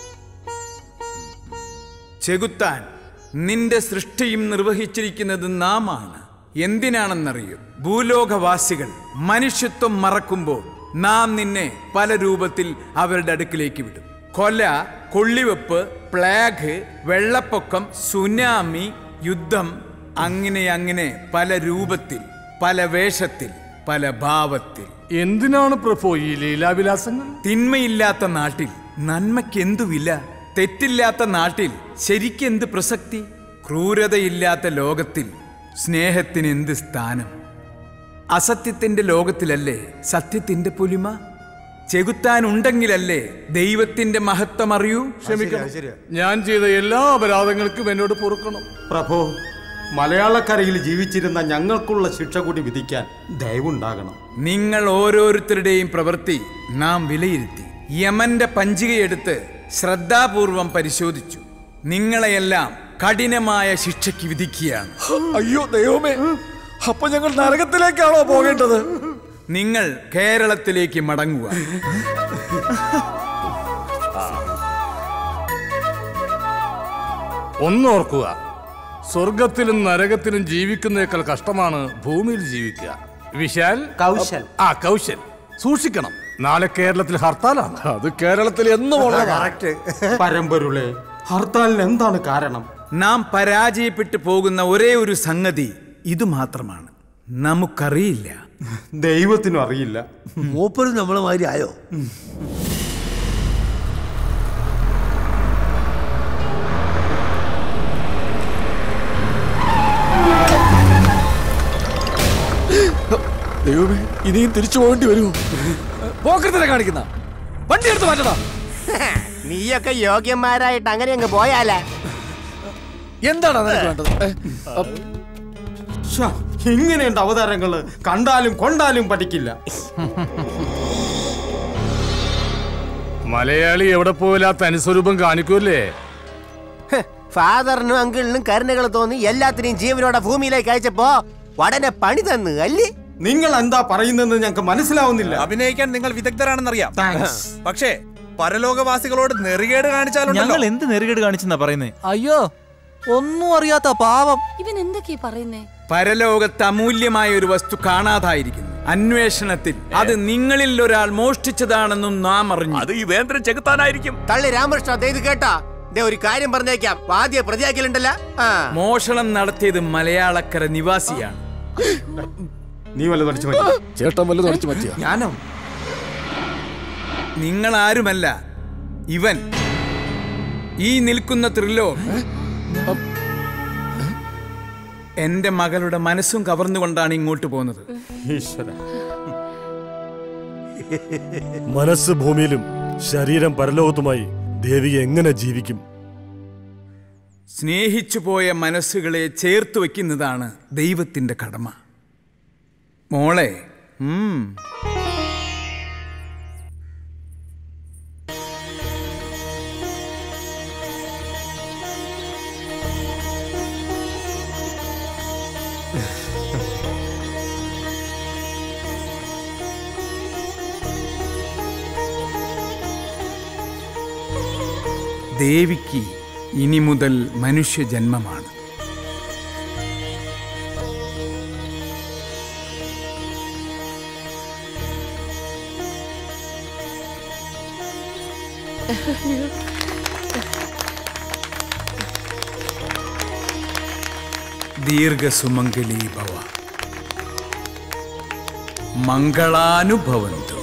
ചെകുത്താൻ നിന്റെ സൃഷ്ടിയും നിർവഹിച്ചിരിക്കുന്നത് നാം ആണ് എന്തിനാണെന്നറിയോ ഭൂലോകവാസികൾ മനുഷ്യത്വം മറക്കുമ്പോൾ നാം നിന്നെ പല രൂപത്തിൽ അവരുടെ അടുക്കിലേക്ക് വിടും കൊല കൊള്ളിവെപ്പ് പ്ലാഗ് വെള്ളപ്പൊക്കം സുനാമി യുദ്ധം അങ്ങനെ അങ്ങനെ പല രൂപത്തിൽ പല വേഷത്തിൽ പല ഭാവത്തിൽ എന്തിനാണ് പ്രഭു ഈ ലീലാവിലാസങ്ങൾ തിന്മയില്ലാത്ത നാട്ടിൽ നന്മയ്ക്ക് എന്തു വില തെറ്റില്ലാത്ത നാട്ടിൽ ശരിക്കെന്ത് പ്രസക്തി ക്രൂരതയില്ലാത്ത ലോകത്തിൽ സ്നേഹത്തിന് എന്ത് സ്ഥാനം അസത്യത്തിന്റെ ലോകത്തിലല്ലേ സത്യത്തിന്റെ പൊലിമ ചെകുത്താൻ ഉണ്ടെങ്കിലല്ലേ ദൈവത്തിന്റെ മഹത്വം അറിയൂ ക്ഷമിക്കണം ഞാൻ ചെയ്ത എല്ലാ അപരാധങ്ങൾക്കും എന്നോട് പൊറുക്കണം പ്രഭു മലയാളക്കരയിൽ ജീവിച്ചിരുന്ന ഞങ്ങൾക്കുള്ള ശിക്ഷ കൂടി വിധിക്കാൻ ദയവുണ്ടാകണം നിങ്ങൾ ഓരോരുത്തരുടെയും പ്രവൃത്തി നാം വിലയിരുത്തി യമന്റെ പഞ്ചികയെടുത്ത് ശ്രദ്ധാപൂർവം പരിശോധിച്ചു നിങ്ങളെയെല്ലാം കഠിനമായ ശിക്ഷയ്ക്ക് വിധിക്കുകയാണ് അയ്യോ ദൈവമേ അപ്പൊ ഞങ്ങൾ നരകത്തിലേക്കാണോ പോകേണ്ടത് നിങ്ങൾ കേരളത്തിലേക്ക് മടങ്ങുക ഒന്നോർക്കുക സ്വർഗത്തിലും നരകത്തിലും ജീവിക്കുന്നേക്കാൾ കഷ്ടമാണ് ഭൂമിയിൽ ജീവിക്കുക വിശാൽ കൗശൽ ആ കൗശൽ സൂക്ഷിക്കണം നാളെ കേരളത്തിൽ ഹർത്താലാണ് അത് കേരളത്തിൽ എന്നും പരമ്പൊരുളെ ഹർത്താലിന് എന്താണ് കാരണം നാം പരാജയപ്പെട്ടു പോകുന്ന ഒരേ ഒരു സംഗതി ഇത് മാത്രമാണ് നമുക്കറിയില്ല ദൈവത്തിനും അറിയില്ല മൂപ്പരും നമ്മളെ മാതിരി ആയോ ദൈവമേ ഇനിയും തിരിച്ചു പോകേണ്ടി വരുമോ പോക്കരത്തിനെ കാണിക്കുന്ന വണ്ടി എടുത്ത് മാറ്റണം നീയൊക്കെ യോഗ്യന്മാരായിട്ട് അങ്ങനെ അങ്ങ് പോയാലേ എന്താണ് നിനക്ക് വേണ്ടത് ഏ, അ, ശ്ശ, ഇങ്ങനെയുണ്ട് അവതാരങ്ങള് കണ്ടാലും കൊണ്ടാലും പഠിക്കില്ല മലയാളി എവിടെ പോയില്ലാത്ത അനുസ്വരൂപം കാണിക്കൂല്ലേ ഫാദറിനും അങ്കിളിനും കരുണകൾ തോന്നി എല്ലാത്തിനെയും ജീവനോടെ ഭൂമിയിലേക്ക് അയച്ചപ്പോ ഉടനെ പണി തന്നു അല്ലേ നിങ്ങൾ എന്താ പറയുന്നതെന്ന് ഞങ്ങൾക്ക് മനസ്സിലാവുന്നില്ല അഭിനയിക്കാൻ നിങ്ങൾ വിദഗ്ധരാണെന്നറിയാം Thanks. പക്ഷേ പരലോകവാസികളോട് നെറികേട് കാണിച്ചാലുണ്ടല്ലോ ഞങ്ങൾ എന്ത് നെറുകേട് കാണിച്ചെന്നാ പറയുന്നേ അയ്യോ ഒന്നും അറിയാത്ത പാവം ഇവൻ എന്തൊക്കെയാ പറയുന്നേ പരലോകത്ത് അമൂല്യമായ ഒരു വസ്തു കാണാതായിരിക്കുന്നു അന്വേഷണത്തിൽ അത് നിങ്ങളിൽ ഒരാൾ മോഷ്ടിച്ചതാണെന്നും നാം അറിഞ്ഞു അത് ഈ വേന്ദ്രൻ ചെകുത്താനായിരിക്കും തള്ളി രാമകൃഷ്ണ ദേ ഇത് കേട്ടാ ദേ ഒരു കാര്യം പറഞ്ഞേക്കാം ആദ്യ പ്രതിയാക്കലുണ്ടല്ലോ ആ മോഷണം നടത്തിയത് മലയാളക്കര നിവാസിയാണ് നീ വല്ലതും അടിച്ചു മാറ്റി ചേട്ടൻ വല്ലതും അടിച്ചു മാറ്റിയ ഞാനോ നിങ്ങൾ ആരുമല്ല ഇവൻ ഈ നിൽക്കുന്ന ത്രില്ലോ എന്റെ മകളുടെ മനസ്സും കവർന്നുകൊണ്ടാണ് ഇങ്ങോട്ട് പോകുന്നത് ഈശ്വര മനസ്സ് ഭൂമിയിലും ശരീരം പരലോകത്തുമായി ദേവിക എങ്ങനെ ജീവിക്കും സ്നേഹിച്ചു പോയ മനസ്സുകളെ ചേർത്ത് വയ്ക്കുന്നതാണ് ദൈവത്തിന്റെ കടമ മോളെ ഉം ദേവിക്ക് ഇനി മുതൽ മനുഷ്യജന്മമാണ് ദീർഘസുമംഗലീ ഭവ മംഗളാനുഭവന്തു